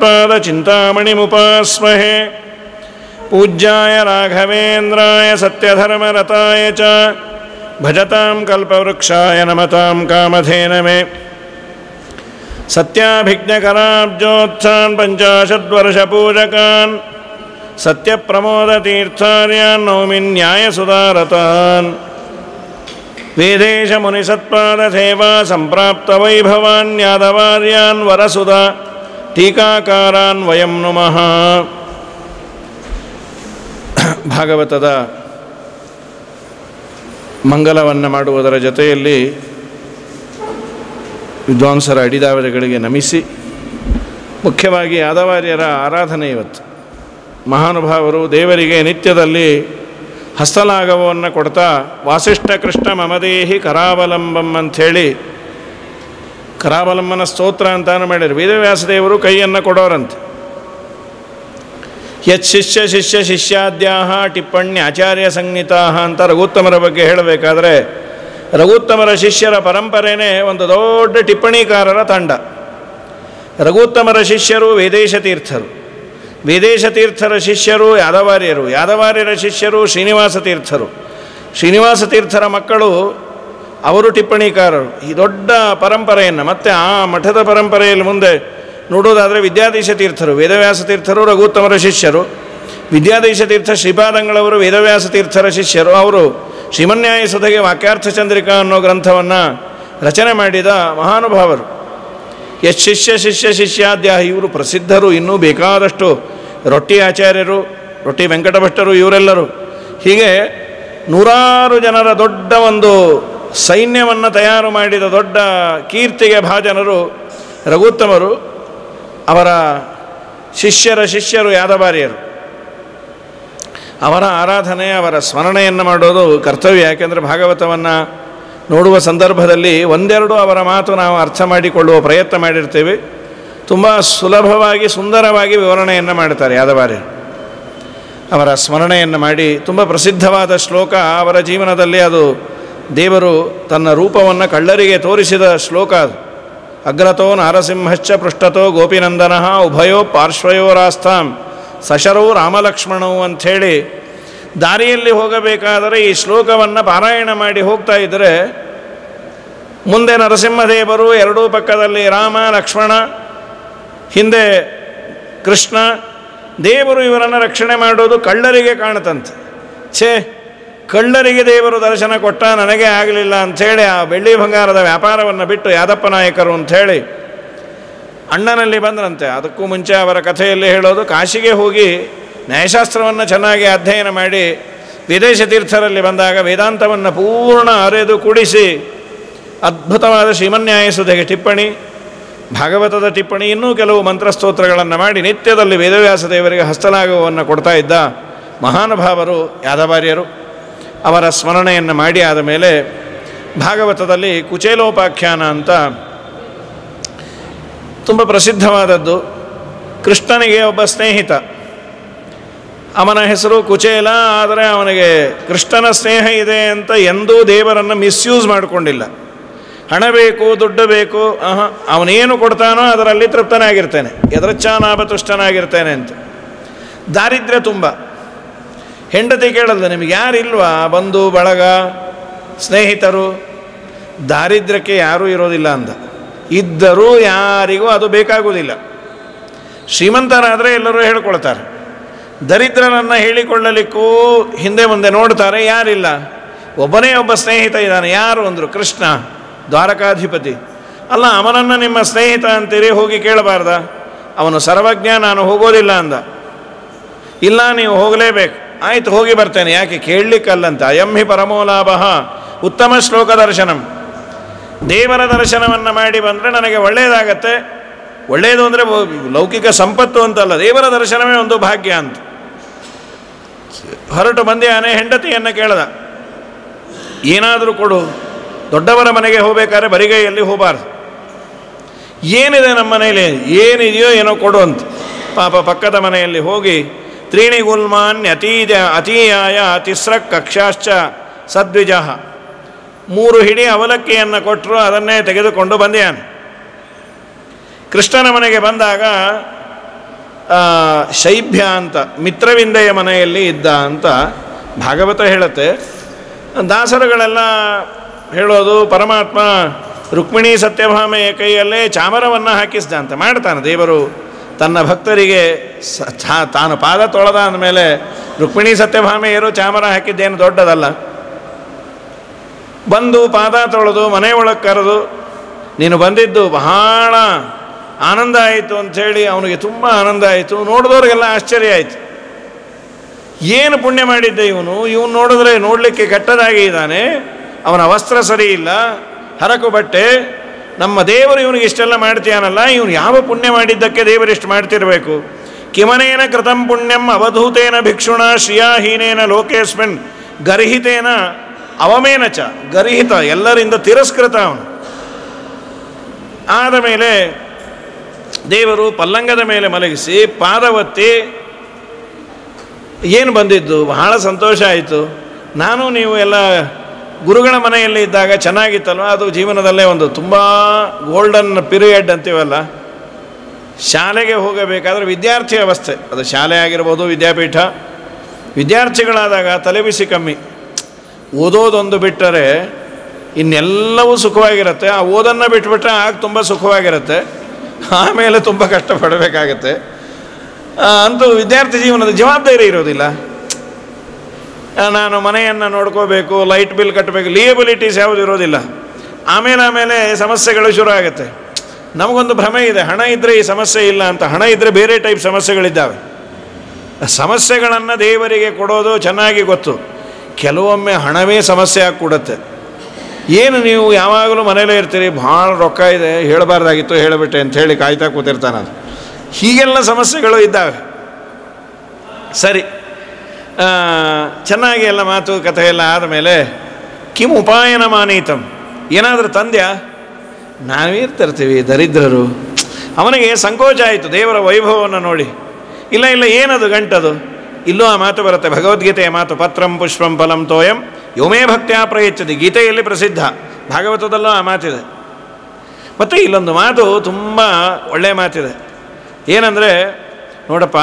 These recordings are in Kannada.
भगवत्पादचिन्तामणिमुपास्महे पूज्याय राघवेन्द्राय सत्यधर्मरताय च भजतां कल्पवृक्षाय नमतां कामधेनमे सत्याभिज्ञकराब्जोत्थान् पञ्चाशद्वर्षपूजकान् सत्यप्रमोदतीर्थार्यान् नौमि न्यायसुधारतान् वेदेशमुनिसत्पादसेवा सम्प्राप्तवैभवान् यादवार्यान् वरसुधा ಟೀಕಾಕಾರಾನ್ ವಯಂ ನುಮಃ ಭಾಗವತದ ಮಂಗಲವನ್ನು ಮಾಡುವುದರ ಜೊತೆಯಲ್ಲಿ ವಿದ್ವಾಂಸರ ಅಡಿದಾವರೆಗಳಿಗೆ ನಮಿಸಿ ಮುಖ್ಯವಾಗಿ ಯಾದವಾರ್ಯರ ಆರಾಧನೆ ಇವತ್ತು ಮಹಾನುಭಾವರು ದೇವರಿಗೆ ನಿತ್ಯದಲ್ಲಿ ಹಸ್ತಲಾಘವವನ್ನು ಕೊಡ್ತಾ ವಾಸಿಷ್ಠ ಕೃಷ್ಣ ಮಮದೇಹಿ ಕರಾವಲಂಬಂ ಅಂಥೇಳಿ ಕರಾವಲಂಬನ ಸ್ತೋತ್ರ ಅಂತಾನು ಮಾಡಿದ್ರು ವೇದವ್ಯಾಸದೇವರು ಕೈಯನ್ನು ಕೊಡೋರಂತೆ ಯತ್ ಶಿಷ್ಯ ಶಿಷ್ಯ ಶಿಷ್ಯಾದ್ಯಾಹ ಟಿಪ್ಪಣಿ ಆಚಾರ್ಯ ಸಂಹಿತಾ ಅಂತ ರಘುತ್ತಮರ ಬಗ್ಗೆ ಹೇಳಬೇಕಾದ್ರೆ ರಘುತ್ತಮರ ಶಿಷ್ಯರ ಪರಂಪರೆಯೇ ಒಂದು ದೊಡ್ಡ ಟಿಪ್ಪಣಿಕಾರರ ತಂಡ ರಘುತ್ತಮರ ಶಿಷ್ಯರು ವೇದೇಶ ತೀರ್ಥರು ವೇದೇಶ ತೀರ್ಥರ ಶಿಷ್ಯರು ಯಾದವಾರ್ಯರು ಯಾದವಾರ್ಯರ ಶಿಷ್ಯರು ಶ್ರೀನಿವಾಸ ತೀರ್ಥರು ಶ್ರೀನಿವಾಸ ತೀರ್ಥರ ಮಕ್ಕಳು ಅವರು ಟಿಪ್ಪಣಿಕಾರರು ಈ ದೊಡ್ಡ ಪರಂಪರೆಯನ್ನು ಮತ್ತೆ ಆ ಮಠದ ಪರಂಪರೆಯಲ್ಲಿ ಮುಂದೆ ನೋಡೋದಾದರೆ ವಿದ್ಯಾಧೀಶ ತೀರ್ಥರು ವೇದವ್ಯಾಸ ತೀರ್ಥರು ರಘುತ್ತಮರ ಶಿಷ್ಯರು ವಿದ್ಯಾಧೀಶ ತೀರ್ಥ ಶ್ರೀಪಾದಂಗಳವರು ವೇದವ್ಯಾಸ ತೀರ್ಥರ ಶಿಷ್ಯರು ಅವರು ಶ್ರೀಮನ್ಯಾಯ ಸುಧೆಗೆ ವಾಕ್ಯಾರ್ಥ ಚಂದ್ರಿಕಾ ಅನ್ನೋ ಗ್ರಂಥವನ್ನು ರಚನೆ ಮಾಡಿದ ಮಹಾನುಭಾವರು ಎಸ್ ಶಿಷ್ಯ ಶಿಷ್ಯ ಶಿಷ್ಯಾದ್ಯ ಇವರು ಪ್ರಸಿದ್ಧರು ಇನ್ನೂ ಬೇಕಾದಷ್ಟು ರೊಟ್ಟಿ ಆಚಾರ್ಯರು ರೊಟ್ಟಿ ವೆಂಕಟಭಟ್ಟರು ಇವರೆಲ್ಲರು ಹೀಗೆ ನೂರಾರು ಜನರ ದೊಡ್ಡ ಒಂದು ಸೈನ್ಯವನ್ನು ತಯಾರು ಮಾಡಿದ ದೊಡ್ಡ ಕೀರ್ತಿಗೆ ಭಾಜನರು ರಘುತ್ತಮರು ಅವರ ಶಿಷ್ಯರ ಶಿಷ್ಯರು ಯಾದವಾರಿಯರು ಅವರ ಆರಾಧನೆ ಅವರ ಸ್ಮರಣೆಯನ್ನು ಮಾಡೋದು ಕರ್ತವ್ಯ ಯಾಕೆಂದರೆ ಭಾಗವತವನ್ನು ನೋಡುವ ಸಂದರ್ಭದಲ್ಲಿ ಒಂದೆರಡು ಅವರ ಮಾತು ನಾವು ಅರ್ಥ ಮಾಡಿಕೊಳ್ಳುವ ಪ್ರಯತ್ನ ಮಾಡಿರ್ತೇವೆ ತುಂಬ ಸುಲಭವಾಗಿ ಸುಂದರವಾಗಿ ವಿವರಣೆಯನ್ನು ಮಾಡ್ತಾರೆ ಯಾದವಾರ್ಯರು ಅವರ ಸ್ಮರಣೆಯನ್ನು ಮಾಡಿ ತುಂಬ ಪ್ರಸಿದ್ಧವಾದ ಶ್ಲೋಕ ಅವರ ಜೀವನದಲ್ಲಿ ಅದು ದೇವರು ತನ್ನ ರೂಪವನ್ನು ಕಳ್ಳರಿಗೆ ತೋರಿಸಿದ ಶ್ಲೋಕ ಅದು ಅಗ್ರತೋ ನಾರಸಿಂಹಶ್ಚ ಪೃಷ್ಠತೋ ಗೋಪಿನಂದನ ಉಭಯೋ ಪಾರ್ಶ್ವಯೋರಾಸ್ತಾಂ ಸಶರವು ರಾಮಲಕ್ಷ್ಮಣವು ಅಂಥೇಳಿ ದಾರಿಯಲ್ಲಿ ಹೋಗಬೇಕಾದರೆ ಈ ಶ್ಲೋಕವನ್ನು ಪಾರಾಯಣ ಮಾಡಿ ಹೋಗ್ತಾ ಇದ್ದರೆ ಮುಂದೆ ನರಸಿಂಹದೇವರು ಎರಡೂ ಪಕ್ಕದಲ್ಲಿ ರಾಮ ಲಕ್ಷ್ಮಣ ಹಿಂದೆ ಕೃಷ್ಣ ದೇವರು ಇವರನ್ನು ರಕ್ಷಣೆ ಮಾಡೋದು ಕಳ್ಳರಿಗೆ ಕಾಣುತ್ತಂತೆ ಛೇ ಕಳ್ಳರಿಗೆ ದೇವರು ದರ್ಶನ ಕೊಟ್ಟ ನನಗೆ ಆಗಲಿಲ್ಲ ಅಂಥೇಳಿ ಆ ಬೆಳ್ಳಿ ಬಂಗಾರದ ವ್ಯಾಪಾರವನ್ನು ಬಿಟ್ಟು ಯಾದಪ್ಪ ನಾಯಕರು ಅಂಥೇಳಿ ಅಣ್ಣನಲ್ಲಿ ಬಂದ್ರಂತೆ ಅದಕ್ಕೂ ಮುಂಚೆ ಅವರ ಕಥೆಯಲ್ಲಿ ಹೇಳೋದು ಕಾಶಿಗೆ ಹೋಗಿ ನ್ಯಾಯಶಾಸ್ತ್ರವನ್ನು ಚೆನ್ನಾಗಿ ಅಧ್ಯಯನ ಮಾಡಿ ವಿದೇಶ ತೀರ್ಥರಲ್ಲಿ ಬಂದಾಗ ವೇದಾಂತವನ್ನು ಪೂರ್ಣ ಅರೆದು ಕೂಡಿಸಿ ಅದ್ಭುತವಾದ ಶ್ರೀಮನ್ಯಾಯಸುಧೆಗೆ ಟಿಪ್ಪಣಿ ಭಾಗವತದ ಟಿಪ್ಪಣಿ ಇನ್ನೂ ಕೆಲವು ಮಂತ್ರಸ್ತೋತ್ರಗಳನ್ನು ಮಾಡಿ ನಿತ್ಯದಲ್ಲಿ ವೇದವ್ಯಾಸ ದೇವರಿಗೆ ಹಸ್ತಲಾಘವವನ್ನು ಕೊಡ್ತಾ ಇದ್ದ ಮಹಾನುಭಾವರು ಯಾದವಾರ್ಯರು ಅವರ ಸ್ಮರಣೆಯನ್ನು ಮಾಡಿ ಆದ ಮೇಲೆ ಭಾಗವತದಲ್ಲಿ ಕುಚೇಲೋಪಾಖ್ಯಾನ ಅಂತ ತುಂಬ ಪ್ರಸಿದ್ಧವಾದದ್ದು ಕೃಷ್ಣನಿಗೆ ಒಬ್ಬ ಸ್ನೇಹಿತ ಅವನ ಹೆಸರು ಕುಚೇಲ ಆದರೆ ಅವನಿಗೆ ಕೃಷ್ಣನ ಸ್ನೇಹ ಇದೆ ಅಂತ ಎಂದೂ ದೇವರನ್ನು ಮಿಸ್ಯೂಸ್ ಮಾಡಿಕೊಂಡಿಲ್ಲ ಹಣ ಬೇಕು ದುಡ್ಡು ಬೇಕು ಆಹ ಅವನೇನು ಕೊಡ್ತಾನೋ ಅದರಲ್ಲಿ ತೃಪ್ತನಾಗಿರ್ತೇನೆ ಎದರಚ್ಚಾನಾಭತುಷ್ಟನಾಗಿರ್ತೇನೆ ಅಂತ ದಾರಿದ್ರ್ಯ ತುಂಬ ಹೆಂಡತಿ ಕೇಳಲ್ಲ ನಿಮಗೆ ಯಾರಿಲ್ವಾ ಬಂಧು ಬಳಗ ಸ್ನೇಹಿತರು ದಾರಿದ್ರ್ಯಕ್ಕೆ ಯಾರೂ ಇರೋದಿಲ್ಲ ಅಂದ ಇದ್ದರೂ ಯಾರಿಗೂ ಅದು ಬೇಕಾಗುವುದಿಲ್ಲ ಶ್ರೀಮಂತರಾದರೆ ಎಲ್ಲರೂ ಹೇಳ್ಕೊಳ್ತಾರೆ ದರಿದ್ರನನ್ನು ಹೇಳಿಕೊಳ್ಳಲಿಕ್ಕೂ ಹಿಂದೆ ಮುಂದೆ ನೋಡ್ತಾರೆ ಯಾರಿಲ್ಲ ಒಬ್ಬನೇ ಒಬ್ಬ ಸ್ನೇಹಿತ ಇದ್ದಾನೆ ಯಾರು ಅಂದರು ಕೃಷ್ಣ ದ್ವಾರಕಾಧಿಪತಿ ಅಲ್ಲ ಅವನನ್ನು ನಿಮ್ಮ ಸ್ನೇಹಿತ ಅಂತೀರಿ ಹೋಗಿ ಕೇಳಬಾರ್ದ ಅವನು ಸರ್ವಜ್ಞ ನಾನು ಹೋಗೋದಿಲ್ಲ ಅಂದ ಇಲ್ಲ ನೀವು ಹೋಗಲೇಬೇಕು ಆಯ್ತು ಹೋಗಿ ಬರ್ತೇನೆ ಯಾಕೆ ಕೇಳಲಿಕ್ಕಲ್ಲಂತ ಅಯಂ ಹಿ ಪರಮೋಲಾಭ ಉತ್ತಮ ಶ್ಲೋಕ ದರ್ಶನಂ ದೇವರ ದರ್ಶನವನ್ನು ಮಾಡಿ ಬಂದರೆ ನನಗೆ ಒಳ್ಳೆಯದಾಗತ್ತೆ ಒಳ್ಳೆಯದು ಅಂದರೆ ಲೌಕಿಕ ಸಂಪತ್ತು ಅಂತಲ್ಲ ದೇವರ ದರ್ಶನವೇ ಒಂದು ಭಾಗ್ಯ ಅಂತ ಹೊರಟು ಬಂದೆ ಆನೆ ಹೆಂಡತಿಯನ್ನು ಕೇಳ್ದ ಏನಾದರೂ ಕೊಡು ದೊಡ್ಡವರ ಮನೆಗೆ ಹೋಗ್ಬೇಕಾದ್ರೆ ಬರಿಗೈಯಲ್ಲಿ ಹೋಗಬಾರ್ದು ಏನಿದೆ ನಮ್ಮ ಮನೆಯಲ್ಲಿ ಏನಿದೆಯೋ ಏನೋ ಕೊಡು ಅಂತ ಪಾಪ ಪಕ್ಕದ ಮನೆಯಲ್ಲಿ ಹೋಗಿ ತ್ರೀಣಿ ಗುಲ್ಮಾನ್ ಅತೀದ ಅತೀಯಾಯ ತಿಸ್ರ ಕಕ್ಷಾಶ್ಚ ಸದ್ವಿಜ ಮೂರು ಹಿಡಿ ಅವಲಕ್ಕಿಯನ್ನು ಕೊಟ್ಟರು ಅದನ್ನೇ ತೆಗೆದುಕೊಂಡು ಬಂದಿಯಾನೆ ಕೃಷ್ಣನ ಮನೆಗೆ ಬಂದಾಗ ಆ, ಶೈಭ್ಯ ಅಂತ ಮಿತ್ರವಿಂದೆಯ ಮನೆಯಲ್ಲಿ ಇದ್ದ ಅಂತ ಭಾಗವತ ಹೇಳುತ್ತೆ ದಾಸರುಗಳೆಲ್ಲ ಹೇಳೋದು ಪರಮಾತ್ಮ ರುಕ್ಮಿಣಿ ಸತ್ಯಭಾಮೆಯ ಕೈಯಲ್ಲೇ ಚಾಮರವನ್ನು ಹಾಕಿಸ್ದ ಅಂತ ಮಾಡ್ತಾನೆ ದೇವರು ತನ್ನ ಭಕ್ತರಿಗೆ ಸ ತಾ- ತಾನು ಪಾದ ತೊಳೆದ ಅಂದಮೇಲೆ ರುಕ್ಮಿಣಿ ಸತ್ಯಭಾಮೆಯರು ಚಾಮರ ಹಾಕಿದ್ದೇನು ದೊಡ್ಡದಲ್ಲ ಬಂದು ಪಾದ ತೊಳೆದು ಮನೆ ಒಳಗೆ ಕರೆದು ನೀನು ಬಂದಿದ್ದು ಬಹಳ ಆನಂದ ಆಯಿತು ಅಂಥೇಳಿ ಅವನಿಗೆ ತುಂಬ ಆನಂದ ಆಯಿತು ನೋಡಿದವ್ರಿಗೆಲ್ಲ ಆಶ್ಚರ್ಯ ಆಯಿತು ಏನು ಪುಣ್ಯ ಮಾಡಿದ್ದೆ ಇವನು ಇವನು ನೋಡಿದ್ರೆ ನೋಡಲಿಕ್ಕೆ ಕೆಟ್ಟದಾಗಿ ಇದ್ದಾನೆ ಅವನ ವಸ್ತ್ರ ಸರಿ ಇಲ್ಲ ಹರಕು ಬಟ್ಟೆ ನಮ್ಮ ದೇವರು ಇವನಿಗೆ ಇಷ್ಟೆಲ್ಲ ಮಾಡ್ತೀಯಾನಲ್ಲ ಇವನು ಯಾವ ಪುಣ್ಯ ಮಾಡಿದ್ದಕ್ಕೆ ದೇವರು ಇಷ್ಟು ಮಾಡ್ತಿರಬೇಕು ಕಿಮನೇನ ಕೃತಂ ಪುಣ್ಯಂ ಅವಧೂತೇನ ಭಿಕ್ಷುಣ ಶ್ರಿಯಾಹೀನೇನ ಲೋಕೇಸ್ಮಿನ್ ಗರ್ಹಿತೇನ ಅವಮೇನ ಚ ಗರ್ಹಿತ ಎಲ್ಲರಿಂದ ತಿರಸ್ಕೃತ ಅವನು ಆದ ಮೇಲೆ ದೇವರು ಪಲ್ಲಂಗದ ಮೇಲೆ ಮಲಗಿಸಿ ಪಾದವತ್ತಿ ಏನು ಬಂದಿದ್ದು ಬಹಳ ಸಂತೋಷ ಆಯಿತು ನಾನು ನೀವು ಎಲ್ಲ ಗುರುಗಳ ಮನೆಯಲ್ಲಿ ಇದ್ದಾಗ ಚೆನ್ನಾಗಿತ್ತಲ್ವ ಅದು ಜೀವನದಲ್ಲೇ ಒಂದು ತುಂಬ ಗೋಲ್ಡನ್ ಪೀರಿಯಡ್ ಅಂತೀವಲ್ಲ ಶಾಲೆಗೆ ಹೋಗಬೇಕಾದ್ರೆ ವಿದ್ಯಾರ್ಥಿ ಅವಸ್ಥೆ ಅದು ಶಾಲೆ ಆಗಿರ್ಬೋದು ವಿದ್ಯಾಪೀಠ ವಿದ್ಯಾರ್ಥಿಗಳಾದಾಗ ತಲೆಬಿಸಿ ಕಮ್ಮಿ ಓದೋದೊಂದು ಬಿಟ್ಟರೆ ಇನ್ನೆಲ್ಲವೂ ಸುಖವಾಗಿರುತ್ತೆ ಆ ಓದನ್ನು ಬಿಟ್ಬಿಟ್ರೆ ಆಗ ತುಂಬ ಸುಖವಾಗಿರುತ್ತೆ ಆಮೇಲೆ ತುಂಬ ಕಷ್ಟಪಡಬೇಕಾಗತ್ತೆ ಆ, ಅಂತೂ ವಿದ್ಯಾರ್ಥಿ ಜೀವನದ ಜವಾಬ್ದಾರಿ ಇರೋದಿಲ್ಲ ಆ, ನಾನು ಮನೆಯನ್ನು ನೋಡ್ಕೋಬೇಕು ಲೈಟ್ ಬಿಲ್ ಕಟ್ಟಬೇಕು ಲಿಯಬಿಲಿಟೀಸ್ ಯಾವುದು ಇರೋದಿಲ್ಲ ಆಮೇಲೆ ಆಮೇಲೆ ಸಮಸ್ಯೆಗಳು ಶುರು ಆಗುತ್ತೆ ನಮಗೊಂದು ಭ್ರಮೆ ಇದೆ ಹಣ ಇದ್ದರೆ ಈ ಸಮಸ್ಯೆ ಇಲ್ಲ ಅಂತ ಹಣ ಇದ್ದರೆ ಬೇರೆ ಟೈಪ್ ಸಮಸ್ಯೆಗಳಿದ್ದಾವೆ ಸಮಸ್ಯೆಗಳನ್ನು ದೇವರಿಗೆ ಕೊಡೋದು ಚೆನ್ನಾಗಿ ಗೊತ್ತು ಕೆಲವೊಮ್ಮೆ ಹಣವೇ ಸಮಸ್ಯೆ ಆಗಿಕೊಡುತ್ತೆ ಏನು ನೀವು ಯಾವಾಗಲೂ ಮನೇಲೇ ಇರ್ತೀರಿ ಭಾಳ ರೊಕ್ಕ ಇದೆ ಹೇಳಬಾರ್ದಾಗಿತ್ತು ಹೇಳಿಬಿಟ್ಟೆ ಅಂತ ಹೇಳಿ ಕಾಯ್ತಾ ಕೂತಿರ್ತಾನೆ ಅದು ಹೀಗೆಲ್ಲ ಸಮಸ್ಯೆಗಳು ಇದ್ದಾವೆ ಸರಿ ಆ, ಚೆನ್ನಾಗಿ ಎಲ್ಲ ಮಾತು ಕಥೆ ಎಲ್ಲ ಆದಮೇಲೆ ಕಿಂ ಉಪಾಯನ ಮಾನೀತಂ ಏನಾದರೂ ತಂದ್ಯಾ ನಾವೇ ತರ್ತೀವಿ ದರಿದ್ರರು ಅವನಿಗೆ ಸಂಕೋಚ ಆಯಿತು ದೇವರ ವೈಭವವನ್ನು ನೋಡಿ ಇಲ್ಲ ಇಲ್ಲ ಏನದು ಗಂಟದು ಇಲ್ಲೂ ಆ ಮಾತು ಬರುತ್ತೆ ಭಗವದ್ಗೀತೆಯ ಮಾತು ಪತ್ರಂ ಪುಷ್ಪಂ ಫಲಂ ತೋಯಂ ಯೋಮೇ ಭಕ್ತ್ಯಾ ಪ್ರಯಚ್ಛತಿ ಗೀತೆಯಲ್ಲಿ ಪ್ರಸಿದ್ಧ ಭಾಗವತದಲ್ಲೂ ಆ ಮಾತಿದೆ ಮತ್ತು ಇಲ್ಲೊಂದು ಮಾತು ತುಂಬ ಒಳ್ಳೆಯ ಮಾತಿದೆ ಏನಂದರೆ ನೋಡಪ್ಪ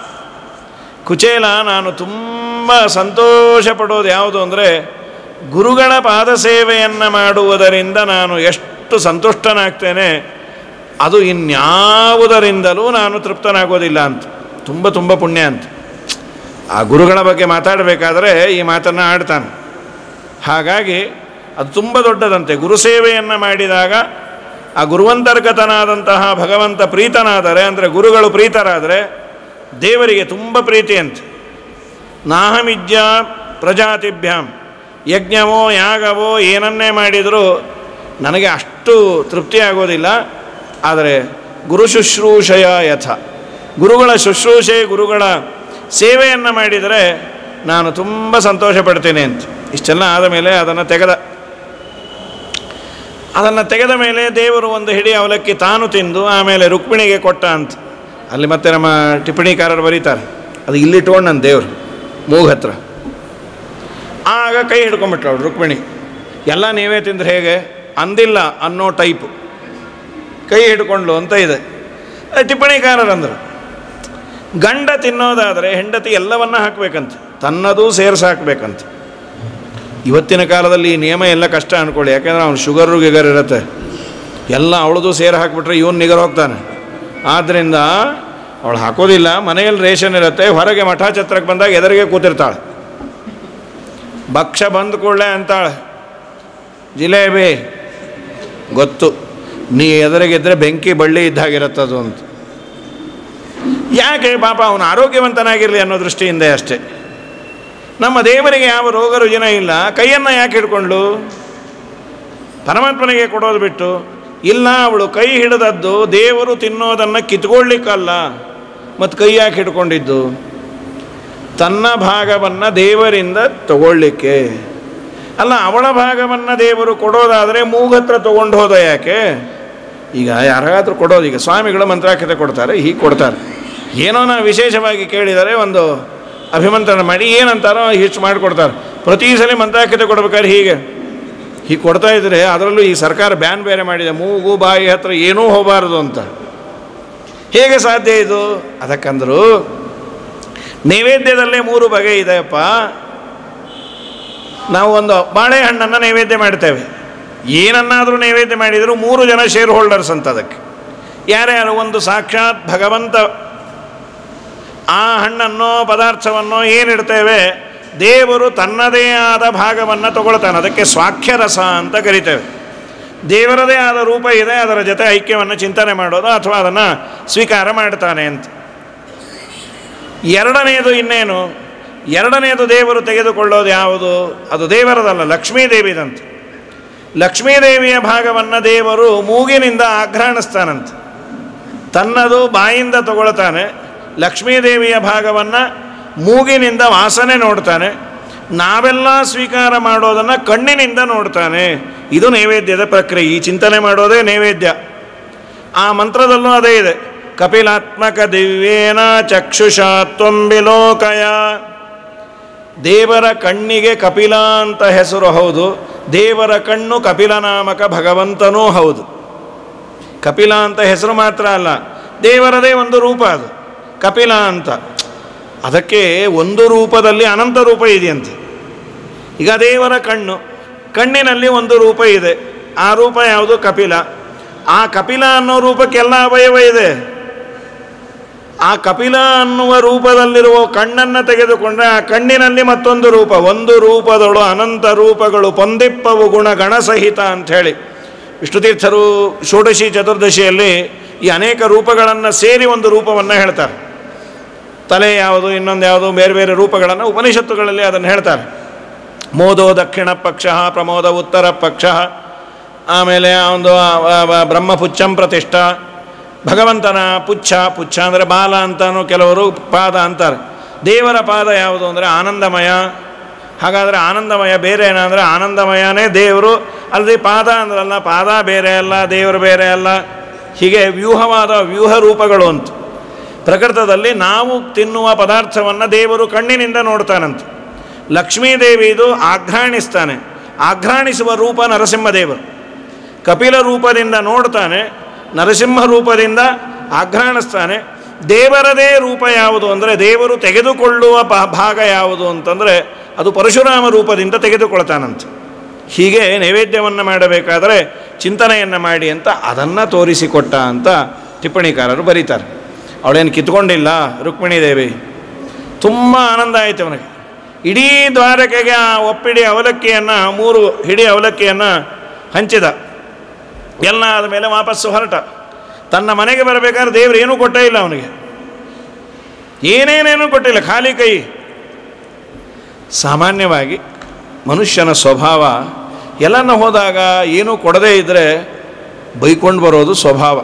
ಕುಚೇಲ ನಾನು ತುಂಬ ಸಂತೋಷ ಪಡೋದು ಯಾವುದು ಅಂದರೆ ಗುರುಗಳ ಪಾದ ಸೇವೆಯನ್ನು ಮಾಡುವುದರಿಂದ ನಾನು ಎಷ್ಟು ಸಂತುಷ್ಟನಾಗ್ತೇನೆ ಅದು ಇನ್ಯಾವುದರಿಂದಲೂ ನಾನು ತೃಪ್ತನಾಗೋದಿಲ್ಲ ಅಂತ ತುಂಬ ತುಂಬ ಪುಣ್ಯ ಅಂತ ಆ ಗುರುಗಳ ಬಗ್ಗೆ ಮಾತಾಡಬೇಕಾದ್ರೆ ಈ ಮಾತನ್ನು ಆಡ್ತಾನೆ ಹಾಗಾಗಿ ಅದು ತುಂಬ ದೊಡ್ಡದಂತೆ ಗುರುಸೇವೆಯನ್ನು ಮಾಡಿದಾಗ ಆ ಗುರುವಂತರ್ಗತನಾದಂತಹ ಭಗವಂತ ಪ್ರೀತನಾದರೆ ಅಂದರೆ ಗುರುಗಳು ಪ್ರೀತರಾದರೆ ದೇವರಿಗೆ ತುಂಬ ಪ್ರೀತಿ ಅಂತ ನಾಹಮಿಜ್ಯ ಪ್ರಜಾತಿಭ್ಯಾಂ ಯಜ್ಞವೋ ಯಾಗವೋ ಏನನ್ನೇ ಮಾಡಿದರೂ ನನಗೆ ಅಷ್ಟು ತೃಪ್ತಿ ಆಗೋದಿಲ್ಲ ಆದರೆ ಗುರು ಶುಶ್ರೂಷೆಯ ಯಥ ಗುರುಗಳ ಶುಶ್ರೂಷೆ ಗುರುಗಳ ಸೇವೆಯನ್ನು ಮಾಡಿದರೆ ನಾನು ತುಂಬ ಸಂತೋಷ ಪಡ್ತೇನೆ ಅಂತ ಇಷ್ಟೆಲ್ಲ ಆದ ಮೇಲೆ ಅದನ್ನು ತೆಗೆದ ಅದನ್ನು ತೆಗೆದ ಮೇಲೆ ದೇವರು ಒಂದು ಹಿಡಿ ಅವಲಕ್ಕಿ ತಾನು ತಿಂದು ಆಮೇಲೆ ರುಕ್ಮಿಣಿಗೆ ಕೊಟ್ಟ ಅಂತ ಅಲ್ಲಿ ಮತ್ತೆ ನಮ್ಮ ಟಿಪ್ಪಣಿಕಾರರು ಬರೀತಾರೆ ಅದು ಇಲ್ಲಿಟ್ಕೊಂಡು ನನ್ನ ದೇವರು ಮೂಗ್ ಹತ್ರ ಆಗ ಕೈ ಹಿಡ್ಕೊಂಬಿಟ್ರು ಅವ್ರು ರುಕ್ಮಿಣಿ ಎಲ್ಲ ನೀವೇ ತಿಂದ್ರೆ ಹೇಗೆ ಅಂದಿಲ್ಲ ಅನ್ನೋ ಟೈಪು ಕೈ ಹಿಡ್ಕೊಂಡ್ಲು ಅಂತ ಇದೆ ಅದು ಟಿಪ್ಪಣಿಕಾರರಂದರು ಗಂಡ ತಿನ್ನೋದಾದರೆ ಹೆಂಡತಿ ಎಲ್ಲವನ್ನ ಹಾಕಬೇಕಂತ ತನ್ನದು ಸೇರಿಸಿ ಹಾಕಬೇಕಂತ ಇವತ್ತಿನ ಕಾಲದಲ್ಲಿ ಈ ನಿಯಮ ಎಲ್ಲ ಕಷ್ಟ ಅಂದ್ಕೊಳ್ಳಿ ಯಾಕೆಂದ್ರೆ ಅವ್ನು ಶುಗರು ಗಿಗರ್ ಇರುತ್ತೆ ಎಲ್ಲ ಅವಳದು ಸೇರಿ ಹಾಕಿಬಿಟ್ರೆ ಇವನು ನಿಗರ್ ಹೋಗ್ತಾನೆ ಆದ್ದರಿಂದ ಅವಳು ಹಾಕೋದಿಲ್ಲ ಮನೆಯಲ್ಲಿ ರೇಷನ್ ಇರುತ್ತೆ ಹೊರಗೆ ಮಠಾಛತ್ರಕ್ಕೆ ಬಂದಾಗ ಎದುರಿಗೆ ಕೂತಿರ್ತಾಳೆ ಭಕ್ಷ ಬಂದ ಕೂಡಲೇ ಅಂತಾಳೆ ಜಿಲೇಬಿ ಗೊತ್ತು ನೀ ಎದುರಿಗಿದ್ರೆ ಬೆಂಕಿ ಬಳ್ಳಿ ಇದ್ದಾಗಿರುತ್ತದು ಅಂತ ಯಾಕೆ ಪಾಪ ಅವನು ಆರೋಗ್ಯವಂತನಾಗಿರಲಿ ಅನ್ನೋ ದೃಷ್ಟಿಯಿಂದ ಅಷ್ಟೇ ನಮ್ಮ ದೇವರಿಗೆ ಯಾವ ರೋಗ ರುಜಿನ ಇಲ್ಲ ಕೈಯನ್ನು ಯಾಕೆ ಹಿಡ್ಕೊಂಡ್ಲು ಪರಮಾತ್ಮನಿಗೆ ಕೊಡೋದು ಬಿಟ್ಟು ಇಲ್ಲ ಅವಳು ಕೈ ಹಿಡಿದದ್ದು ದೇವರು ತಿನ್ನೋದನ್ನು ಕಿತ್ಕೊಳ್ಳಿಕ್ಕಲ್ಲ ಮತ್ತು ಕೈ ಯಾಕೆ ಹಿಡ್ಕೊಂಡಿದ್ದು ತನ್ನ ಭಾಗವನ್ನು ದೇವರಿಂದ ತಗೊಳ್ಳಿಕ್ಕೆ ಅಲ್ಲ ಅವಳ ಭಾಗವನ್ನು ದೇವರು ಕೊಡೋದಾದರೆ ಮೂಗತ್ರ ತಗೊಂಡು ಹೋದ ಯಾಕೆ ಈಗ ಯಾರಾದರೂ ಕೊಡೋದು ಈಗ ಸ್ವಾಮಿಗಳು ಮಂತ್ರಾಕ್ಷತೆ ಕೊಡ್ತಾರೆ ಹೀಗೆ ಕೊಡ್ತಾರೆ ಏನೋ ನಾವು ವಿಶೇಷವಾಗಿ ಕೇಳಿದರೆ ಒಂದು ಅಭಿಮಂತ್ರಣ ಮಾಡಿ ಏನಂತಾರೋ ಹೆಚ್ಚು ಮಾಡಿಕೊಡ್ತಾರೆ ಪ್ರತಿ ಸಲ ಮಂತ್ರಾಕ್ಷತೆ ಕೊಡ್ಬೇಕಾದ್ರೆ ಹೀಗೆ ಹೀಗೆ ಕೊಡ್ತಾ ಇದ್ರೆ ಅದರಲ್ಲೂ ಈ ಸರ್ಕಾರ ಬ್ಯಾನ್ ಬೇರೆ ಮಾಡಿದೆ ಮೂಗು ಬಾಯಿ ಹತ್ರ ಏನೂ ಹೋಗಬಾರದು ಅಂತ ಹೇಗೆ ಸಾಧ್ಯ ಇದು ಅದಕ್ಕಂದ್ರು ನೈವೇದ್ಯದಲ್ಲೇ ಮೂರು ಬಗೆ ಇದೆಯಪ್ಪ ನಾವು ಒಂದು ಬಾಳೆಹಣ್ಣನ್ನು ನೈವೇದ್ಯ ಮಾಡ್ತೇವೆ ಏನನ್ನಾದರೂ ನೈವೇದ್ಯ ಮಾಡಿದರೂ ಮೂರು ಜನ ಶೇರ್ ಹೋಲ್ಡರ್ಸ್ ಅಂತ ಅದಕ್ಕೆ ಯಾರ್ಯಾರು ಒಂದು ಸಾಕ್ಷಾತ್ ಭಗವಂತ ಆ ಹಣ್ಣನ್ನೋ ಪದಾರ್ಥವನ್ನೋ ಏನಿಡ್ತೇವೆ ದೇವರು ತನ್ನದೇ ಆದ ಭಾಗವನ್ನು ತಗೊಳ್ತಾನೆ ಅದಕ್ಕೆ ಸ್ವಾಖ್ಯರಸ ಅಂತ ಕರಿತೇವೆ ದೇವರದೇ ಆದ ರೂಪ ಇದೆ ಅದರ ಜೊತೆ ಐಕ್ಯವನ್ನು ಚಿಂತನೆ ಮಾಡೋದು ಅಥವಾ ಅದನ್ನು ಸ್ವೀಕಾರ ಮಾಡ್ತಾನೆ ಅಂತ ಎರಡನೆಯದು ಇನ್ನೇನು ಎರಡನೆಯದು ದೇವರು ತೆಗೆದುಕೊಳ್ಳೋದು ಯಾವುದು ಅದು ದೇವರದಲ್ಲ ಲಕ್ಷ್ಮೀ ದೇವಿದಂತೆ ಲಕ್ಷ್ಮೀದೇವಿಯ ಭಾಗವನ್ನು ದೇವರು ಮೂಗಿನಿಂದ ಆಘ್ರಾಣಿಸ್ತಾನಂತೆ ತನ್ನದು ಬಾಯಿಂದ ತಗೊಳ್ತಾನೆ ಲಕ್ಷ್ಮೀದೇವಿಯ ಭಾಗವನ್ನು ಮೂಗಿನಿಂದ ವಾಸನೆ ನೋಡ್ತಾನೆ ನಾವೆಲ್ಲ ಸ್ವೀಕಾರ ಮಾಡೋದನ್ನು ಕಣ್ಣಿನಿಂದ ನೋಡ್ತಾನೆ ಇದು ನೈವೇದ್ಯದ ಪ್ರಕ್ರಿಯೆ ಈ ಚಿಂತನೆ ಮಾಡೋದೇ ನೈವೇದ್ಯ ಆ ಮಂತ್ರದಲ್ಲೂ ಅದೇ ಇದೆ ಕಪಿಲಾತ್ಮಕ ದಿವ್ಯೇನ ಚಕ್ಷುಷ ತ್ವಂಬಿಲೋಕಯ ದೇವರ ಕಣ್ಣಿಗೆ ಕಪಿಲ ಅಂತ ಹೆಸರು ಹೌದು ದೇವರ ಕಣ್ಣು ಕಪಿಲನಾಮಕ ಭಗವಂತನೂ ಹೌದು ಕಪಿಲ ಅಂತ ಹೆಸರು ಮಾತ್ರ ಅಲ್ಲ ದೇವರದೇ ಒಂದು ರೂಪ ಅದು ಕಪಿಲ ಅಂತ ಅದಕ್ಕೆ ಒಂದು ರೂಪದಲ್ಲಿ ಅನಂತ ರೂಪ ಇದೆಯಂತೆ ಈಗ ದೇವರ ಕಣ್ಣು ಕಣ್ಣಿನಲ್ಲಿ ಒಂದು ರೂಪ ಇದೆ ಆ ರೂಪ ಯಾವುದು ಕಪಿಲ ಆ ಕಪಿಲ ಅನ್ನೋ ರೂಪಕ್ಕೆಲ್ಲ ಅವಯವ ಇದೆ ಆ ಕಪಿಲ ಅನ್ನುವ ರೂಪದಲ್ಲಿರುವ ಕಣ್ಣನ್ನು ತೆಗೆದುಕೊಂಡ್ರೆ ಆ ಕಣ್ಣಿನಲ್ಲಿ ಮತ್ತೊಂದು ರೂಪ ಒಂದು ರೂಪದಳು ಅನಂತ ರೂಪಗಳು ಪೊಂದಿಪ್ಪವು ಗುಣ ಗಣಸಹಿತ ಅಂಥೇಳಿ ವಿಷ್ಣುತೀರ್ಥರು ಷೋಡಶಿ ಚತುರ್ದಶಿಯಲ್ಲಿ ಈ ಅನೇಕ ರೂಪಗಳನ್ನು ಸೇರಿ ಒಂದು ರೂಪವನ್ನು ಹೇಳ್ತಾರೆ ತಲೆ ಯಾವುದು ಇನ್ನೊಂದು ಯಾವುದು ಬೇರೆ ಬೇರೆ ರೂಪಗಳನ್ನು ಉಪನಿಷತ್ತುಗಳಲ್ಲಿ ಅದನ್ನು ಹೇಳ್ತಾರೆ ಮೋದೋ ದಕ್ಷಿಣ ಪಕ್ಷ ಪ್ರಮೋದ ಉತ್ತರ ಪಕ್ಷ ಆಮೇಲೆ ಒಂದು ಬ್ರಹ್ಮಪುಚ್ಛಂ ಪ್ರತಿಷ್ಠ ಭಗವಂತನ ಪುಚ್ಛ ಪುಚ್ಛ ಅಂದರೆ ಬಾಲ ಅಂತಾನು ಕೆಲವರು ಪಾದ ಅಂತಾರೆ ದೇವರ ಪಾದ ಯಾವುದು ಅಂದರೆ ಆನಂದಮಯ ಹಾಗಾದರೆ ಆನಂದಮಯ ಬೇರೆ ಏನಂದರೆ ಆನಂದಮಯನೇ ದೇವರು ಅಲ್ಲದೆ ಪಾದ ಅಂದ್ರಲ್ಲ ಪಾದ ಬೇರೆ ಅಲ್ಲ ದೇವರು ಬೇರೆ ಅಲ್ಲ ಹೀಗೆ ವ್ಯೂಹವಾದ ವ್ಯೂಹ ರೂಪಗಳು ಅಂತ ಪ್ರಕೃತದಲ್ಲಿ ನಾವು ತಿನ್ನುವ ಪದಾರ್ಥವನ್ನು ದೇವರು ಕಣ್ಣಿನಿಂದ ನೋಡ್ತಾನಂತೆ ಲಕ್ಷ್ಮೀದೇವಿದು ಆಘ್ರಾಣಿಸ್ತಾನೆ ಆಘ್ರಾಣಿಸುವ ರೂಪ ನರಸಿಂಹದೇವರು ಕಪಿಲ ರೂಪದಿಂದ ನೋಡ್ತಾನೆ ನರಸಿಂಹ ರೂಪದಿಂದ ಆಘ್ರಾಣಿಸ್ತಾನೆ ದೇವರದೇ ರೂಪ ಯಾವುದು ಅಂದರೆ ದೇವರು ತೆಗೆದುಕೊಳ್ಳುವ ಪ- ಭಾಗ ಯಾವುದು ಅಂತಂದರೆ ಅದು ಪರಶುರಾಮ ರೂಪದಿಂದ ತೆಗೆದುಕೊಳ್ತಾನಂತೆ ಹೀಗೆ ನೈವೇದ್ಯವನ್ನು ಮಾಡಬೇಕಾದರೆ ಚಿಂತನೆಯನ್ನು ಮಾಡಿ ಅಂತ ಅದನ್ನು ತೋರಿಸಿಕೊಟ್ಟ ಅಂತ ಟಿಪ್ಪಣಿಕಾರರು ಬರೀತಾರೆ ಅವಳೇನು ಕಿತ್ಕೊಂಡಿಲ್ಲ ರುಕ್ಮಿಣಿ ದೇವಿ ತುಂಬ ಆನಂದ ಆಯಿತು ಅವನಿಗೆ ಇಡೀ ದ್ವಾರಕೆಗೆ ಆ ಒಪ್ಪಿಡಿ ಅವಲಕ್ಕಿಯನ್ನು ಮೂರು ಹಿಡಿ ಅವಲಕ್ಕಿಯನ್ನು ಹಂಚಿದ ಎಲ್ಲ ಆದಮೇಲೆ ವಾಪಸ್ಸು ಹೊರಟ ತನ್ನ ಮನೆಗೆ ಬರಬೇಕಾದ್ರೆ ದೇವರು ಏನೂ ಕೊಟ್ಟೇ ಇಲ್ಲ ಅವನಿಗೆ ಏನೇನೇನೂ ಕೊಟ್ಟಿಲ್ಲ ಖಾಲಿ ಕೈ ಸಾಮಾನ್ಯವಾಗಿ ಮನುಷ್ಯನ ಸ್ವಭಾವ ಎಲ್ಲನ ಹೋದಾಗ ಏನೂ ಕೊಡದೇ ಇದ್ದರೆ ಬೈಕೊಂಡು ಬರೋದು ಸ್ವಭಾವ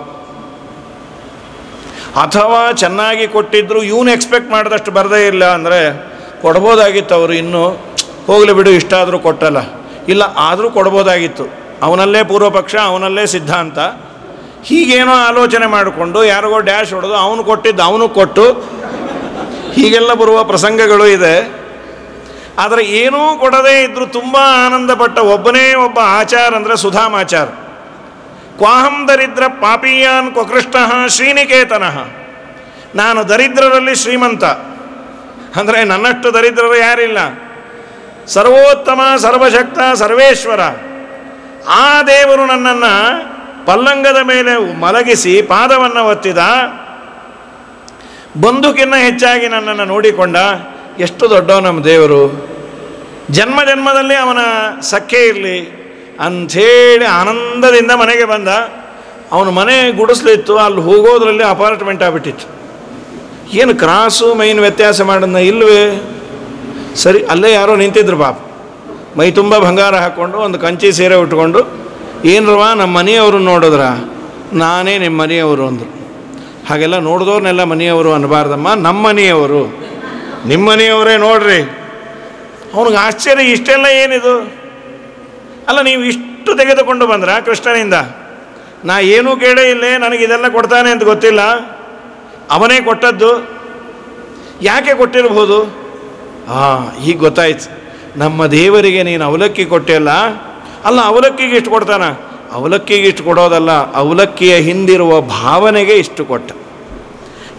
ಅಥವಾ ಚೆನ್ನಾಗಿ ಕೊಟ್ಟಿದ್ರು ಇವನು ಎಕ್ಸ್ಪೆಕ್ಟ್ ಮಾಡಿದಷ್ಟು ಬರದೇ ಇಲ್ಲ ಅಂದರೆ ಕೊಡ್ಬೋದಾಗಿತ್ತು ಅವರು ಇನ್ನೂ ಹೋಗಲಿ ಬಿಡು ಇಷ್ಟಾದರೂ ಕೊಟ್ಟಲ್ಲ ಇಲ್ಲ ಆದರೂ ಕೊಡ್ಬೋದಾಗಿತ್ತು ಅವನಲ್ಲೇ ಪೂರ್ವ ಪಕ್ಷ ಅವನಲ್ಲೇ ಸಿದ್ಧಾಂತ ಹೀಗೇನೋ ಆಲೋಚನೆ ಮಾಡಿಕೊಂಡು ಯಾರಿಗೋ ಡ್ಯಾಶ್ ಹೊಡೆದು ಅವನು ಕೊಟ್ಟಿದ್ದು ಅವನು ಕೊಟ್ಟು ಹೀಗೆಲ್ಲ ಬರುವ ಪ್ರಸಂಗಗಳು ಇದೆ ಆದರೆ ಏನೂ ಕೊಡದೇ ಇದ್ದರೂ ತುಂಬ ಆನಂದಪಟ್ಟ ಒಬ್ಬನೇ ಒಬ್ಬ ಆಚಾರ ಅಂದರೆ ಸುಧಾಮಾಚಾರ ಕ್ವಾಹಂ ದರಿದ್ರ ಪಾಪೀಯಾನ್ ಕೊಕೃಷ್ಣ ಶ್ರೀನಿಕೇತನಃ ನಾನು ದರಿದ್ರರಲ್ಲಿ ಶ್ರೀಮಂತ ಅಂದರೆ ನನ್ನಷ್ಟು ದರಿದ್ರರು ಯಾರಿಲ್ಲ ಸರ್ವೋತ್ತಮ ಸರ್ವಶಕ್ತ ಸರ್ವೇಶ್ವರ ಆ ದೇವರು ನನ್ನನ್ನು ಪಲ್ಲಂಗದ ಮೇಲೆ ಮಲಗಿಸಿ ಪಾದವನ್ನು ಒತ್ತಿದ ಬಂದುಕಿನ್ನ ಹೆಚ್ಚಾಗಿ ನನ್ನನ್ನು ನೋಡಿಕೊಂಡ ಎಷ್ಟು ದೊಡ್ಡ ನಮ್ಮ ದೇವರು ಜನ್ಮ ಜನ್ಮದಲ್ಲಿ ಅವನ ಸಖ್ಯೆ ಇರಲಿ ಅಂಥೇಳಿ ಆನಂದದಿಂದ ಮನೆಗೆ ಬಂದ ಅವನ ಮನೆ ಗುಡಿಸ್ಲಿತ್ತು ಅಲ್ಲಿ ಹೋಗೋದ್ರಲ್ಲಿ ಅಪಾರ್ಟ್ಮೆಂಟ್ ಆಗ್ಬಿಟ್ಟಿತ್ತು ಏನು ಕ್ರಾಸು ಮೈನ್ ವ್ಯತ್ಯಾಸ ಮಾಡೋದನ್ನ ಇಲ್ವೇ ಸರಿ ಅಲ್ಲೇ ಯಾರೋ ನಿಂತಿದ್ರು ಪಾಪ ಮೈ ತುಂಬ ಬಂಗಾರ ಹಾಕ್ಕೊಂಡು ಒಂದು ಕಂಚಿ ಸೀರೆ ಉಟ್ಕೊಂಡು ಏನರವ ನಮ್ಮ ಮನೆಯವರು ನೋಡಿದ್ರ ನಾನೇ ನಿಮ್ಮ ಮನೆಯವರು ಅಂದರು ಹಾಗೆಲ್ಲ ನೋಡಿದವ್ರನ್ನೆಲ್ಲ ಮನೆಯವರು ಅನ್ನಬಾರ್ದಮ್ಮ ನಮ್ಮ ಮನೆಯವರು ನಿಮ್ಮ ಮನೆಯವರೇ ನೋಡ್ರಿ ಅವನಿಗೆ ಆಶ್ಚರ್ಯ ಇಷ್ಟೆಲ್ಲ ಏನಿದು ಅಲ್ಲ ನೀವು ಇಷ್ಟು ತೆಗೆದುಕೊಂಡು ಬಂದ್ರ ಕೃಷ್ಣನಿಂದ ನಾ ಏನೂ ಕೇಳೇ ಇಲ್ಲೇ ನನಗೆ ಇದೆಲ್ಲ ಕೊಡ್ತಾನೆ ಅಂತ ಗೊತ್ತಿಲ್ಲ ಅವನೇ ಕೊಟ್ಟದ್ದು ಯಾಕೆ ಕೊಟ್ಟಿರ್ಬೋದು ಹಾಂ ಈಗ ಗೊತ್ತಾಯ್ತು ನಮ್ಮ ದೇವರಿಗೆ ನೀನು ಅವಲಕ್ಕಿ ಕೊಟ್ಟಿಲ್ಲ ಅಲ್ಲ ಅವಲಕ್ಕಿಗೆ ಇಷ್ಟು ಕೊಡ್ತಾನ ಅವಲಕ್ಕಿಗೆ ಇಷ್ಟು ಕೊಡೋದಲ್ಲ ಅವಲಕ್ಕಿಯ ಹಿಂದಿರುವ ಭಾವನೆಗೆ ಇಷ್ಟು ಕೊಟ್ಟ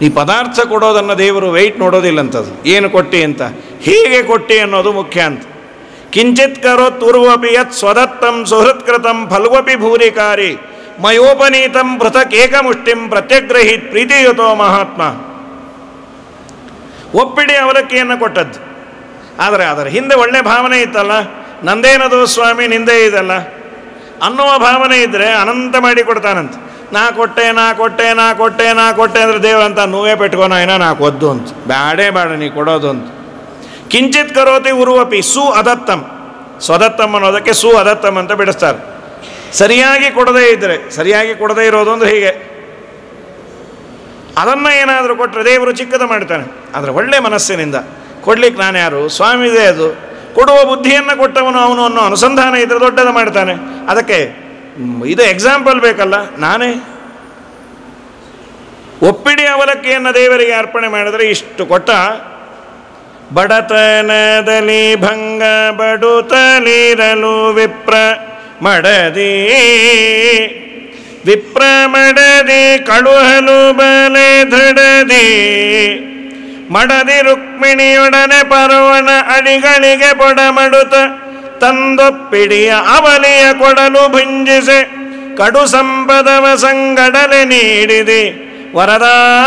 ನೀ ಪದಾರ್ಥ ಕೊಡೋದನ್ನು ದೇವರು ವೆಯ್ಟ್ ನೋಡೋದಿಲ್ಲಂಥದ್ದು ಏನು ಕೊಟ್ಟಿ ಅಂತ ಹೀಗೆ ಕೊಟ್ಟಿ ಅನ್ನೋದು ಮುಖ್ಯ ಅಂತ ಕಿಂಚಿತ್ ಕರೋತ್ ಉರ್ವಪಿ ಯತ್ ಸ್ವದತ್ತಂ ಸುಹೃತ್ಕೃತಂ ಫಲ್ವಪಿ ಭೂರಿಕಾರಿ ಮಯೋಪನೀತಂ ಪೃಥಕ್ ಏಕಮುಷ್ಟಿಂ ಪ್ರತ್ಯಗ್ರಹಿತ್ ಪ್ರೀತಿಯುತೋ ಮಹಾತ್ಮ ಒಪ್ಪಿಡಿ ಅವಲಕ್ಕಿಯನ್ನು ಕೊಟ್ಟದ್ದು ಆದರೆ ಅದರ ಹಿಂದೆ ಒಳ್ಳೆ ಭಾವನೆ ಇತ್ತಲ್ಲ ನಂದೇನದು ಸ್ವಾಮಿ ನಿಂದೇ ಇದಲ್ಲ ಅನ್ನುವ ಭಾವನೆ ಇದ್ದರೆ ಅನಂತ ಮಾಡಿ ಕೊಡ್ತಾನಂತ ನಾ ಕೊಟ್ಟೆ ನಾ ಕೊಟ್ಟೆ ನಾ ಕೊಟ್ಟೆ ನಾ ಕೊಟ್ಟೆ ಅಂದರೆ ದೇವರಂತ ನೋವೇ ಪೆಟ್ಕೋನ ಏನೋ ನಾ ಕೊದ್ದು ಅಂತ ಬ್ಯಾಡೇ ಬೇಡ ನೀ ಕೊಡೋದು ಅಂತ ಕಿಂಚಿತ್ ಕರೋತಿ ಉರುವಪಿ ಸು ಅದತ್ತಂ ಸ್ವದತ್ತಂ ಅನ್ನೋದಕ್ಕೆ ಸು ಅದತ್ತಂ ಅಂತ ಬಿಡಿಸ್ತಾರೆ ಸರಿಯಾಗಿ ಕೊಡದೇ ಇದ್ದರೆ ಸರಿಯಾಗಿ ಕೊಡದೇ ಇರೋದು ಅಂದ್ರೆ ಹೀಗೆ ಅದನ್ನು ಏನಾದರೂ ಕೊಟ್ಟರೆ ದೇವರು ಚಿಕ್ಕದು ಮಾಡ್ತಾನೆ ಆದರೆ ಒಳ್ಳೆ ಮನಸ್ಸಿನಿಂದ ಕೊಡ್ಲಿಕ್ಕೆ ನಾನು ಯಾರು ಸ್ವಾಮಿ ಇದೆ ಅದು ಕೊಡುವ ಬುದ್ಧಿಯನ್ನು ಕೊಟ್ಟವನು ಅವನು ಅನ್ನೋ ಅನುಸಂಧಾನ ಇದ್ರೆ ದೊಡ್ಡದು ಮಾಡ್ತಾನೆ ಅದಕ್ಕೆ ಮ್, ಇದು ಎಕ್ಸಾಂಪಲ್ ಬೇಕಲ್ಲ ನಾನೇ ಒಪ್ಪಿಡಿ ಅವಲಕ್ಕಿಯನ್ನು ದೇವರಿಗೆ ಅರ್ಪಣೆ ಮಾಡಿದರೆ ಇಷ್ಟು ಕೊಟ್ಟ ಬಡತನದಲ್ಲಿ ಭಂಗ ಬಡುತ್ತಲಿರಲು ವಿಪ್ರ ಮಡದಿ ವಿಪ್ರ ಮಡದಿ ಕಳುಹಲು ಬಲೆ ದಡದಿ ಮಡದಿ ರುಕ್ಮಿಣಿಯೊಡನೆ ಪರವನ ಅಡಿಗಳಿಗೆ ಬೊಡಮಡುತ್ತ ತಂದೊಪ್ಪಿಡಿಯ ಅವಲಿಯ ಕೊಡಲು ಭುಂಜಿಸೆ ಕಡು ಸಂಪದವ ಸಂಗಡಲೆ ನೀಡಿದಿ ವರದ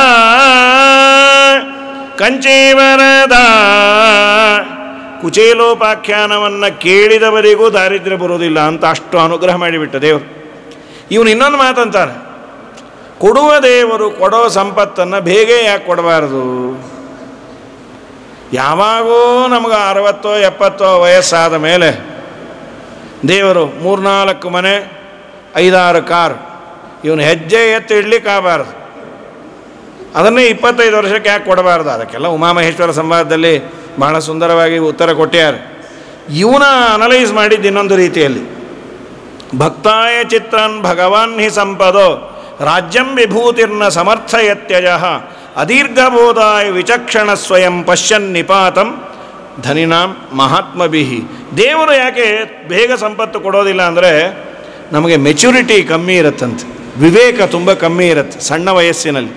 ಕಂಚಿ ವರದ ಕುಚೇಲೋಪಾಖ್ಯಾನವನ್ನು ಕೇಳಿದವರಿಗೂ ದಾರಿದ್ರ್ಯ ಬರುವುದಿಲ್ಲ ಅಂತ ಅಷ್ಟು ಅನುಗ್ರಹ ಮಾಡಿಬಿಟ್ಟ ದೇವರು ಇವನು ಇನ್ನೊಂದು ಮಾತಂತಾನೆ ಕೊಡುವ ದೇವರು ಕೊಡೋ ಸಂಪತ್ತನ್ನು ಬೇಗ ಯಾಕೆ ಕೊಡಬಾರದು ಯಾವಾಗೋ ನಮಗೆ ಅರವತ್ತೋ ಎಪ್ಪತ್ತೋ ವಯಸ್ಸಾದ ಮೇಲೆ ದೇವರು ಮೂರ್ನಾಲ್ಕು ಮನೆ ಐದಾರು ಕಾರ್ ಇವನು ಹೆಜ್ಜೆ ಎತ್ತಿ ಇಡ್ಲಿಕ್ಕಾಗಬಾರ್ದು ಅದನ್ನೇ ಇಪ್ಪತ್ತೈದು ವರ್ಷಕ್ಕೆ ಯಾಕೆ ಕೊಡಬಾರ್ದು ಅದಕ್ಕೆಲ್ಲ ಉಮಾಮಹೇಶ್ವರ ಸಂವಾದದಲ್ಲಿ ಬಹಳ ಸುಂದರವಾಗಿ ಉತ್ತರ ಕೊಟ್ಟ್ಯಾರೆ ಇವನ ಅನಲೈಸ್ ಮಾಡಿದ್ದು ಇನ್ನೊಂದು ರೀತಿಯಲ್ಲಿ ಭಕ್ತಾಯ ಚಿತ್ರನ್ ಭಗವಾನ್ ಹಿ ಸಂಪದೋ ರಾಜ್ಯಂ ವಿಭೂತಿರ್ನ ಸಮರ್ಥಯತ್ಯಜ ಅದೀರ್ಘಬೋಧಾಯ ವಿಚಕ್ಷಣ ಸ್ವಯಂ ಪಶ್ಯನ್ ನಿಪಾತಂ ಧನಿನಾಂ ಮಹಾತ್ಮಭಿಹಿ ದೇವರು ಯಾಕೆ ಬೇಗ ಸಂಪತ್ತು ಕೊಡೋದಿಲ್ಲ ಅಂದರೆ ನಮಗೆ ಮೆಚುರಿಟಿ ಕಮ್ಮಿ ಇರುತ್ತಂತೆ ವಿವೇಕ ತುಂಬ ಕಮ್ಮಿ ಇರುತ್ತೆ ಸಣ್ಣ ವಯಸ್ಸಿನಲ್ಲಿ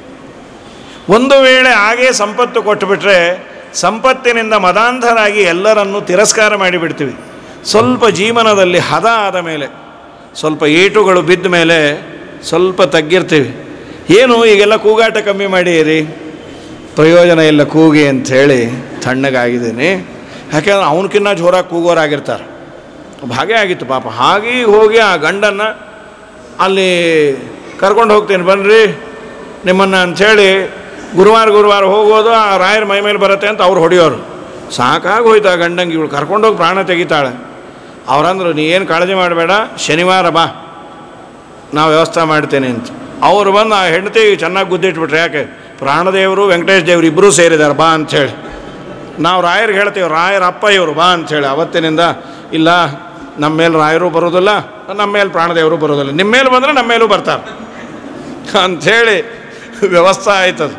ಒಂದು ವೇಳೆ ಹಾಗೇ ಸಂಪತ್ತು ಕೊಟ್ಟುಬಿಟ್ರೆ ಸಂಪತ್ತಿನಿಂದ ಮದಾಂಧರಾಗಿ ಎಲ್ಲರನ್ನೂ ತಿರಸ್ಕಾರ ಮಾಡಿಬಿಡ್ತೀವಿ ಸ್ವಲ್ಪ ಜೀವನದಲ್ಲಿ ಹದ ಆದ ಮೇಲೆ ಸ್ವಲ್ಪ ಏಟುಗಳು ಬಿದ್ದ ಮೇಲೆ ಸ್ವಲ್ಪ ತಗ್ಗಿರ್ತೀವಿ ಏನು ಈಗೆಲ್ಲ ಕೂಗಾಟ ಕಮ್ಮಿ ಮಾಡಿರಿ ಪ್ರಯೋಜನ ಇಲ್ಲ ಕೂಗಿ ಅಂಥೇಳಿ ತಣ್ಣಗಾಗಿದ್ದೀನಿ ಯಾಕೆಂದ್ರೆ ಅವನಕ್ಕಿನ್ನ ಜೋರಾಗಿ ಕೂಗೋರಾಗಿರ್ತಾರೆ ಹಾಗೆ ಆಗಿತ್ತು ಪಾಪ ಹಾಗೆ ಹೋಗಿ ಆ ಗಂಡನ್ನು ಅಲ್ಲಿ ಕರ್ಕೊಂಡು ಹೋಗ್ತೀನಿ ಬನ್ನಿರಿ ನಿಮ್ಮನ್ನು ಅಂಥೇಳಿ ಗುರುವಾರ ಗುರುವಾರ ಹೋಗೋದು ಆ ರಾಯರ ಮೈ ಮೇಲೆ ಬರುತ್ತೆ ಅಂತ ಅವ್ರು ಹೊಡೆಯೋರು ಸಾಕಾಗಿ ಹೋಯ್ತು ಆ ಗಂಡಂಗೆ ಇವಳು ಕರ್ಕೊಂಡೋಗಿ ಪ್ರಾಣ ತೆಗಿತಾಳೆ ಅವ್ರಂದ್ರು ನೀ ಏನು ಕಾಳಜಿ ಮಾಡಬೇಡ ಶನಿವಾರ ಬಾ ನಾವು ವ್ಯವಸ್ಥೆ ಮಾಡ್ತೇನೆ ಅಂತ ಅವ್ರು ಬಂದು ಆ ಹೆಂಡತಿ ಚೆನ್ನಾಗಿ ಗುದ್ದಿಟ್ಬಿಟ್ರೆ ಯಾಕೆ ಪ್ರಾಣದೇವರು ವೆಂಕಟೇಶ್ ದೇವರು ಇಬ್ಬರೂ ಸೇರಿದ್ದಾರೆ ಬಾ ಅಂಥೇಳಿ ನಾವು ರಾಯರಿಗೆ ಹೇಳ್ತೀವಿ ರಾಯರ ಅಪ್ಪ ಇವರು ಬಾ ಅಂಥೇಳಿ ಅವತ್ತಿನಿಂದ ಇಲ್ಲ ನಮ್ಮ ಮೇಲೆ ರಾಯರು ಬರೋದಿಲ್ಲ ನಮ್ಮ ಮೇಲೆ ಪ್ರಾಣದೇವರು ಬರೋದಿಲ್ಲ ನಿಮ್ಮ ಮೇಲೆ ಬಂದರೆ ನಮ್ಮ ಮೇಲೂ ಬರ್ತಾರೆ ಅಂಥೇಳಿ ವ್ಯವಸ್ಥೆ ಆಯ್ತದು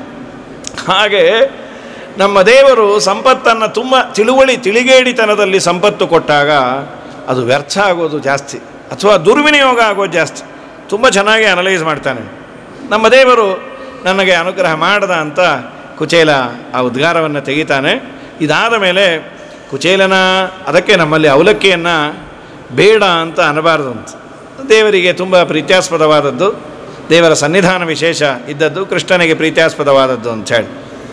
ಹಾಗೆ ನಮ್ಮ ದೇವರು ಸಂಪತ್ತನ್ನು ತುಂಬ ತಿಳುವಳಿ ತಿಳಿಗೇಡಿತನದಲ್ಲಿ ಸಂಪತ್ತು ಕೊಟ್ಟಾಗ ಅದು ವ್ಯರ್ಥ ಆಗೋದು ಜಾಸ್ತಿ ಅಥವಾ ದುರ್ವಿನಿಯೋಗ ಆಗೋದು ಜಾಸ್ತಿ ತುಂಬ ಚೆನ್ನಾಗಿ ಅನಲೈಸ್ ಮಾಡ್ತಾನೆ ನಮ್ಮ ದೇವರು ನನಗೆ ಅನುಗ್ರಹ ಮಾಡದ ಅಂತ ಕುಚೇಲ ಆ ಉದ್ಗಾರವನ್ನು ತೆಗಿತಾನೆ ಇದಾದ ಮೇಲೆ ಕುಚೇಲನ ಅದಕ್ಕೆ ನಮ್ಮಲ್ಲಿ ಅವಲಕ್ಕಿಯನ್ನು ಬೇಡ ಅಂತ ಅನ್ನಬಾರ್ದು ಅಂತ ದೇವರಿಗೆ ತುಂಬ ಪ್ರೀತ್ಯಾಸ್ಪದವಾದದ್ದು ದೇವರ ಸನ್ನಿಧಾನ ವಿಶೇಷ ಇದ್ದದ್ದು ಕೃಷ್ಣನಿಗೆ ಪ್ರೀತ್ಯಾಸ್ಪದವಾದದ್ದು ಅಂಥೇಳಿ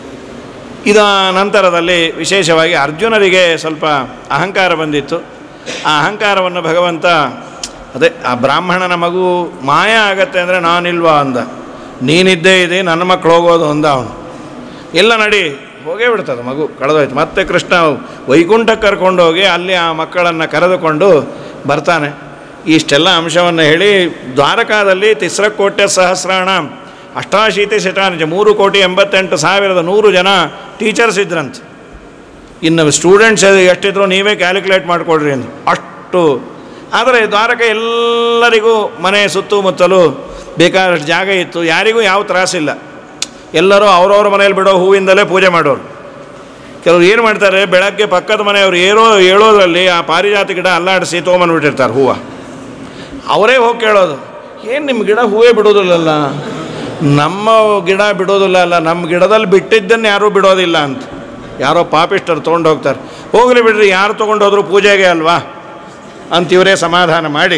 ಇದ ನಂತರದಲ್ಲಿ ವಿಶೇಷವಾಗಿ ಅರ್ಜುನರಿಗೆ ಸ್ವಲ್ಪ ಅಹಂಕಾರ ಬಂದಿತ್ತು ಆ ಅಹಂಕಾರವನ್ನು ಭಗವಂತ ಅದೇ ಆ ಬ್ರಾಹ್ಮಣನ ಮಗು ಮಾಯ ಆಗತ್ತೆ ಅಂದರೆ ನಾನಿಲ್ವಾ ಅಂದ ನೀನಿದ್ದೇ ಇದೆ ನನ್ನ ಮಕ್ಕಳು ಹೋಗೋದು ಅಂದ ಅವನು ಎಲ್ಲ ನಡಿ ಹೋಗೇ ಬಿಡ್ತದೆ ಮಗು ಕಳೆದೋಯ್ತು ಮತ್ತೆ ಕೃಷ್ಣ ವೈಕುಂಠಕ್ಕೆ ಕರ್ಕೊಂಡೋಗಿ ಅಲ್ಲಿ ಆ ಮಕ್ಕಳನ್ನು ಕರೆದುಕೊಂಡು ಬರ್ತಾನೆ ಇಷ್ಟೆಲ್ಲ ಅಂಶವನ್ನು ಹೇಳಿ ದ್ವಾರಕಾದಲ್ಲಿ ತಿಸ್ರಕೋಟ್ಯ ಸಹಸ್ರಾಣ ಅಷ್ಟಾಶೀತಿ ಶತಾನಿಜ ಮೂರು ಕೋಟಿ ಎಂಬತ್ತೆಂಟು ಸಾವಿರದ ನೂರು ಜನ ಟೀಚರ್ಸ್ ಇದ್ರಂತೆ ಇನ್ನು ಸ್ಟೂಡೆಂಟ್ಸ್ ಎಷ್ಟಿದ್ರು ನೀವೇ ಕ್ಯಾಲ್ಕುಲೇಟ್ ಮಾಡಿಕೊಡ್ರಿ ಅಂತ ಅಷ್ಟು ಆದರೆ ದ್ವಾರಕ ಎಲ್ಲರಿಗೂ ಮನೆ ಸುತ್ತಮುತ್ತಲು ಬೇಕಾದಷ್ಟು ಜಾಗ ಇತ್ತು ಯಾರಿಗೂ ಯಾವ ತ್ರಾಸಿಲ್ಲ ಎಲ್ಲರೂ ಅವ್ರವ್ರ ಮನೇಲಿ ಬಿಡೋ ಹೂವಿಂದಲೇ ಪೂಜೆ ಮಾಡೋರು ಕೆಲವರು ಏನು ಮಾಡ್ತಾರೆ ಬೆಳಗ್ಗೆ ಪಕ್ಕದ ಮನೆಯವರು ಏರೋ ಹೇಳೋದ್ರಲ್ಲಿ ಆ ಪಾರಿಜಾತ ಗಿಡ ಅಲ್ಲಾಡಿಸಿ ತೊಗೊಂಬಂದ್ಬಿಟ್ಟಿರ್ತಾರೆ ಹೂವು ಅವರೇ ಹೋಗಿ ಕೇಳೋದು ಏನು ನಿಮ್ಮ ಗಿಡ ಹೂವೇ ಬಿಡೋದಿಲ್ಲಲ್ಲ ನಮ್ಮ ಗಿಡ ಬಿಡೋದಿಲ್ಲ ಅಲ್ಲ ನಮ್ಮ ಗಿಡದಲ್ಲಿ ಬಿಟ್ಟಿದ್ದನ್ನು ಯಾರೂ ಬಿಡೋದಿಲ್ಲ ಅಂತ ಯಾರೋ ಪಾಪಿಷ್ಟರು ತೊಗೊಂಡು ಹೋಗ್ತಾರೆ ಹೋಗಲಿ ಬಿಡ್ರಿ ಯಾರು ತೊಗೊಂಡು ಹೋದ್ರು ಪೂಜೆಗೆ ಅಲ್ವಾ ಅಂತ ಇವರೇ ಸಮಾಧಾನ ಮಾಡಿ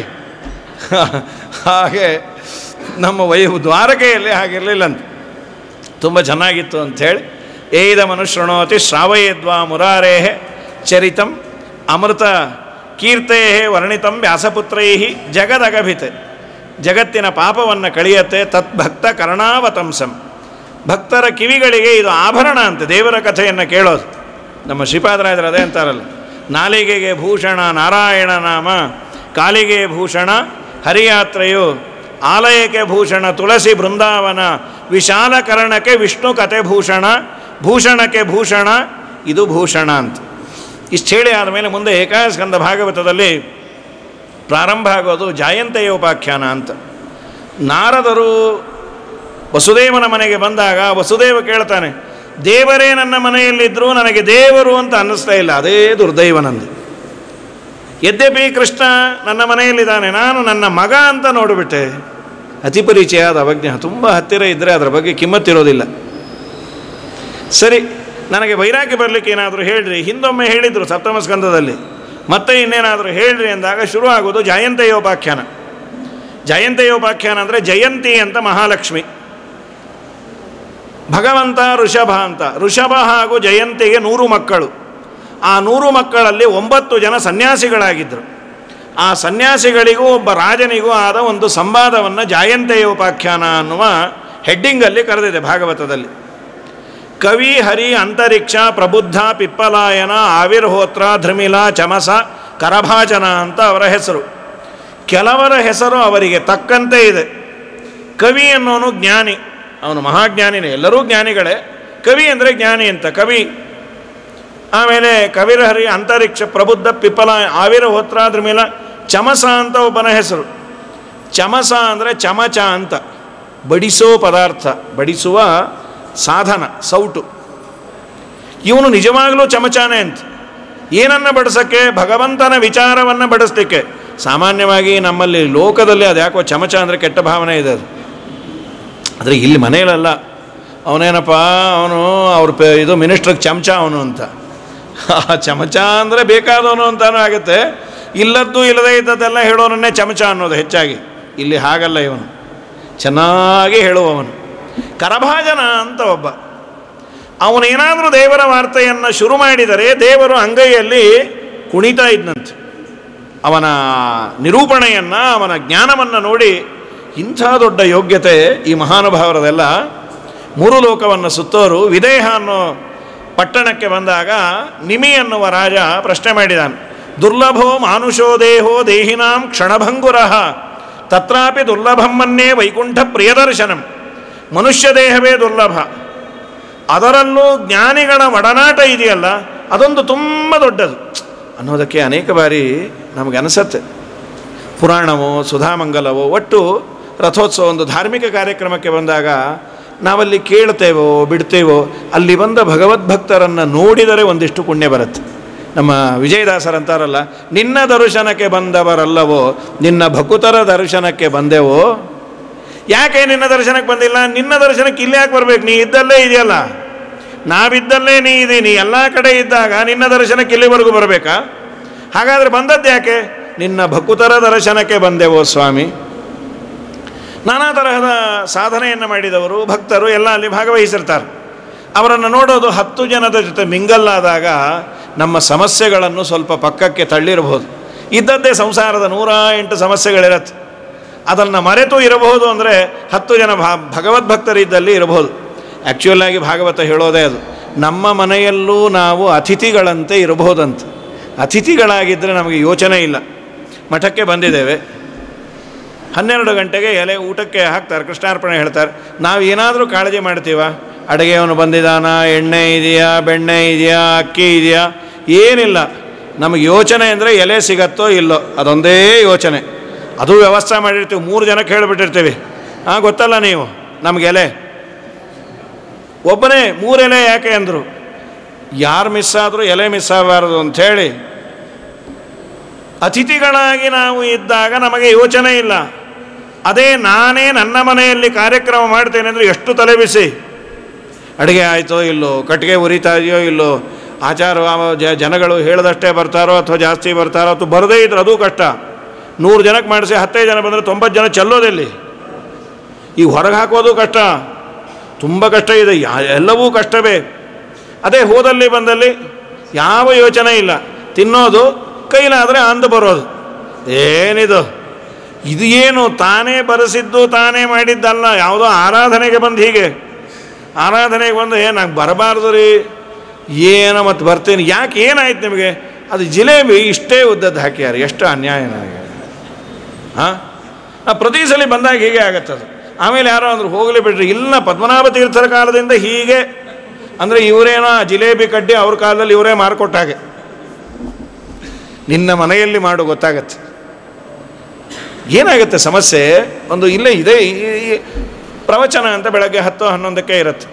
ಹಾಗೆ ನಮ್ಮ ವೈ ದ್ವಾರಕೆಯಲ್ಲಿ ಹಾಗಿರಲಿಲ್ಲ ಅಂತ ತುಂಬ ಚೆನ್ನಾಗಿತ್ತು ಅಂಥೇಳಿ ಏದ ಮನುಶೃಣೋತಿ ಶ್ರಾವಯದ್ವಾ ಮುರಾರೇ ಚರಿತಂ ಅಮೃತ ಕೀರ್ತೇ ವರ್ಣಿತಂ ವ್ಯಾಸಪುತ್ರೈ ಜಗದಗಭಿತೆ ಜಗತ್ತಿನ ಪಾಪವನ್ನು ಕಳೆಯತ್ತೆ ತದ್ಭಕ್ತ ಕರ್ಣಾವತಂಸಂ ಭಕ್ತರ ಕಿವಿಗಳಿಗೆ ಇದು ಆಭರಣ ಅಂತ ದೇವರ ಕಥೆಯನ್ನು ಕೇಳೋದು ನಮ್ಮ ಶ್ರೀಪಾದರಾಜರು ಅದೇ ಅಂತಾರಲ್ಲ ನಾಲಿಗೆಗೆ ಭೂಷಣ ನಾರಾಯಣ ನಾಮ ಕಾಲಿಗೆ ಭೂಷಣ ಹರಿಯಾತ್ರೆಯು ಆಲಯಕ್ಕೆ ಭೂಷಣ ತುಳಸಿ ಬೃಂದಾವನ ವಿಶಾಲ ಕರ್ಣಕ್ಕೆ ವಿಷ್ಣು ಕತೆ ಭೂಷಣ ಭೂಷಣಕ್ಕೆ ಭೂಷಣ ಇದು ಭೂಷಣ ಅಂತ ಇಷ್ಟು ಹೇಳಿ ಆದಮೇಲೆ ಮುಂದೆ ಏಕಾಸ್ಕಂದ ಭಾಗವತದಲ್ಲಿ ಪ್ರಾರಂಭ ಆಗೋದು ಜಾಯಂತೆಯ ಉಪಾಖ್ಯಾನ ಅಂತ ನಾರದರು ವಸುದೇವನ ಮನೆಗೆ ಬಂದಾಗ ವಸುದೇವ ಕೇಳ್ತಾನೆ ದೇವರೇ ನನ್ನ ಮನೆಯಲ್ಲಿದ್ದರೂ ನನಗೆ ದೇವರು ಅಂತ ಅನ್ನಿಸ್ತಾ ಇಲ್ಲ ಅದೇ ದುರ್ದೈವ ನಂದು ಯದ್ಯಪಿ ಕೃಷ್ಣ ನನ್ನ ಮನೆಯಲ್ಲಿದ್ದಾನೆ ನಾನು ನನ್ನ ಮಗ ಅಂತ ನೋಡಿಬಿಟ್ಟೆ ಅತಿ ಪರಿಚಯದ ಅವಜ್ಞ ತುಂಬ ಹತ್ತಿರ ಇದ್ದರೆ ಅದರ ಬಗ್ಗೆ ಕಿಮ್ಮತ್ತಿರೋದಿಲ್ಲ ಸರಿ ನನಗೆ ವೈರಾಗ್ಯ ಬರಲಿಕ್ಕೆ ಏನಾದರೂ ಹೇಳ್ರಿ ಹಿಂದೊಮ್ಮೆ ಹೇಳಿದರು ಸಪ್ತಮ ಸ್ಕಂದದಲ್ಲಿ ಮತ್ತೆ ಇನ್ನೇನಾದರೂ ಹೇಳ್ರಿ ಅಂದಾಗ ಶುರು ಆಗೋದು ಜಯಂತೆಯೋಪಾಖ್ಯಾನ ಜಯಂತೆಯೋಪಾಖ್ಯಾನ ಅಂದರೆ ಜಯಂತಿ ಅಂತ ಮಹಾಲಕ್ಷ್ಮಿ ಭಗವಂತ ಋಷಭ ಅಂತ ಋಷಭ ಹಾಗೂ ಜಯಂತಿಗೆ ನೂರು ಮಕ್ಕಳು ಆ ನೂರು ಮಕ್ಕಳಲ್ಲಿ ಒಂಬತ್ತು ಜನ ಸನ್ಯಾಸಿಗಳಾಗಿದ್ದರು ಆ ಸನ್ಯಾಸಿಗಳಿಗೂ ಒಬ್ಬ ರಾಜನಿಗೂ ಆದ ಒಂದು ಸಂವಾದವನ್ನು ಜಾಯಂತೆಯೋಪಾಖ್ಯಾನ ಅನ್ನುವ ಹೆಡ್ಡಿಂಗಲ್ಲಿ ಕರೆದಿದೆ ಭಾಗವತದಲ್ಲಿ ಕವಿ ಹರಿ ಅಂತರಿಕ್ಷ ಪ್ರಬುದ್ಧ ಪಿಪ್ಪಲಾಯನ ಆವಿರ್ಹೋತ್ರ ಧೃಮಿಲ ಚಮಸ ಕರಭಾಜನ ಅಂತ ಅವರ ಹೆಸರು ಕೆಲವರ ಹೆಸರು ಅವರಿಗೆ ತಕ್ಕಂತೆ ಇದೆ ಕವಿ ಅನ್ನೋನು ಜ್ಞಾನಿ ಅವನು ಮಹಾಜ್ಞಾನಿನೇ ಎಲ್ಲರೂ ಜ್ಞಾನಿಗಳೇ ಕವಿ ಅಂದರೆ ಜ್ಞಾನಿ ಅಂತ ಕವಿ ಆಮೇಲೆ ಕವಿರಹರಿ ಅಂತರಿಕ್ಷ ಪ್ರಬುದ್ಧ ಪಿಪ್ಪಲ ಆವಿರ್ಹೋತ್ರ ಧೃಮಿಲ ಚಮಸ ಅಂತ ಒಬ್ಬನ ಹೆಸರು ಚಮಸ ಅಂದರೆ ಚಮಚ ಅಂತ ಬಡಿಸೋ ಪದಾರ್ಥ ಬಡಿಸುವ ಸಾಧನ ಸೌಟು ಇವನು ನಿಜವಾಗಲೂ ಚಮಚಾನೆ ಅಂತ ಏನನ್ನು ಬಡಿಸೋಕ್ಕೆ ಭಗವಂತನ ವಿಚಾರವನ್ನು ಬಡಿಸ್ಲಿಕ್ಕೆ ಸಾಮಾನ್ಯವಾಗಿ ನಮ್ಮಲ್ಲಿ ಲೋಕದಲ್ಲಿ ಅದು ಯಾಕೋ ಚಮಚ ಅಂದರೆ ಕೆಟ್ಟ ಭಾವನೆ ಇದೆ ಅದು ಆದರೆ ಇಲ್ಲಿ ಮನೆಯಲ್ಲ ಅವನೇನಪ್ಪ ಅವನು ಅವ್ರ ಪೆ ಇದು ಮಿನಿಸ್ಟ್ರಿಗೆ ಚಮಚ ಅವನು ಅಂತ ಆ ಚಮಚ ಅಂದರೆ ಬೇಕಾದವನು ಅಂತಾನೂ ಆಗುತ್ತೆ ಇಲ್ಲದ್ದು ಇಲ್ಲದೇ ಇದ್ದದ್ದೆಲ್ಲ ಹೇಳೋನನ್ನೇ ಚಮಚ ಅನ್ನೋದು ಹೆಚ್ಚಾಗಿ ಇಲ್ಲಿ ಹಾಗಲ್ಲ ಇವನು ಚೆನ್ನಾಗಿ ಹೇಳುವವನು ಕರಭಾಜನ ಅಂತ ಒಬ್ಬ ಅವನೇನಾದರೂ ದೇವರ ವಾರ್ತೆಯನ್ನು ಶುರು ಮಾಡಿದರೆ ದೇವರು ಅಂಗೈಯಲ್ಲಿ ಕುಣಿತಾ ಇದ್ದಂತೆ ಅವನ ನಿರೂಪಣೆಯನ್ನು ಅವನ ಜ್ಞಾನವನ್ನು ನೋಡಿ ಇಂಥ ದೊಡ್ಡ ಯೋಗ್ಯತೆ ಈ ಮಹಾನುಭಾವರದೆಲ್ಲ ಮೂರು ಲೋಕವನ್ನು ಸುತ್ತೋರು ವಿದೇಹ ಅನ್ನೋ ಪಟ್ಟಣಕ್ಕೆ ಬಂದಾಗ ನಿಮಿ ಅನ್ನುವ ರಾಜ ಪ್ರಶ್ನೆ ಮಾಡಿದಾನೆ ದುರ್ಲಭೋ ಮಾನುಷೋ ದೇಹೋ ದೇಹಿನಾಂ ಕ್ಷಣಭಂಗುರಃ ತತ್ರಾಪಿ ದುರ್ಲಭಮ್ಮನ್ನೇ ವೈಕುಂಠ ಪ್ರಿಯದರ್ಶನಂ ಮನುಷ್ಯ ದೇಹವೇ ದುರ್ಲಭ ಅದರಲ್ಲೂ ಜ್ಞಾನಿಗಳ ಒಡನಾಟ ಇದೆಯಲ್ಲ ಅದೊಂದು ತುಂಬ ದೊಡ್ಡದು ಅನ್ನೋದಕ್ಕೆ ಅನೇಕ ಬಾರಿ ನಮಗೆ ಅನಿಸತ್ತೆ ಪುರಾಣವೋ ಸುಧಾಮಂಗಲವೋ ಒಟ್ಟು ರಥೋತ್ಸವ ಒಂದು ಧಾರ್ಮಿಕ ಕಾರ್ಯಕ್ರಮಕ್ಕೆ ಬಂದಾಗ ನಾವಲ್ಲಿ ಕೇಳ್ತೇವೋ ಬಿಡ್ತೇವೋ ಅಲ್ಲಿ ಬಂದ ಭಗವದ್ಭಕ್ತರನ್ನು ನೋಡಿದರೆ ಒಂದಿಷ್ಟು ಪುಣ್ಯ ಬರುತ್ತೆ ನಮ್ಮ ವಿಜಯದಾಸರಂತಾರಲ್ಲ ನಿನ್ನ ದರ್ಶನಕ್ಕೆ ಬಂದವರಲ್ಲವೋ ನಿನ್ನ ಭಕುತರ ದರ್ಶನಕ್ಕೆ ಬಂದೆವೋ ಯಾಕೆ ನಿನ್ನ ದರ್ಶನಕ್ಕೆ ಬಂದಿಲ್ಲ ನಿನ್ನ ದರ್ಶನಕ್ಕೆ ಇಲ್ಲಿ ಯಾಕೆ ಬರ್ಬೇಕು ನೀ ಇದ್ದಲ್ಲೇ ಇದೆಯಲ್ಲ ನಾವಿದ್ದಲ್ಲೇ ನೀ ಇದ್ದೀನಿ ಎಲ್ಲ ಕಡೆ ಇದ್ದಾಗ ನಿನ್ನ ದರ್ಶನಕ್ಕೆ ಇಲ್ಲಿವರೆಗೂ ಬರಬೇಕಾ ಹಾಗಾದರೆ ಬಂದದ್ದು ಯಾಕೆ ನಿನ್ನ ಭಕುತರ ದರ್ಶನಕ್ಕೆ ಬಂದೆವೋ ಸ್ವಾಮಿ ನಾನಾ ತರಹದ ಸಾಧನೆಯನ್ನು ಮಾಡಿದವರು ಭಕ್ತರು ಎಲ್ಲ ಅಲ್ಲಿ ಭಾಗವಹಿಸಿರ್ತಾರೆ ಅವರನ್ನು ನೋಡೋದು ಹತ್ತು ಜನದ ಜೊತೆ ಮಿಂಗಲ್ಲಾದಾಗ ನಮ್ಮ ಸಮಸ್ಯೆಗಳನ್ನು ಸ್ವಲ್ಪ ಪಕ್ಕಕ್ಕೆ ತಳ್ಳಿರಬಹುದು ಇದ್ದದ್ದೇ ಸಂಸಾರದ ನೂರ ಎಂಟು ಸಮಸ್ಯೆಗಳಿರತ್ತೆ ಅದನ್ನು ಮರೆತು ಇರಬಹುದು ಅಂದರೆ ಹತ್ತು ಜನ ಭಾ ಭಗವದ್ಭಕ್ತರಿದ್ದಲ್ಲಿ ಇರಬಹುದು ಆ್ಯಕ್ಚುಯಲ್ಲಾಗಿ ಭಾಗವತ ಹೇಳೋದೇ ಅದು ನಮ್ಮ ಮನೆಯಲ್ಲೂ ನಾವು ಅತಿಥಿಗಳಂತೆ ಇರಬಹುದಂತ ಅತಿಥಿಗಳಾಗಿದ್ದರೆ ನಮಗೆ ಯೋಚನೆ ಇಲ್ಲ ಮಠಕ್ಕೆ ಬಂದಿದ್ದೇವೆ ಹನ್ನೆರಡು ಗಂಟೆಗೆ ಎಲೆ ಊಟಕ್ಕೆ ಹಾಕ್ತಾರೆ ಕೃಷ್ಣಾರ್ಪಣೆ ಹೇಳ್ತಾರೆ ನಾವು ಏನಾದರೂ ಕಾಳಜಿ ಮಾಡ್ತೀವ ಅಡುಗೆಯವನು ಬಂದಿದ್ದಾನ ಎಣ್ಣೆ ಇದೆಯಾ ಬೆಣ್ಣೆ ಇದೆಯಾ ಅಕ್ಕಿ ಇದೆಯಾ ಏನಿಲ್ಲ ನಮಗೆ ಯೋಚನೆ ಅಂದರೆ ಎಲೆ ಸಿಗತ್ತೋ ಇಲ್ಲೋ ಅದೊಂದೇ ಯೋಚನೆ ಅದು ವ್ಯವಸ್ಥೆ ಮಾಡಿರ್ತೀವಿ ಮೂರು ಜನಕ್ಕೆ ಹೇಳಿಬಿಟ್ಟಿರ್ತೀವಿ ಹಾಂ ಗೊತ್ತಲ್ಲ ನೀವು ನಮಗೆ ಎಲೆ ಒಬ್ಬನೇ ಮೂರು ಎಲೆ ಯಾಕೆ ಅಂದರು ಯಾರು ಮಿಸ್ ಆದರೂ ಎಲೆ ಮಿಸ್ ಆಗಬಾರ್ದು ಅಂಥೇಳಿ ಅತಿಥಿಗಳಾಗಿ ನಾವು ಇದ್ದಾಗ ನಮಗೆ ಯೋಚನೆ ಇಲ್ಲ ಅದೇ ನಾನೇ ನನ್ನ ಮನೆಯಲ್ಲಿ ಕಾರ್ಯಕ್ರಮ ಮಾಡ್ತೇನೆ ಅಂದರೆ ಎಷ್ಟು ತಲೆ ಬಿಸಿ ಅಡುಗೆ ಆಯಿತೋ ಇಲ್ಲೋ ಕಟ್ಟಿಗೆ ಉರಿತಾ ಇದೆಯೋ ಇಲ್ಲೋ ಆಚಾರ ಜ- ಜನಗಳು ಹೇಳದಷ್ಟೇ ಬರ್ತಾರೋ ಅಥವಾ ಜಾಸ್ತಿ ಬರ್ತಾರೋ ಅಥವಾ ಬರದೇ ಇದ್ರೆ ಅದು ಕಷ್ಟ ನೂರು ಜನಕ್ಕೆ ಮಾಡಿಸಿ ಹತ್ತೈದು ಜನ ಬಂದರೆ ತೊಂಬತ್ತು ಜನ ಚೆಲ್ಲೋದೆಲ್ಲಿ ಈಗ ಹೊರಗೆ ಹಾಕೋದು ಕಷ್ಟ ತುಂಬ ಕಷ್ಟ ಇದೆ ಯಾ- ಎಲ್ಲವೂ ಕಷ್ಟವೇ ಅದೇ ಹೋದಲ್ಲಿ ಬಂದಲ್ಲಿ ಯಾವ ಯೋಚನೆ ಇಲ್ಲ ತಿನ್ನೋದು ಕೈಲಾದರೆ ಅಂದು ಬರೋದು ಏನಿದು ಇದು ಏನು ತಾನೇ ಬರೆಸಿದ್ದು ತಾನೇ ಮಾಡಿದ್ದಲ್ಲ ಯಾವುದೋ ಆರಾಧನೆಗೆ ಬಂದು ಹೀಗೆ ಆರಾಧನೆಗೆ ಬಂದು ಏನು ನಂಗೆ ಬರಬಾರ್ದು ರೀ ಏನೋ ಮತ್ತು ಬರ್ತೀನಿ ಯಾಕೆ ಏನಾಯ್ತು ನಿಮಗೆ ಅದು ಜಿಲೇಬಿ ಇಷ್ಟೇ ಉದ್ದದ್ದು ಹಾಕ್ಯಾರ ಎಷ್ಟು ಅನ್ಯಾಯ ನನಗೆ ಹಾಂ ಪ್ರತಿ ಸಲ ಬಂದಾಗ ಹೀಗೆ ಆಗತ್ತದು ಆಮೇಲೆ ಯಾರೋ ಅಂದ್ರು ಹೋಗಲಿ ಬಿಡ್ರಿ ಇಲ್ಲ ಪದ್ಮನಾಭ ತೀರ್ಥರ ಕಾಲದಿಂದ ಹೀಗೆ ಅಂದರೆ ಇವರೇನೋ ಆ ಜಿಲೇಬಿ ಕಡ್ಡಿ ಅವ್ರ ಕಾಲದಲ್ಲಿ ಇವರೇ ಮಾರ್ಕೊಟ್ಟ ಹಾಗೆ ನಿನ್ನ ಮನೆಯಲ್ಲಿ ಮಾಡು ಗೊತ್ತಾಗತ್ತೆ ಏನಾಗುತ್ತೆ ಸಮಸ್ಯೆ ಒಂದು ಇಲ್ಲೇ ಇದೆ ಈ- ಈ ಪ್ರವಚನ ಅಂತ ಬೆಳಗ್ಗೆ ಹತ್ತು ಹನ್ನೊಂದಕ್ಕೆ ಇರುತ್ತೆ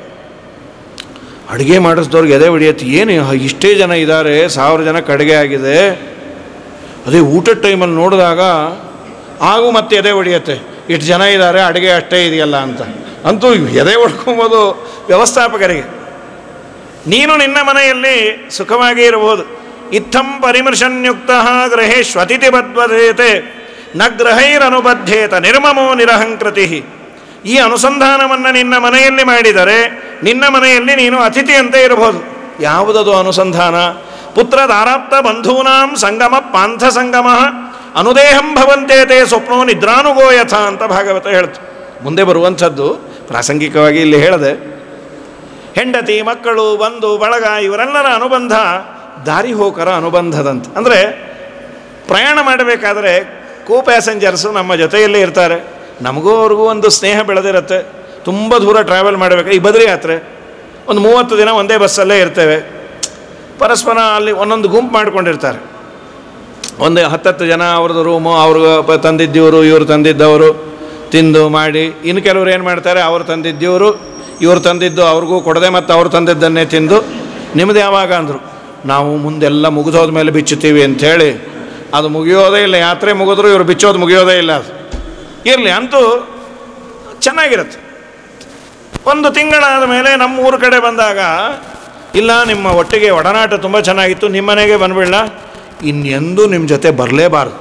ಅಡುಗೆ ಮಾಡಿಸಿದವ್ರಿಗೆ ಎದೆ ಹೊಡಿಯತ್ತೆ ಏನು ಇಷ್ಟೇ ಜನ ಇದ್ದಾರೆ ಸಾವಿರ ಜನಕ್ಕೆ ಅಡುಗೆ ಆಗಿದೆ ಅದೇ ಊಟದ ಟೈಮಲ್ಲಿ ನೋಡಿದಾಗ ಹಾಗೂ ಮತ್ತೆ ಎದೆ ಹೊಡಿಯತ್ತೆ ಇಷ್ಟು ಜನ ಇದ್ದಾರೆ ಅಡುಗೆ ಅಷ್ಟೇ ಇದೆಯಲ್ಲ ಅಂತ ಅಂತೂ ಎದೆ ಹೊಡ್ಕೊಬೋದು ವ್ಯವಸ್ಥಾಪಕರಿಗೆ ನೀನು ನಿನ್ನ ಮನೆಯಲ್ಲಿ ಸುಖವಾಗಿ ಇರಬಹುದು ಇತ್ತಂ ಪರಿಮರ್ಶನ್ಯುಕ್ತ ಗೃಹೇಶ್ವತಿಥಿ ಬದ್ಧತೆ ನ ಗ್ರಹೈರನುಬದ್ಧೇತ ನಿರ್ಮಮೋ ನಿರಹಂಕೃತಿ ಈ ಅನುಸಂಧಾನವನ್ನು ನಿನ್ನ ಮನೆಯಲ್ಲಿ ಮಾಡಿದರೆ ನಿನ್ನ ಮನೆಯಲ್ಲಿ ನೀನು ಅತಿಥಿಯಂತೆ ಇರಬಹುದು ಯಾವುದದು ಅನುಸಂಧಾನ ಪುತ್ರ ದಾರಾಪ್ತ ಬಂಧೂನಾಂ ಸಂಗಮ ಪಾಂಥ ಸಂಗಮ ಅನುದೇಹಂ ಭವಂತೇತೆ ಸ್ವಪ್ನೋ ನಿದ್ರಾನುಗೋ ಯಥ ಅಂತ ಭಾಗವತ ಹೇಳ್ತು ಮುಂದೆ ಬರುವಂಥದ್ದು ಪ್ರಾಸಂಗಿಕವಾಗಿ ಇಲ್ಲಿ ಹೇಳಿದೆ ಹೆಂಡತಿ ಮಕ್ಕಳು ಬಂಧು ಬಳಗ ಇವರೆಲ್ಲರ ಅನುಬಂಧ ದಾರಿ ಹೋಕರ ಅನುಬಂಧದಂತೆ ಅಂದರೆ ಪ್ರಯಾಣ ಮಾಡಬೇಕಾದ್ರೆ ಕೋ ಪ್ಯಾಸೆಂಜರ್ಸು ನಮ್ಮ ಜೊತೆಯಲ್ಲೇ ಇರ್ತಾರೆ ನಮಗೂ ಅವ್ರಿಗೂ ಒಂದು ಸ್ನೇಹ ಬೆಳೆದಿರುತ್ತೆ ತುಂಬ ದೂರ ಟ್ರಾವೆಲ್ ಮಾಡಬೇಕು ಈ ಬದ್ರಿ ಯಾತ್ರೆ ಒಂದು ಮೂವತ್ತು ದಿನ ಒಂದೇ ಬಸ್ಸಲ್ಲೇ ಇರ್ತೇವೆ ಪರಸ್ಪರ ಅಲ್ಲಿ ಒಂದೊಂದು ಗುಂಪು ಮಾಡ್ಕೊಂಡಿರ್ತಾರೆ ಒಂದು ಹತ್ತತ್ತು ಜನ ಅವ್ರದ್ದು ರೂಮು ಅವ್ರಿಗೆ ಪ- ತಂದಿದ್ದಿವರು ಇವರು ತಂದಿದ್ದವರು ತಿಂದು ಮಾಡಿ ಇನ್ನು ಕೆಲವರು ಏನು ಮಾಡ್ತಾರೆ ಅವ್ರು ತಂದಿದ್ದಿವರು ಇವ್ರು ತಂದಿದ್ದು ಅವ್ರಿಗೂ ಕೊಡದೆ ಮತ್ತು ಅವ್ರು ತಂದಿದ್ದನ್ನೇ ತಿಂದು ನಿಮ್ಮದು ಯಾವಾಗ ಅಂದರು ನಾವು ಮುಂದೆಲ್ಲ ಮುಗಿದೋದ ಮೇಲೆ ಬಿಚ್ಚುತ್ತೀವಿ ಅಂಥೇಳಿ ಅದು ಮುಗಿಯೋದೇ ಇಲ್ಲ ಯಾತ್ರೆ ಮುಗಿದ್ರು ಇವರು ಬಿಚ್ಚೋದು ಮುಗಿಯೋದೇ ಇಲ್ಲ ಅದು ಇರಲಿ ಅಂತೂ ಚೆನ್ನಾಗಿರುತ್ತೆ ಒಂದು ತಿಂಗಳಾದ ಮೇಲೆ ನಮ್ಮ ಊರ ಕಡೆ ಬಂದಾಗ ಇಲ್ಲ ನಿಮ್ಮ ಒಟ್ಟಿಗೆ ಒಡನಾಟ ತುಂಬ ಚೆನ್ನಾಗಿತ್ತು ನಿಮ್ಮ ಮನೆಗೆ ಬಂದ್ಬಿಡಲ್ಲ ಇನ್ನೆಂದೂ ನಿಮ್ಮ ಜೊತೆ ಬರಲೇಬಾರ್ದು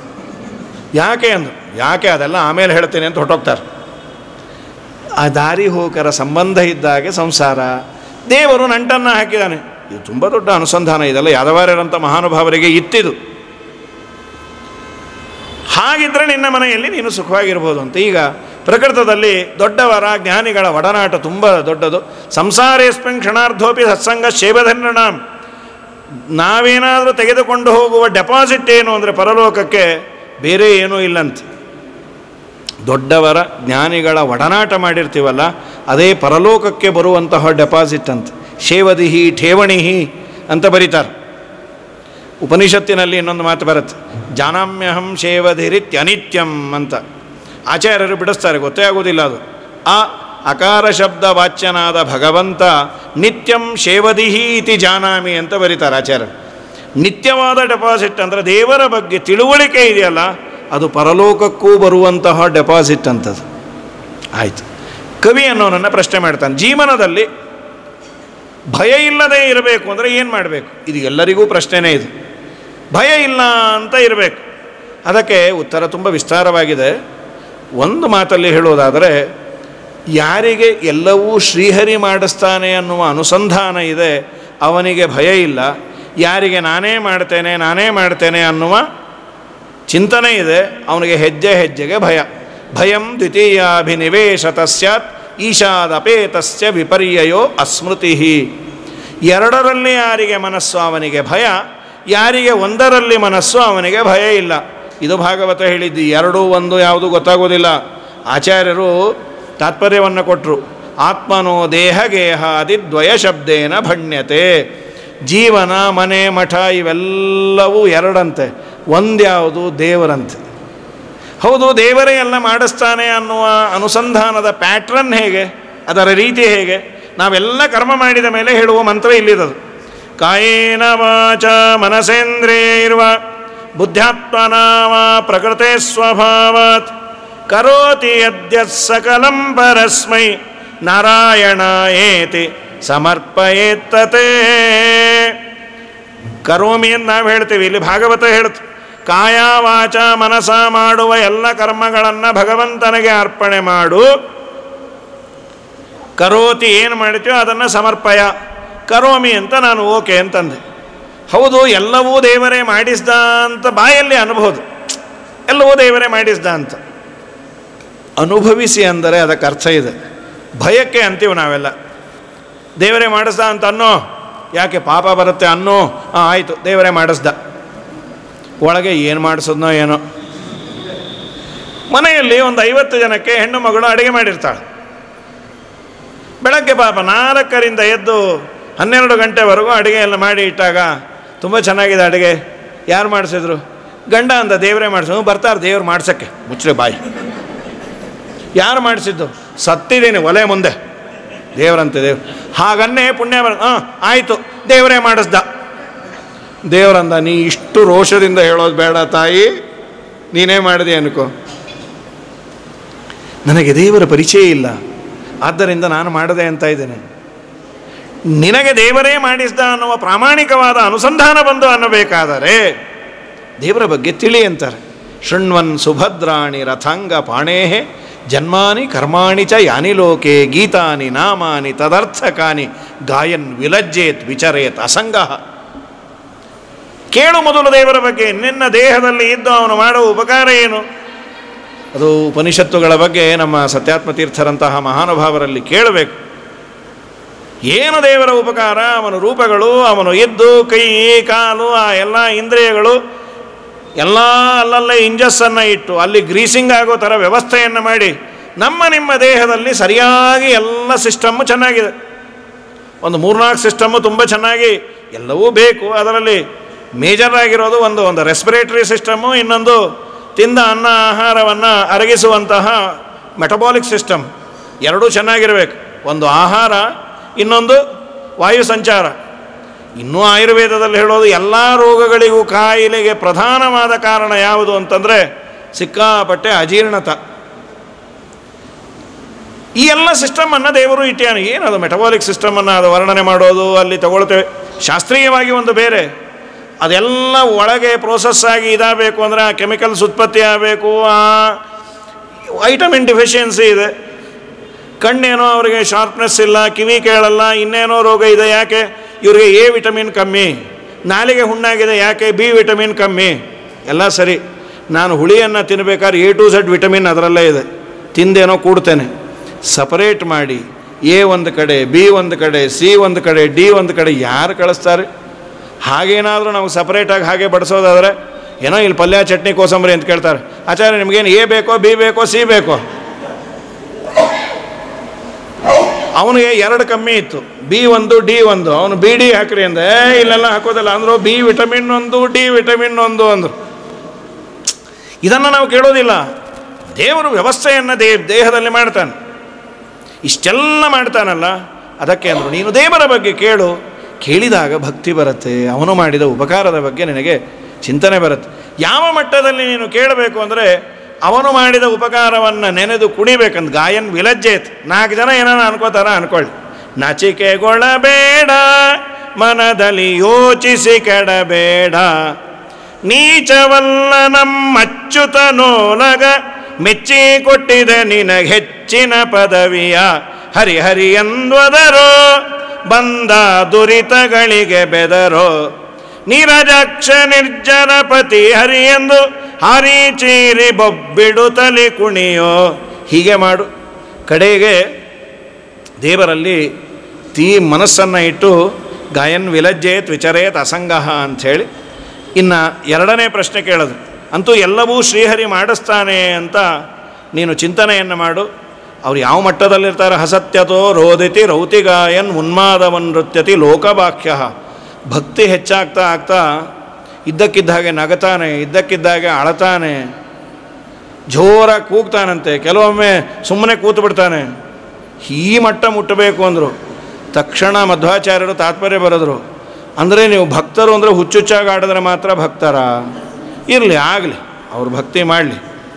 ಯಾಕೆ ಅಂದ್ರು ಯಾಕೆ ಅದೆಲ್ಲ ಆಮೇಲೆ ಹೇಳ್ತೇನೆ ಅಂತ ಹೊರಟೋಗ್ತಾರೆ ಆ ದಾರಿ ಹೋಕರ ಸಂಬಂಧ ಇದ್ದಾಗೆ ಸಂಸಾರ ದೇವರು ನಂಟನ್ನು ಹಾಕಿದ್ದಾನೆ ಇದು ತುಂಬ ದೊಡ್ಡ ಅನುಸಂಧಾನ ಇದೆಲ್ಲ ಯಾದವಾರ್ಯರಂಥ ಮಹಾನುಭಾವರಿಗೆ ಇತ್ತಿದು ಹಾಗಿದ್ರೆ ನಿನ್ನ ಮನೆಯಲ್ಲಿ ನೀನು ಸುಖವಾಗಿರ್ಬೋದು ಅಂತ ಈಗ ಪ್ರಕೃತದಲ್ಲಿ ದೊಡ್ಡವರ ಜ್ಞಾನಿಗಳ ಒಡನಾಟ ತುಂಬ ದೊಡ್ಡದು ಸಂಸಾರೇಸ್ಮಿನ್ ಕ್ಷಣಾರ್ಧೋಪಿ ಸತ್ಸಂಗ ಶೇವಧನ್ಯಣಾಂ ನಾವೇನಾದರೂ ತೆಗೆದುಕೊಂಡು ಹೋಗುವ ಡೆಪಾಸಿಟ್ ಏನು ಅಂದರೆ ಪರಲೋಕಕ್ಕೆ ಬೇರೆ ಏನೂ ಇಲ್ಲಂತೆ ದೊಡ್ಡವರ ಜ್ಞಾನಿಗಳ ಒಡನಾಟ ಮಾಡಿರ್ತೀವಲ್ಲ ಅದೇ ಪರಲೋಕಕ್ಕೆ ಬರುವಂತಹ ಡೆಪಾಸಿಟ್ ಅಂತ ಶೇವದಿಹಿ ಠೇವಣಿಹಿ ಅಂತ ಬರೀತಾರೆ ಉಪನಿಷತ್ತಿನಲ್ಲಿ ಇನ್ನೊಂದು ಮಾತು ಬರುತ್ತೆ ಜಾನಾಮ್ಯಹಂ ಶೇವಧಿರಿತ್ಯನಿತ್ಯಂ ಅಂತ ಆಚಾರ್ಯರು ಬಿಡಿಸ್ತಾರೆ ಗೊತ್ತೇ ಆಗೋದಿಲ್ಲ ಅದು ಆ ಅಕಾರ ಶಬ್ದ ವಾಚ್ಯನಾದ ಭಗವಂತ ನಿತ್ಯಂ ಶೇವದಿಹಿ ಇತಿ ಜಾನಾಮಿ ಅಂತ ಬರೀತಾರೆ ಆಚಾರ್ಯರು ನಿತ್ಯವಾದ ಡೆಪಾಸಿಟ್ ಅಂದರೆ ದೇವರ ಬಗ್ಗೆ ತಿಳುವಳಿಕೆ ಇದೆಯಲ್ಲ ಅದು ಪರಲೋಕಕ್ಕೂ ಬರುವಂತಹ ಡೆಪಾಸಿಟ್ ಅಂತದು ಆಯಿತು ಕವಿ ಅನ್ನೋನನ್ನು ಪ್ರಶ್ನೆ ಮಾಡ್ತಾನೆ ಜೀವನದಲ್ಲಿ ಭಯ ಇಲ್ಲದೆ ಇರಬೇಕು ಅಂದರೆ ಏನು ಮಾಡಬೇಕು ಇದು ಎಲ್ಲರಿಗೂ ಪ್ರಶ್ನೆನೇ ಇದು ಭಯ ಇಲ್ಲ ಅಂತ ಇರಬೇಕು ಅದಕ್ಕೆ ಉತ್ತರ ತುಂಬ ವಿಸ್ತಾರವಾಗಿದೆ ಒಂದು ಮಾತಲ್ಲಿ ಹೇಳೋದಾದರೆ ಯಾರಿಗೆ ಎಲ್ಲವೂ ಶ್ರೀಹರಿ ಮಾಡಿಸ್ತಾನೆ ಅನ್ನುವ ಅನುಸಂಧಾನ ಇದೆ ಅವನಿಗೆ ಭಯ ಇಲ್ಲ ಯಾರಿಗೆ ನಾನೇ ಮಾಡ್ತೇನೆ ನಾನೇ ಮಾಡ್ತೇನೆ ಅನ್ನುವ ಚಿಂತನೆ ಇದೆ ಅವನಿಗೆ ಹೆಜ್ಜೆ ಹೆಜ್ಜೆಗೆ ಭಯ ಭಯಂ ದ್ವಿತೀಯಾಭಿನಿವೇಶತ ಸ್ಯಾತ್ ಈಶಾದಪೇತಸ್ಯ ವಿಪರ್ಯಯೋ ಅಸ್ಮೃತಿ ಎರಡರಲ್ಲಿ ಯಾರಿಗೆ ಮನಸ್ಸು ಅವನಿಗೆ ಭಯ ಯಾರಿಗೆ ಒಂದರಲ್ಲಿ ಮನಸ್ಸು ಅವನಿಗೆ ಭಯ ಇಲ್ಲ ಇದು ಭಾಗವತ ಹೇಳಿದ್ದು ಎರಡೂ ಒಂದು ಯಾವುದು ಗೊತ್ತಾಗೋದಿಲ್ಲ ಆಚಾರ್ಯರು ತಾತ್ಪರ್ಯವನ್ನು ಕೊಟ್ಟರು ಆತ್ಮನೋ ದೇಹ ಗೇಹಾದಿ ದ್ವಯ ಶಬ್ದೇನ ಭಣ್ಯತೆ ಜೀವನ ಮನೆ ಮಠ ಇವೆಲ್ಲವೂ ಎರಡಂತೆ ಒಂದ್ಯಾವುದು ದೇವರಂತೆ ಹೌದು ದೇವರೇ ಎಲ್ಲ ಮಾಡಿಸ್ತಾನೆ ಅನ್ನುವ ಅನುಸಂಧಾನದ ಪ್ಯಾಟ್ರನ್ ಹೇಗೆ ಅದರ ರೀತಿ ಹೇಗೆ ನಾವೆಲ್ಲ ಕರ್ಮ ಮಾಡಿದ ಮೇಲೆ ಹೇಳುವ ಮಂತ್ರ ಇಲ್ಲಿರೋದು ಕಾಯೇನ ವಾಚ ಮನಸೇಂದ್ರಿಯೈರ್ವ ಬುದ್ಧ್ಯಾತ್ಮನಾವ ಪ್ರಕೃತೆ ಸ್ವಭಾವಾತ್ ಕರೋತಿ ಯದ್ಯ ಸಕಲಂ ಪರಸ್ಮೈ ನಾರಾಯಣ ಏತಿ ಸಮರ್ಪಯೇತ್ತತೆ ಕರೋಮಿ ಅಂತ ನಾವು ಹೇಳ್ತೀವಿ ಇಲ್ಲಿ ಭಾಗವತ ಹೇಳ್ತು ಕಾಯ ವಾಚ ಮನಸ ಮಾಡುವ ಎಲ್ಲ ಕರ್ಮಗಳನ್ನು ಭಗವಂತನಿಗೆ ಅರ್ಪಣೆ ಮಾಡು ಕರೋತಿ ಏನು ಮಾಡಿತೀವೋ ಅದನ್ನು ಸಮರ್ಪಯ ಕರೋಮಿ ಅಂತ ನಾನು ಓಕೆ ಅಂತಂದೆ ಹೌದು ಎಲ್ಲವೂ ದೇವರೇ ಮಾಡಿಸ್ದ ಅಂತ ಬಾಯಲ್ಲಿ ಅನ್ಬೋದು ಎಲ್ಲವೂ ದೇವರೇ ಮಾಡಿಸ್ದ ಅಂತ ಅನುಭವಿಸಿ ಅಂದರೆ ಅದಕ್ಕೆ ಅರ್ಥ ಇದೆ ಭಯಕ್ಕೆ ಅಂತೀವಿ ನಾವೆಲ್ಲ ದೇವರೇ ಮಾಡಿಸ್ದ ಅಂತ ಅನ್ನೋ ಯಾಕೆ ಪಾಪ ಬರುತ್ತೆ ಅನ್ನೋ ಹಾಂ ಆಯಿತು ದೇವರೇ ಮಾಡಿಸ್ದ ಒಳಗೆ ಏನು ಮಾಡಿಸೋದ್ನೋ ಏನೋ ಮನೆಯಲ್ಲಿ ಒಂದು ಐವತ್ತು ಜನಕ್ಕೆ ಹೆಣ್ಣು ಮಗಳು ಅಡುಗೆ ಮಾಡಿರ್ತಾಳೆ ಬೆಳಗ್ಗೆ ಪಾಪ ನಾಲ್ಕರಿಂದ ಎದ್ದು ಹನ್ನೆರಡು ಗಂಟೆವರೆಗೂ ಅಡುಗೆ ಎಲ್ಲ ಮಾಡಿ ಇಟ್ಟಾಗ ತುಂಬ ಚೆನ್ನಾಗಿದೆ ಅಡುಗೆ ಯಾರು ಮಾಡಿಸಿದ್ರು ಗಂಡ ಅಂತ ದೇವರೇ ಮಾಡಿಸಿದ್ರು ಬರ್ತಾರೆ ದೇವ್ರು ಮಾಡ್ಸೋಕ್ಕೆ ಮುಚ್ಚರೆ ಬಾಯಿ ಯಾರು ಮಾಡಿಸಿದ್ದು ಸತ್ತಿದ್ದೀನಿ ಒಲೆ ಮುಂದೆ ದೇವರಂತೆ ದೇವ್ರು ಹಾಗನ್ನೇ ಪುಣ್ಯ ಬರ ಹಾಂ ಆಯಿತು ದೇವರೇ ಮಾಡಿಸ್ದ ದೇವರಂದ ನೀ ಇಷ್ಟು ರೋಷದಿಂದ ಹೇಳೋದು ಬೇಡ ತಾಯಿ ನೀನೇ ಮಾಡಿದೆ ಅನ್ಕೋ ನನಗೆ ದೇವರ ಪರಿಚಯ ಇಲ್ಲ ಆದ್ದರಿಂದ ನಾನು ಮಾಡದೆ ಅಂತ ಇದ್ದೇನೆ ನಿನಗೆ ದೇವರೇ ಮಾಡಿಸ್ದ ಅನ್ನುವ ಪ್ರಾಮಾಣಿಕವಾದ ಅನುಸಂಧಾನ ಬಂದು ಅನ್ನಬೇಕಾದರೆ ದೇವರ ಬಗ್ಗೆ ತಿಳಿ ಅಂತಾರೆ ಶೃಣ್ವನ್ ಸುಭದ್ರಾಣಿ ರಥಾಂಗ ಪಾಣೇಹೆ ಜನ್ಮಾನಿ ಕರ್ಮಾಣಿ ಚ ಯಾನಿ ಲೋಕೆ ಗೀತಾನಿ ನಾಮಾನಿ ತದರ್ಥಕಾನಿ ಗಾಯನ್ ವಿಲಜ್ಜೇತ್ ವಿಚರೇತ್ ಅಸಂಗ ಕೇಳು ಮೊದಲು ದೇವರ ಬಗ್ಗೆ ನಿನ್ನ ದೇಹದಲ್ಲಿ ಇದ್ದು ಅವನು ಮಾಡುವ ಉಪಕಾರ ಏನು ಅದು ಉಪನಿಷತ್ತುಗಳ ಬಗ್ಗೆ ನಮ್ಮ ಸತ್ಯಾತ್ಮ ತೀರ್ಥರಂತಹ ಮಹಾನುಭಾವರಲ್ಲಿ ಕೇಳಬೇಕು ಏನು ದೇವರ ಉಪಕಾರ ಅವನ ರೂಪಗಳು ಅವನು ಇದ್ದು ಕೈ ಕಾಲು ಆ ಎಲ್ಲ ಇಂದ್ರಿಯಗಳು ಎಲ್ಲ ಅಲ್ಲಲ್ಲೇ ಇಂಜಸ್ಸನ್ನು ಇಟ್ಟು ಅಲ್ಲಿ ಗ್ರೀಸಿಂಗ್ ಆಗೋ ಥರ ವ್ಯವಸ್ಥೆಯನ್ನು ಮಾಡಿ ನಮ್ಮ ನಿಮ್ಮ ದೇಹದಲ್ಲಿ ಸರಿಯಾಗಿ ಎಲ್ಲ ಸಿಸ್ಟಮ್ಮು ಚೆನ್ನಾಗಿದೆ ಒಂದು ಮೂರ್ನಾಲ್ಕು ಸಿಸ್ಟಮ್ಮು ತುಂಬ ಚೆನ್ನಾಗಿ ಎಲ್ಲವೂ ಬೇಕು ಅದರಲ್ಲಿ ಮೇಜರ್ ಆಗಿರೋದು ಒಂದು ಒಂದು ರೆಸ್ಪಿರೇಟರಿ ಸಿಸ್ಟಮ್ಮು ಇನ್ನೊಂದು ತಿಂದ ಅನ್ನ ಆಹಾರವನ್ನು ಅರಗಿಸುವಂತಹ ಮೆಟಬಾಲಿಕ್ ಸಿಸ್ಟಮ್ ಎರಡೂ ಚೆನ್ನಾಗಿರಬೇಕು ಒಂದು ಆಹಾರ ಇನ್ನೊಂದು ವಾಯು ಸಂಚಾರ ಇನ್ನೂ ಆಯುರ್ವೇದದಲ್ಲಿ ಹೇಳೋದು ಎಲ್ಲ ರೋಗಗಳಿಗೂ ಕಾಯಿಲೆಗೆ ಪ್ರಧಾನವಾದ ಕಾರಣ ಯಾವುದು ಅಂತಂದರೆ ಸಿಕ್ಕಾಪಟ್ಟೆ ಅಜೀರ್ಣತ ಈ ಎಲ್ಲ ಸಿಸ್ಟಮನ್ನು ದೇವರು ಇಟ್ಟಾನೆ ಏನದು ಮೆಟಬಾಲಿಕ್ ಸಿಸ್ಟಮನ್ನು ಅದು ವರ್ಣನೆ ಮಾಡೋದು ಅಲ್ಲಿ ತಗೊಳ್ತೇವೆ ಶಾಸ್ತ್ರೀಯವಾಗಿ ಒಂದು ಬೇರೆ ಅದೆಲ್ಲ ಒಳಗೆ ಪ್ರೋಸೆಸ್ ಆಗಿ ಇದಾಗಬೇಕು ಅಂದರೆ ಆ ಕೆಮಿಕಲ್ಸ್ ಉತ್ಪತ್ತಿ ಆಗಬೇಕು ಆ ವೈಟಮಿನ್ ಡಿಫಿಷಿಯನ್ಸಿ ಇದೆ ಕಣ್ಣೇನೋ ಅವರಿಗೆ ಶಾರ್ಪ್ನೆಸ್ ಇಲ್ಲ ಕಿವಿ ಕೇಳಲ್ಲ ಇನ್ನೇನೋ ರೋಗ ಇದೆ ಯಾಕೆ ಇವರಿಗೆ ಎ ವಿಟಮಿನ್ ಕಮ್ಮಿ ನಾಲಿಗೆ ಹುಣ್ಣಾಗಿದೆ ಯಾಕೆ ಬಿ ವಿಟಮಿನ್ ಕಮ್ಮಿ ಎಲ್ಲ ಸರಿ ನಾನು ಹುಳಿಯನ್ನು ತಿನ್ನಬೇಕಾದ್ರೆ ಎ ಟು ಝಡ್ ವಿಟಮಿನ್ ಅದರಲ್ಲೇ ಇದೆ ತಿಂದೇನೋ ಕೂಡ್ತೇನೆ ಸಪರೇಟ್ ಮಾಡಿ ಎ ಒಂದು ಕಡೆ ಬಿ ಒಂದು ಕಡೆ ಸಿ ಒಂದು ಕಡೆ ಡಿ ಒಂದು ಕಡೆ ಯಾರು ಕಳಿಸ್ತಾರೆ ಹಾಗೇನಾದರೂ ನಾವು ಸಪ್ರೇಟಾಗಿ ಹಾಗೆ ಬಡಿಸೋದಾದರೆ ಏನೋ ಇಲ್ಲಿ ಪಲ್ಯ ಚಟ್ನಿ ಕೋಸಂಬರಿ ಅಂತ ಕೇಳ್ತಾರೆ ಆಚಾರ್ಯ ನಿಮಗೇನು ಎ ಬೇಕೋ ಬಿ ಬೇಕೋ ಸಿ ಬೇಕೋ ಅವನಿಗೆ ಎರಡು ಕಮ್ಮಿ ಇತ್ತು ಬಿ ಒಂದು ಡಿ ಒಂದು ಅವನು ಬಿ ಡಿ ಹಾಕ್ರಿ ಅಂದೆ "ಏ, ಇಲ್ಲೆಲ್ಲ ಹಾಕೋದಿಲ್ಲ ಅಂದರು ಬಿ ವಿಟಮಿನ್ ಒಂದು ಡಿ ವಿಟಮಿನ್ ಒಂದು ಅಂದರು ಇದನ್ನು ನಾವು ಕೇಳೋದಿಲ್ಲ ದೇವರು ವ್ಯವಸ್ಥೆಯನ್ನು ದೇ ದೇಹದಲ್ಲಿ ಮಾಡ್ತಾನೆ ಇಷ್ಟೆಲ್ಲ ಮಾಡ್ತಾನಲ್ಲ ಅದಕ್ಕೆ ಅಂದರು ನೀನು ದೇವರ ಬಗ್ಗೆ ಕೇಳು ಕೇಳಿದಾಗ ಭಕ್ತಿ ಬರುತ್ತೆ ಅವನು ಮಾಡಿದ ಉಪಕಾರದ ಬಗ್ಗೆ ನಿನಗೆ ಚಿಂತನೆ ಬರುತ್ತೆ ಯಾವ ಮಟ್ಟದಲ್ಲಿ ನೀನು ಕೇಳಬೇಕು ಅಂದರೆ ಅವನು ಮಾಡಿದ ಉಪಕಾರವನ್ನು ನೆನೆದು ಕುಣಿಬೇಕಂತ ಗಾಯನ್ ವಿಲಜ್ಜೇತ್ ನಾಲ್ಕು ಜನ ಏನಾನ ಅನ್ಕೋತಾರ ಅನ್ಕೊಳ್ಳಿ ನಾಚಿಕೆಗೊಳ್ಳಬೇಡ ಮನದಲ್ಲಿ ಯೋಚಿಸಿ ಕೆಡಬೇಡ ನೀಚವಲ್ಲ ನಮ್ಮಚ್ಚುತ ನೋಲಗ ಮೆಚ್ಚಿ ಕೊಟ್ಟಿದೆ ನಿನಗೆ ಹೆಚ್ಚಿನ ಪದವಿಯ ಹರಿ ಹರಿ ಎಂದ್ವದರೋ ಬಂದ ದುರಿತಗಳಿಗೆ ಬೆದರೋ ನೀರಜಕ್ಷ ನಿರ್ಜನಪತಿ ಹರಿ ಎಂದು ಹರಿ ಚೀರಿ ಬೊಬ್ಬಿಡುತ್ತಲಿ ಕುಣಿಯೋ ಹೀಗೆ ಮಾಡು ಕಡೆಗೆ ದೇವರಲ್ಲಿ ತೀ ಮನಸ್ಸನ್ನು ಇಟ್ಟು ಗಾಯನ್ ವಿಲಜ್ಜೇತ್ ವಿಚರೇತ್ ಅಸಂಗಹ ಅಂಥೇಳಿ ಇನ್ನು ಎರಡನೇ ಪ್ರಶ್ನೆ ಕೇಳೋದು ಅಂತೂ ಎಲ್ಲವೂ ಶ್ರೀಹರಿ ಮಾಡಿಸ್ತಾನೆ ಅಂತ ನೀನು ಚಿಂತನೆಯನ್ನು ಮಾಡು ಅವ್ರು ಯಾವ ಮಟ್ಟದಲ್ಲಿರ್ತಾರೆ ಹಸತ್ಯತೋ ರೋದಿತಿ ರೌತಿಗಾಯನ್ ಉನ್ಮಾದವನ್ ನೃತ್ಯತಿ ಲೋಕವಾಕ್ಯ ಭಕ್ತಿ ಹೆಚ್ಚಾಗ್ತಾ ಆಗ್ತಾ ಇದ್ದಕ್ಕಿದ್ದ ಹಾಗೆ ನಗತಾನೆ ಇದ್ದಕ್ಕಿದ್ದಾಗೆ ಅಳತಾನೆ ಜೋರಾಗಿ ಕೂಗ್ತಾನಂತೆ ಕೆಲವೊಮ್ಮೆ ಸುಮ್ಮನೆ ಕೂತು ಬಿಡ್ತಾನೆ ಈ ಮಟ್ಟ ಮುಟ್ಟಬೇಕು ಅಂದರು ತಕ್ಷಣ ಮಧ್ವಾಚಾರ್ಯರು ತಾತ್ಪರ್ಯ ಬರೆದರು ಅಂದರೆ ನೀವು ಭಕ್ತರು ಅಂದರೆ ಹುಚ್ಚುಚ್ಚಾಗಿ ಆಡಿದ್ರೆ ಮಾತ್ರ ಭಕ್ತರ ಇರಲಿ ಆಗಲಿ ಅವ್ರು ಭಕ್ತಿ ಮಾಡಲಿ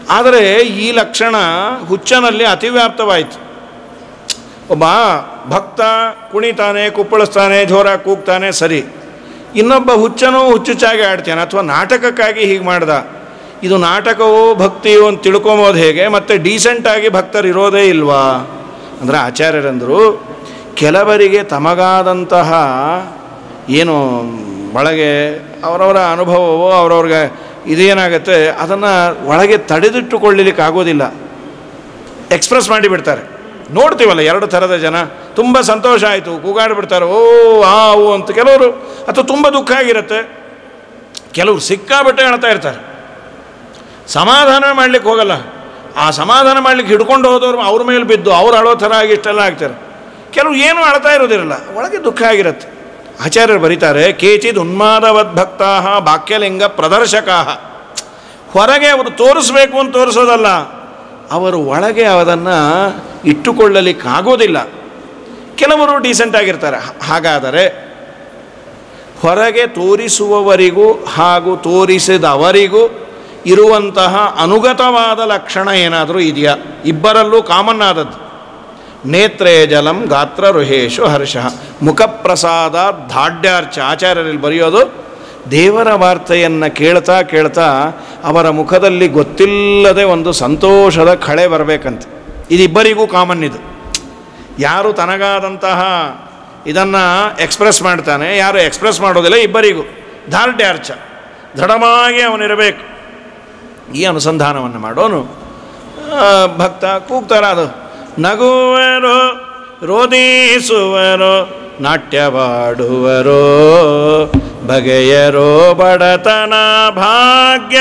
ಆದರೆ ಈ ಲಕ್ಷಣ ಹುಚ್ಚನಲ್ಲಿ ಅತಿವ್ಯಾಪ್ತವಾಯಿತು ಒಬ್ಬ ಭಕ್ತ ಕುಣಿತಾನೆ ಕುಪ್ಪಳಿಸ್ತಾನೆ ಜೋರಾಗಿ ಕೂಗ್ತಾನೆ ಸರಿ ಇನ್ನೊಬ್ಬ ಹುಚ್ಚನೂ ಹುಚ್ಚುಚ್ಚಾಗಿ ಆಡ್ತಾನೆ ಅಥವಾ ನಾಟಕಕ್ಕಾಗಿ ಹೀಗೆ ಮಾಡ್ದ ಇದು ನಾಟಕವೋ ಭಕ್ತಿಯೋ ಅಂತ ತಿಳ್ಕೊಂಬೋದು ಹೇಗೆ ಮತ್ತು ಡೀಸೆಂಟಾಗಿ ಭಕ್ತರು ಇರೋದೇ ಇಲ್ವಾ ಅಂದರೆ ಆಚಾರ್ಯರಂದರು ಕೆಲವರಿಗೆ ತಮಗಾದಂತಹ ಏನು ಒಳಗೆ ಅವರವರ ಅನುಭವವೋ ಅವರವ್ರಿಗೆ ಇದೇನಾಗುತ್ತೆ ಅದನ್ನು ಒಳಗೆ ತಡೆದಿಟ್ಟುಕೊಳ್ಳಲಿಕ್ಕೆ ಆಗೋದಿಲ್ಲ ಎಕ್ಸ್ಪ್ರೆಸ್ ಮಾಡಿಬಿಡ್ತಾರೆ ನೋಡ್ತೀವಲ್ಲ ಎರಡು ಥರದ ಜನ ತುಂಬ ಸಂತೋಷ ಆಯಿತು ಕೂಗಾಡಿಬಿಡ್ತಾರೆ ಓ ಆ ಓ ಅಂತ ಕೆಲವರು ಅಥವಾ ತುಂಬ ದುಃಖ ಆಗಿರುತ್ತೆ ಕೆಲವರು ಸಿಕ್ಕಾಬಿಟ್ಟೆ ಹೇಳ್ತಾ ಇರ್ತಾರೆ ಸಮಾಧಾನ ಮಾಡ್ಲಿಕ್ಕೆ ಹೋಗಲ್ಲ ಆ ಸಮಾಧಾನ ಮಾಡ್ಲಿಕ್ಕೆ ಹಿಡ್ಕೊಂಡು ಹೋದವ್ರು ಅವ್ರ ಮೇಲೆ ಬಿದ್ದು ಅವ್ರು ಅಳೋ ಥರ ಆಗಿ ಇಷ್ಟೆಲ್ಲ ಆಗ್ತಾರೆ ಕೆಲವು ಏನೂ ಅಳ್ತಾ ಇರೋದಿರಲ್ಲ ಒಳಗೆ ದುಃಖ ಆಗಿರುತ್ತೆ ಆಚಾರ್ಯರು ಬರೀತಾರೆ ಕೇಚಿದ್ ಉನ್ಮಾದವದ್ ಭಕ್ತಾ ಬಾಕ್ಯಲಿಂಗ ಪ್ರದರ್ಶಕಾ ಹೊರಗೆ ಅವರು ತೋರಿಸ್ಬೇಕು ಅಂತ ತೋರಿಸೋದಲ್ಲ ಅವರು ಒಳಗೆ ಅದನ್ನು ಇಟ್ಟುಕೊಳ್ಳಲಿಕ್ಕಾಗೋದಿಲ್ಲ ಕೆಲವರು ಡೀಸೆಂಟ್ ಆಗಿರ್ತಾರೆ ಹಾಗಾದರೆ ಹೊರಗೆ ತೋರಿಸುವವರಿಗೂ ಹಾಗೂ ತೋರಿಸಿದವರಿಗೂ ಇರುವಂತಹ ಅನುಗತವಾದ ಲಕ್ಷಣ ಏನಾದರೂ ಇದೆಯಾ ಇಬ್ಬರಲ್ಲೂ ಕಾಮನ್ ಆದದ್ದು ನೇತ್ರೇ ಜಲಂ ಗಾತ್ರ ರುಹೇಶು ಹರ್ಷ ಮುಖಪ್ರಸಾದ ದಾಢ್ಯಾರ್ಚ ಆಚಾರ್ಯರಲ್ಲಿ ಬರೆಯೋದು ದೇವರ ವಾರ್ತೆಯನ್ನು ಕೇಳ್ತಾ ಕೇಳ್ತಾ ಅವರ ಮುಖದಲ್ಲಿ ಗೊತ್ತಿಲ್ಲದೆ ಒಂದು ಸಂತೋಷದ ಕಳೆ ಬರಬೇಕಂತೆ ಇದಿಬ್ಬರಿಗೂ ಕಾಮನ್ ಇದು ಯಾರು ತನಗಾದಂತಹ ಇದನ್ನು ಎಕ್ಸ್ಪ್ರೆಸ್ ಮಾಡ್ತಾನೆ ಯಾರು ಎಕ್ಸ್ಪ್ರೆಸ್ ಮಾಡೋದಿಲ್ಲ ಇಬ್ಬರಿಗೂ ದಾರ್ಢ್ಯಾರ್ಚ ದೃಢವಾಗಿ ಅವನಿರಬೇಕು ಈ ಅನುಸಂಧಾನವನ್ನು ಮಾಡೋನು ಆ, ಭಕ್ತ ಕೂಗ್ತಾರ ಅದು ನಗುವರು ರೋದಿಸುವರು ನಾಟ್ಯವಾಡುವರು ಬಗೆಯರೋ ಬಡತನ ಭಾಗ್ಯ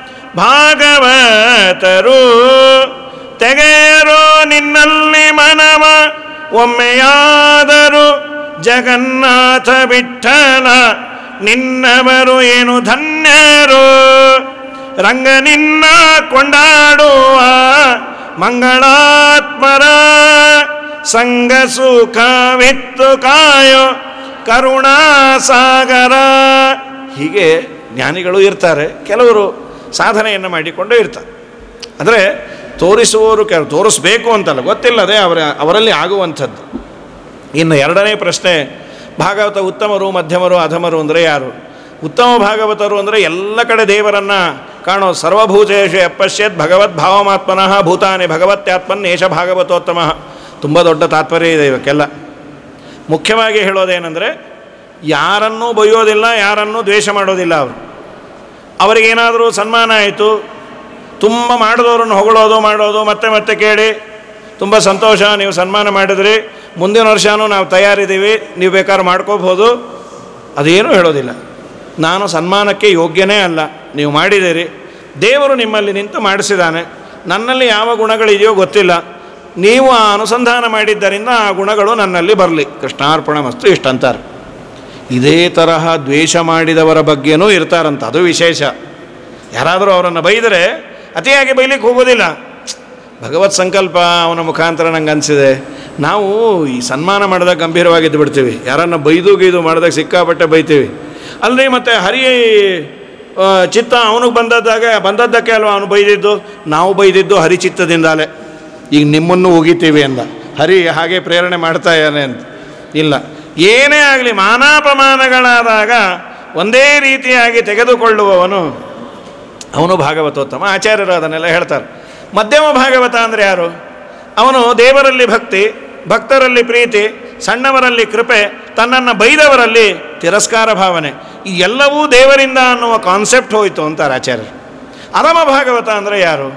ಭಾಗವತರು ತೆಗೆಯರೋ ನಿನ್ನಲ್ಲಿ ಮನವ ಒಮ್ಮೆಯಾದರೂ ಜಗನ್ನಾಥ ವಿಠಲ ನಿನ್ನವರು ಏನು ಧನ್ಯರು ರಂಗ ನಿನ್ನ ಕೊಂಡಾಡುವ ಮಂಗಳಾತ್ಮರ ಸಂಗ ಸುಖವಿತ್ತು ಕಾಯೋ ಕರುಣಾಸಾಗರ ಹೀಗೆ ಜ್ಞಾನಿಗಳು ಇರ್ತಾರೆ ಕೆಲವರು ಸಾಧನೆಯನ್ನು ಮಾಡಿಕೊಂಡೇ ಇರ್ತಾರೆ ಅಂದರೆ ತೋರಿಸುವವರು ಕೆಲ ತೋರಿಸ್ಬೇಕು ಅಂತಲ್ಲ ಗೊತ್ತಿಲ್ಲದೆ ಅವರ ಅವರಲ್ಲಿ ಆಗುವಂಥದ್ದು ಇನ್ನು ಎರಡನೇ ಪ್ರಶ್ನೆ ಭಾಗವತ ಉತ್ತಮರು ಮಧ್ಯಮರು ಅಧಮರು ಅಂದರೆ ಯಾರು ಉತ್ತಮ ಭಾಗವತರು ಅಂದರೆ ಎಲ್ಲ ಕಡೆ ದೇವರನ್ನು ಕಾಣೋ ಸರ್ವಭೂತೇಶು ಎಪ್ಪಶ್ಯತ್ ಭಗವದ್ ಭಾವಮಾತ್ಮನಃ ಭೂತಾನಿ ಭಗವತ್ಯಾತ್ಮನ್ ಏಷ ಭಾಗವತೋತ್ತಮ ತುಂಬ ದೊಡ್ಡ ತಾತ್ಪರ್ಯ ಇದೆ ಇವಕ್ಕೆಲ್ಲ ಮುಖ್ಯವಾಗಿ ಹೇಳೋದೇನೆಂದರೆ ಯಾರನ್ನೂ ಬೈಯೋದಿಲ್ಲ ಯಾರನ್ನೂ ದ್ವೇಷ ಮಾಡೋದಿಲ್ಲ ಅವರು ಅವರಿಗೇನಾದರೂ ಸನ್ಮಾನ ಆಯಿತು ತುಂಬ ಮಾಡಿದವ್ರನ್ನ ಹೊಗಳೋದು ಮಾಡೋದು ಮತ್ತೆ ಮತ್ತೆ ಕೇಳಿ ತುಂಬ ಸಂತೋಷ ನೀವು ಸನ್ಮಾನ ಮಾಡಿದ್ರಿ ಮುಂದಿನ ವರ್ಷವೂ ನಾವು ತಯಾರಿದ್ದೀವಿ ನೀವು ಬೇಕಾದ್ರೆ ಮಾಡ್ಕೋಬೋದು ಅದೇನೂ ಹೇಳೋದಿಲ್ಲ ನಾನು ಸನ್ಮಾನಕ್ಕೆ ಯೋಗ್ಯನೇ ಅಲ್ಲ ನೀವು ಮಾಡಿದ್ದೀರಿ ದೇವರು ನಿಮ್ಮಲ್ಲಿ ನಿಂತು ಮಾಡಿಸಿದ್ದಾನೆ ನನ್ನಲ್ಲಿ ಯಾವ ಗುಣಗಳಿದೆಯೋ ಗೊತ್ತಿಲ್ಲ ನೀವು ಆ ಅನುಸಂಧಾನ ಮಾಡಿದ್ದರಿಂದ ಆ ಗುಣಗಳು ನನ್ನಲ್ಲಿ ಬರಲಿ ಕೃಷ್ಣಾರ್ಪಣ ಮಸ್ತು ಇಷ್ಟಂತಾರೆ ಇದೇ ತರಹ ದ್ವೇಷ ಮಾಡಿದವರ ಬಗ್ಗೆನೂ ಇರ್ತಾರಂತ ಅದು ವಿಶೇಷ ಯಾರಾದರೂ ಅವರನ್ನು ಬೈದರೆ ಅತಿಯಾಗಿ ಬೈಲಿಕ್ಕೆ ಹೋಗೋದಿಲ್ಲ ಭಗವತ್ ಸಂಕಲ್ಪ ಅವನ ಮುಖಾಂತರ ನಂಗೆ ಅನಿಸಿದೆ ನಾವು ಈ ಸನ್ಮಾನ ಮಾಡಿದಾಗ ಗಂಭೀರವಾಗಿದ್ದು ಬಿಡ್ತೀವಿ ಯಾರನ್ನ ಬೈದು ಗೀದು ಮಾಡಿದಾಗ ಸಿಕ್ಕಾಪಟ್ಟೆ ಬೈತೀವಿ ಅಲ್ಲದೆ ಮತ್ತು ಹರಿ ಆ, ಚಿತ್ತ ಅವನಿಗೆ ಬಂದದ್ದಾಗ ಬಂದದ್ದಕ್ಕೆ ಅಲ್ವಾ ಅವನು ಬೈದಿದ್ದು ನಾವು ಬೈದಿದ್ದು ಹರಿಚಿತ್ತದಿಂದಲೇ ಈಗ ನಿಮ್ಮನ್ನು ಉಗಿತೀವಿ ಅಂದ ಹರಿ ಹಾಗೆ ಪ್ರೇರಣೆ ಮಾಡ್ತಾ ಇದ್ದಾನೆ ಅಂತ ಇಲ್ಲ ಏನೇ ಆಗಲಿ ಮಾನಾಪಮಾನಗಳಾದಾಗ ಒಂದೇ ರೀತಿಯಾಗಿ ತೆಗೆದುಕೊಳ್ಳುವವನು ಅವನು ಭಾಗವತೋತ್ತಮ ಆಚಾರ್ಯರು ಅದನ್ನೆಲ್ಲ ಹೇಳ್ತಾರೆ ಮಧ್ಯಮ ಭಾಗವತ ಅಂದರೆ ಯಾರು ಅವನು ದೇವರಲ್ಲಿ ಭಕ್ತಿ ಭಕ್ತರಲ್ಲಿ ಪ್ರೀತಿ ಸಣ್ಣವರಲ್ಲಿ ಕೃಪೆ ತನ್ನನ್ನು ಬೈದವರಲ್ಲಿ ತಿರಸ್ಕಾರ ಭಾವನೆ ಈ ಎಲ್ಲವೂ ದೇವರಿಂದ ಅನ್ನುವ ಕಾನ್ಸೆಪ್ಟ್ ಹೋಯಿತು ಅಂತಾರೆ ಆಚಾರ್ಯರು ಅರಮ ಭಾಗವತ ಅಂದರೆ ಯಾರು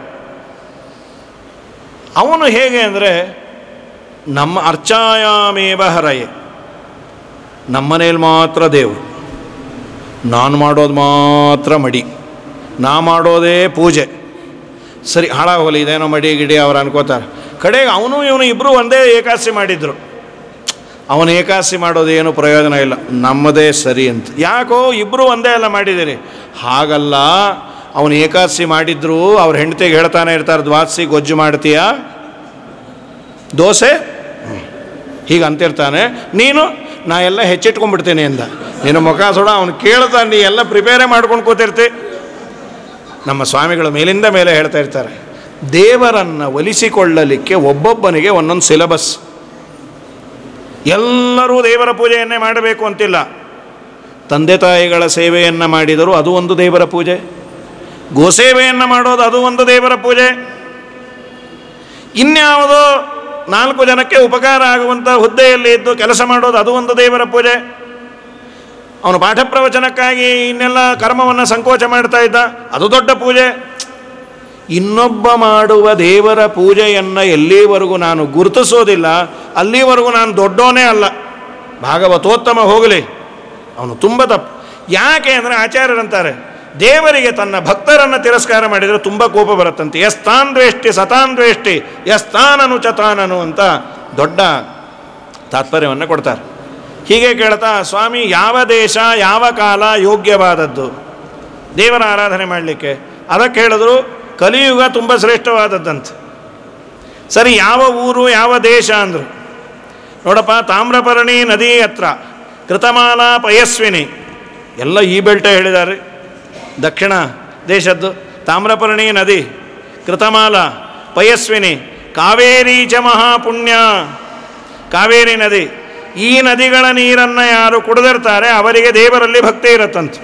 ಅವನು ಹೇಗೆ ಅಂದರೆ ನಮ್ಮ ಅರ್ಚಾಯಾಮೇವ ಹರಯೆ ನಮ್ಮನೇಲಿ ಮಾತ್ರ ದೇವರು ನಾನು ಮಾಡೋದು ಮಾತ್ರ ಮಡಿ ನಾ ಮಾಡೋದೇ ಪೂಜೆ ಸರಿ ಹಾಳಾಗೋಗಲಿ ಇದೇನೋ ಮಡಿ ಗಿಡಿ ಅವ್ರು ಅನ್ಕೋತಾರೆ ಕಡೆಗೆ ಅವನು ಇವನು ಇಬ್ಬರು ಒಂದೇ ಏಕಾದಶಿ ಮಾಡಿದ್ರು ಅವನು ಏಕಾದಶಿ ಮಾಡೋದು ಏನು ಪ್ರಯೋಜನ ಇಲ್ಲ ನಮ್ಮದೇ ಸರಿ ಅಂತ ಯಾಕೋ ಇಬ್ಬರು ಒಂದೇ ಎಲ್ಲ ಮಾಡಿದ್ದೀರಿ ಹಾಗಲ್ಲ ಅವನು ಏಕಾದಶಿ ಮಾಡಿದ್ರು ಅವ್ರ ಹೆಂಡತಿಗೆ ಹೇಳ್ತಾನೆ ಇರ್ತಾರೆ ದ್ವಾದಶಿ ಗೊಜ್ಜು ಮಾಡ್ತೀಯಾ ದೋಸೆ ಹ್ಮ್. ಹೀಗೆ ಅಂತಿರ್ತಾನೆ ನೀನು ನಾ ಎಲ್ಲ ಹೆಚ್ಚಿಟ್ಕೊಂಡ್ಬಿಡ್ತೀನಿ ಅಂದ ನಿನ್ನ ಮುಖ ಸುಡ ಅವನು ಕೇಳ್ತಾನೆ ನೀ ಎಲ್ಲ ಪ್ರಿಪೇರೇ ಮಾಡ್ಕೊಂಡು ಕೂತಿರ್ತಿ ನಮ್ಮ ಸ್ವಾಮಿಗಳು ಮೇಲಿಂದ ಮೇಲೆ ಹೇಳ್ತಾ ಇರ್ತಾರೆ ದೇವರನ್ನು ಒಲಿಸಿಕೊಳ್ಳಲಿಕ್ಕೆ ಒಬ್ಬೊಬ್ಬನಿಗೆ ಒಂದೊಂದು ಸಿಲಬಸ್ ಎಲ್ಲರೂ ದೇವರ ಪೂಜೆಯನ್ನೇ ಮಾಡಬೇಕು ಅಂತಿಲ್ಲ ತಂದೆ ತಾಯಿಗಳ ಸೇವೆಯನ್ನು ಮಾಡಿದರೂ ಅದು ಒಂದು ದೇವರ ಪೂಜೆ ಗೋಸೇವೆಯನ್ನು ಮಾಡೋದು ಅದು ಒಂದು ದೇವರ ಪೂಜೆ ಇನ್ಯಾವುದೋ ನಾಲ್ಕು ಜನಕ್ಕೆ ಉಪಕಾರ ಆಗುವಂಥ ಹುದ್ದೆಯಲ್ಲಿ ಇದ್ದು ಕೆಲಸ ಮಾಡೋದು ಅದು ಒಂದು ದೇವರ ಪೂಜೆ ಅವನು ಪಾಠ ಪ್ರವಚನಕ್ಕಾಗಿ ಇನ್ನೆಲ್ಲ ಕರ್ಮವನ್ನು ಸಂಕೋಚ ಮಾಡ್ತಾ ಇದ್ದ ಅದು ದೊಡ್ಡ ಪೂಜೆ ಇನ್ನೊಬ್ಬ ಮಾಡುವ ದೇವರ ಪೂಜೆಯನ್ನು ಎಲ್ಲಿವರೆಗೂ ನಾನು ಗುರುತಿಸೋದಿಲ್ಲ ಅಲ್ಲಿವರೆಗೂ ನಾನು ದೊಡ್ಡೋನೇ ಅಲ್ಲ ಭಾಗವತೋತ್ತಮ ಹೋಗಲಿ ಅವನು ತುಂಬ ತಪ್ಪು ಯಾಕೆ ಅಂದರೆ ಆಚಾರ್ಯರಂತಾರೆ ದೇವರಿಗೆ ತನ್ನ ಭಕ್ತರನ್ನು ತಿರಸ್ಕಾರ ಮಾಡಿದರೆ ತುಂಬ ಕೋಪ ಬರುತ್ತಂತೆ ಯಸ್ತಾನ್ ದ್ವೇಷ್ಟಿ ಸತಾನ್ ದ್ವೇಷ್ಟಿ ಯಸ್ತಾನನು ಚತಾನನು ಅಂತ ದೊಡ್ಡ ತಾತ್ಪರ್ಯವನ್ನು ಕೊಡ್ತಾರೆ ಹೀಗೆ ಕೇಳ್ತಾ ಸ್ವಾಮಿ ಯಾವ ದೇಶ ಯಾವ ಕಾಲ ಯೋಗ್ಯವಾದದ್ದು ದೇವರ ಆರಾಧನೆ ಮಾಡಲಿಕ್ಕೆ ಅದಕ್ಕೆ ಹೇಳಿದ್ರು ಕಲಿಯುಗ ತುಂಬ ಶ್ರೇಷ್ಠವಾದದ್ದಂತೆ ಸರಿ ಯಾವ ಊರು ಯಾವ ದೇಶ ಅಂದರು ನೋಡಪ್ಪ ತಾಮ್ರಪರ್ಣಿ ನದಿ ಹತ್ರ ಕೃತಮಾಲಾ ಪಯಸ್ವಿನಿ ಎಲ್ಲ ಈ ಬೆಲ್ಟೆ ಹೇಳಿದ್ದಾರೆ ದಕ್ಷಿಣ ದೇಶದ್ದು ತಾಮ್ರಪರ್ಣಿ ನದಿ ಕೃತಮಾಲ ಪಯಸ್ವಿನಿ ಕಾವೇರಿ ಚ ಮಹಾಪುಣ್ಯ ಕಾವೇರಿ ನದಿ ಈ ನದಿಗಳ ನೀರನ್ನು ಯಾರು ಕುಡಿದಿರ್ತಾರೆ ಅವರಿಗೆ ದೇವರಲ್ಲಿ ಭಕ್ತಿ ಇರುತ್ತಂತೆ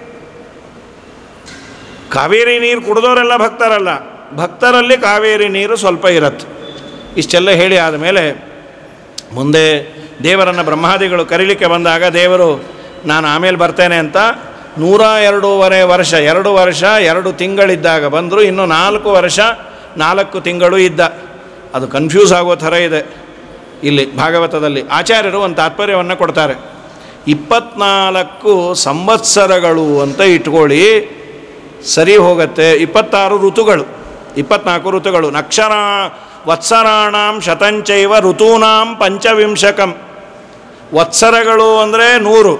ಕಾವೇರಿ ನೀರು ಕುಡಿದವರೆಲ್ಲ ಭಕ್ತರಲ್ಲ ಭಕ್ತರಲ್ಲಿ ಕಾವೇರಿ ನೀರು ಸ್ವಲ್ಪ ಇರತ್ತೆ ಇಷ್ಟೆಲ್ಲ ಹೇಳಿ ಆದಮೇಲೆ ಮುಂದೆ ದೇವರನ್ನು ಬ್ರಹ್ಮಾದಿಗಳು ಕರೀಲಿಕ್ಕೆ ಬಂದಾಗ ದೇವರು ನಾನು ಆಮೇಲೆ ಬರ್ತೇನೆ ಅಂತ ನೂರ ಎರಡೂವರೆ ವರ್ಷ ಎರಡು ವರ್ಷ ಎರಡು ತಿಂಗಳಿದ್ದಾಗ ಬಂದರು ಇನ್ನು ನಾಲ್ಕು ವರ್ಷ ನಾಲ್ಕು ತಿಂಗಳು ಇದ್ದ ಅದು ಕನ್ಫ್ಯೂಸ್ ಆಗೋ ಥರ ಇದೆ ಇಲ್ಲಿ ಭಾಗವತದಲ್ಲಿ ಆಚಾರ್ಯರು ಒಂದು ತಾತ್ಪರ್ಯವನ್ನು ಕೊಡ್ತಾರೆ ಇಪ್ಪತ್ನಾಲ್ಕು ಸಂವತ್ಸರಗಳು ಅಂತ ಇಟ್ಕೊಳ್ಳಿ ಸರಿ ಹೋಗುತ್ತೆ ಇಪ್ಪತ್ತಾರು ಋತುಗಳು ಇಪ್ಪತ್ನಾಲ್ಕು ಋತುಗಳು ನಕ್ಷರ ವತ್ಸರಾಣಾಂ ಶತಂಚೈವ ಋತೂನಾಂ ಪಂಚವಿಂಶಕಂ ವತ್ಸರಗಳು ಅಂದರೆ ನೂರು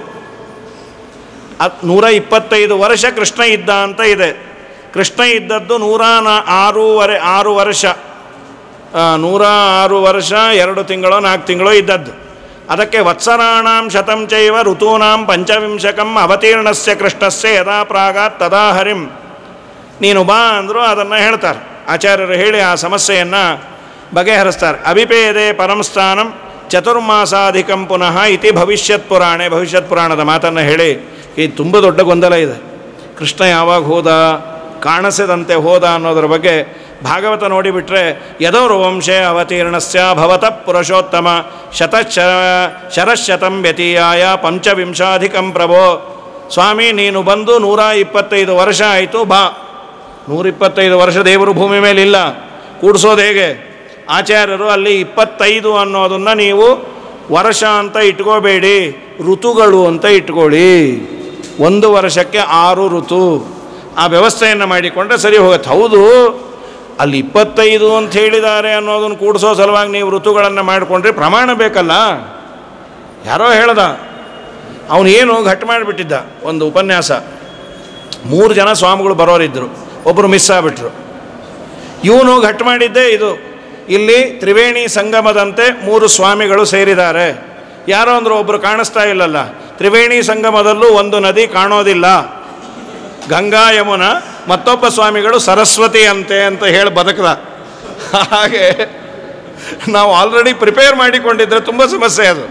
ಅದ್ ನೂರ ಇಪ್ಪತ್ತೈದು ವರ್ಷ ಕೃಷ್ಣ ಇದ್ದ ಅಂತ ಇದೆ ಕೃಷ್ಣ ಇದ್ದದ್ದು ನೂರ ನಾ ಆರೂವರೆ ಆರು ವರ್ಷ ಆ, ನೂರ ಆರು ವರ್ಷ ಎರಡು ತಿಂಗಳು ನಾಲ್ಕು ತಿಂಗಳು ಇದ್ದದ್ದು ಅದಕ್ಕೆ ವತ್ಸರಾಣಾಂ ಶತಂ ಚೈವ ಋತೂನಾಂ ಪಂಚವಿಂಶಕಂ ಅವತೀರ್ಣಸ್ಯ ಕೃಷ್ಣಸ್ಯ ಯದಾ ಪ್ರಾಗಾತ್ ತದಾ ಹರಿಂ ನೀನು ಬಾ ಅಂದರು ಅದನ್ನು ಹೇಳ್ತಾರೆ ಆಚಾರ್ಯರು ಹೇಳಿ ಆ ಸಮಸ್ಯೆಯನ್ನು ಬಗೆಹರಿಸ್ತಾರೆ ಅಭಿಪೇದೆ ಪರಮಸ್ಥಾನಂ ಚತುರ್ಮಾಸಾಧಿಕಂ ಪುನಃ ಇತಿ ಭವಿಷ್ಯತ್ ಪುರಾಣೆ ಭವಿಷ್ಯತ್ ಪುರಾಣದ ಮಾತನ್ನು ಹೇಳಿ ಈ ತುಂಬ ದೊಡ್ಡ ಗೊಂದಲ ಇದೆ ಕೃಷ್ಣ ಯಾವಾಗ ಹೋದ ಕಾಣಿಸದಂತೆ ಹೋದ ಅನ್ನೋದ್ರ ಬಗ್ಗೆ ಭಾಗವತ ನೋಡಿಬಿಟ್ರೆ ಯದೌರು ವಂಶೇ ಅವತೀರ್ಣಸ್ಯ ಭವತಃ ಪುರುಷೋತ್ತಮ ಶತಶ ಶರಶತಂ ವ್ಯತೀಯಾಯ ಪಂಚವಿಂಶಾಧಿಕಂ ಪ್ರಭೋ ಸ್ವಾಮಿ ನೀನು ಬಂದು ನೂರ ಇಪ್ಪತ್ತೈದು ವರ್ಷ ಆಯಿತು ಬಾ ನೂರಿಪ್ಪತ್ತೈದು ವರ್ಷ ದೇವರು ಭೂಮಿ ಮೇಲಿಲ್ಲ ಕೂಡಿಸೋದು ಹೇಗೆ ಆಚಾರ್ಯರು ಅಲ್ಲಿ ಇಪ್ಪತ್ತೈದು ಅನ್ನೋದನ್ನು ನೀವು ವರ್ಷ ಅಂತ ಇಟ್ಕೋಬೇಡಿ ಋತುಗಳು ಅಂತ ಇಟ್ಕೊಳ್ಳಿ ಒಂದು ವರ್ಷಕ್ಕೆ ಆರು ಋತು ಆ ವ್ಯವಸ್ಥೆಯನ್ನು ಮಾಡಿಕೊಂಡ್ರೆ ಸರಿ ಹೋಗುತ್ತೆ ಹೌದು ಅಲ್ಲಿ ಇಪ್ಪತ್ತೈದು ಅಂತ ಹೇಳಿದ್ದಾರೆ ಅನ್ನೋದನ್ನು ಕೂಡಿಸೋ ಸಲುವಾಗಿ ನೀವು ಋತುಗಳನ್ನು ಮಾಡಿಕೊಂಡ್ರೆ ಪ್ರಮಾಣ ಬೇಕಲ್ಲ ಯಾರೋ ಹೇಳ್ದ ಅವನು ಏನು ಘಟ್ ಮಾಡಿಬಿಟ್ಟಿದ್ದ ಒಂದು ಉಪನ್ಯಾಸ ಮೂರು ಜನ ಸ್ವಾಮಿಗಳು ಬರೋರಿದ್ದರು ಒಬ್ಬರು ಮಿಸ್ ಆಗಿಬಿಟ್ರು ಇವನು ಘಟ್ ಮಾಡಿದ್ದೇ ಇದು ಇಲ್ಲಿ ತ್ರಿವೇಣಿ ಸಂಗಮದಂತೆ ಮೂರು ಸ್ವಾಮಿಗಳು ಸೇರಿದ್ದಾರೆ ಯಾರೋ ಅಂದರು ಒಬ್ಬರು ಕಾಣಿಸ್ತಾ ಇಲ್ಲಲ್ಲ ತ್ರಿವೇಣಿ ಸಂಗಮದಲ್ಲೂ ಒಂದು ನದಿ ಕಾಣೋದಿಲ್ಲ ಗಂಗಾ ಯಮುನ ಮತ್ತೊಬ್ಬ ಸ್ವಾಮಿಗಳು ಸರಸ್ವತಿ ಅಂತೆ ಅಂತ ಹೇಳಿ ಬದುಕದ ಹಾಗೆ ನಾವು ಆಲ್ರೆಡಿ ಪ್ರಿಪೇರ್ ಮಾಡಿಕೊಂಡಿದ್ರೆ ತುಂಬ ಸಮಸ್ಯೆ ಅದು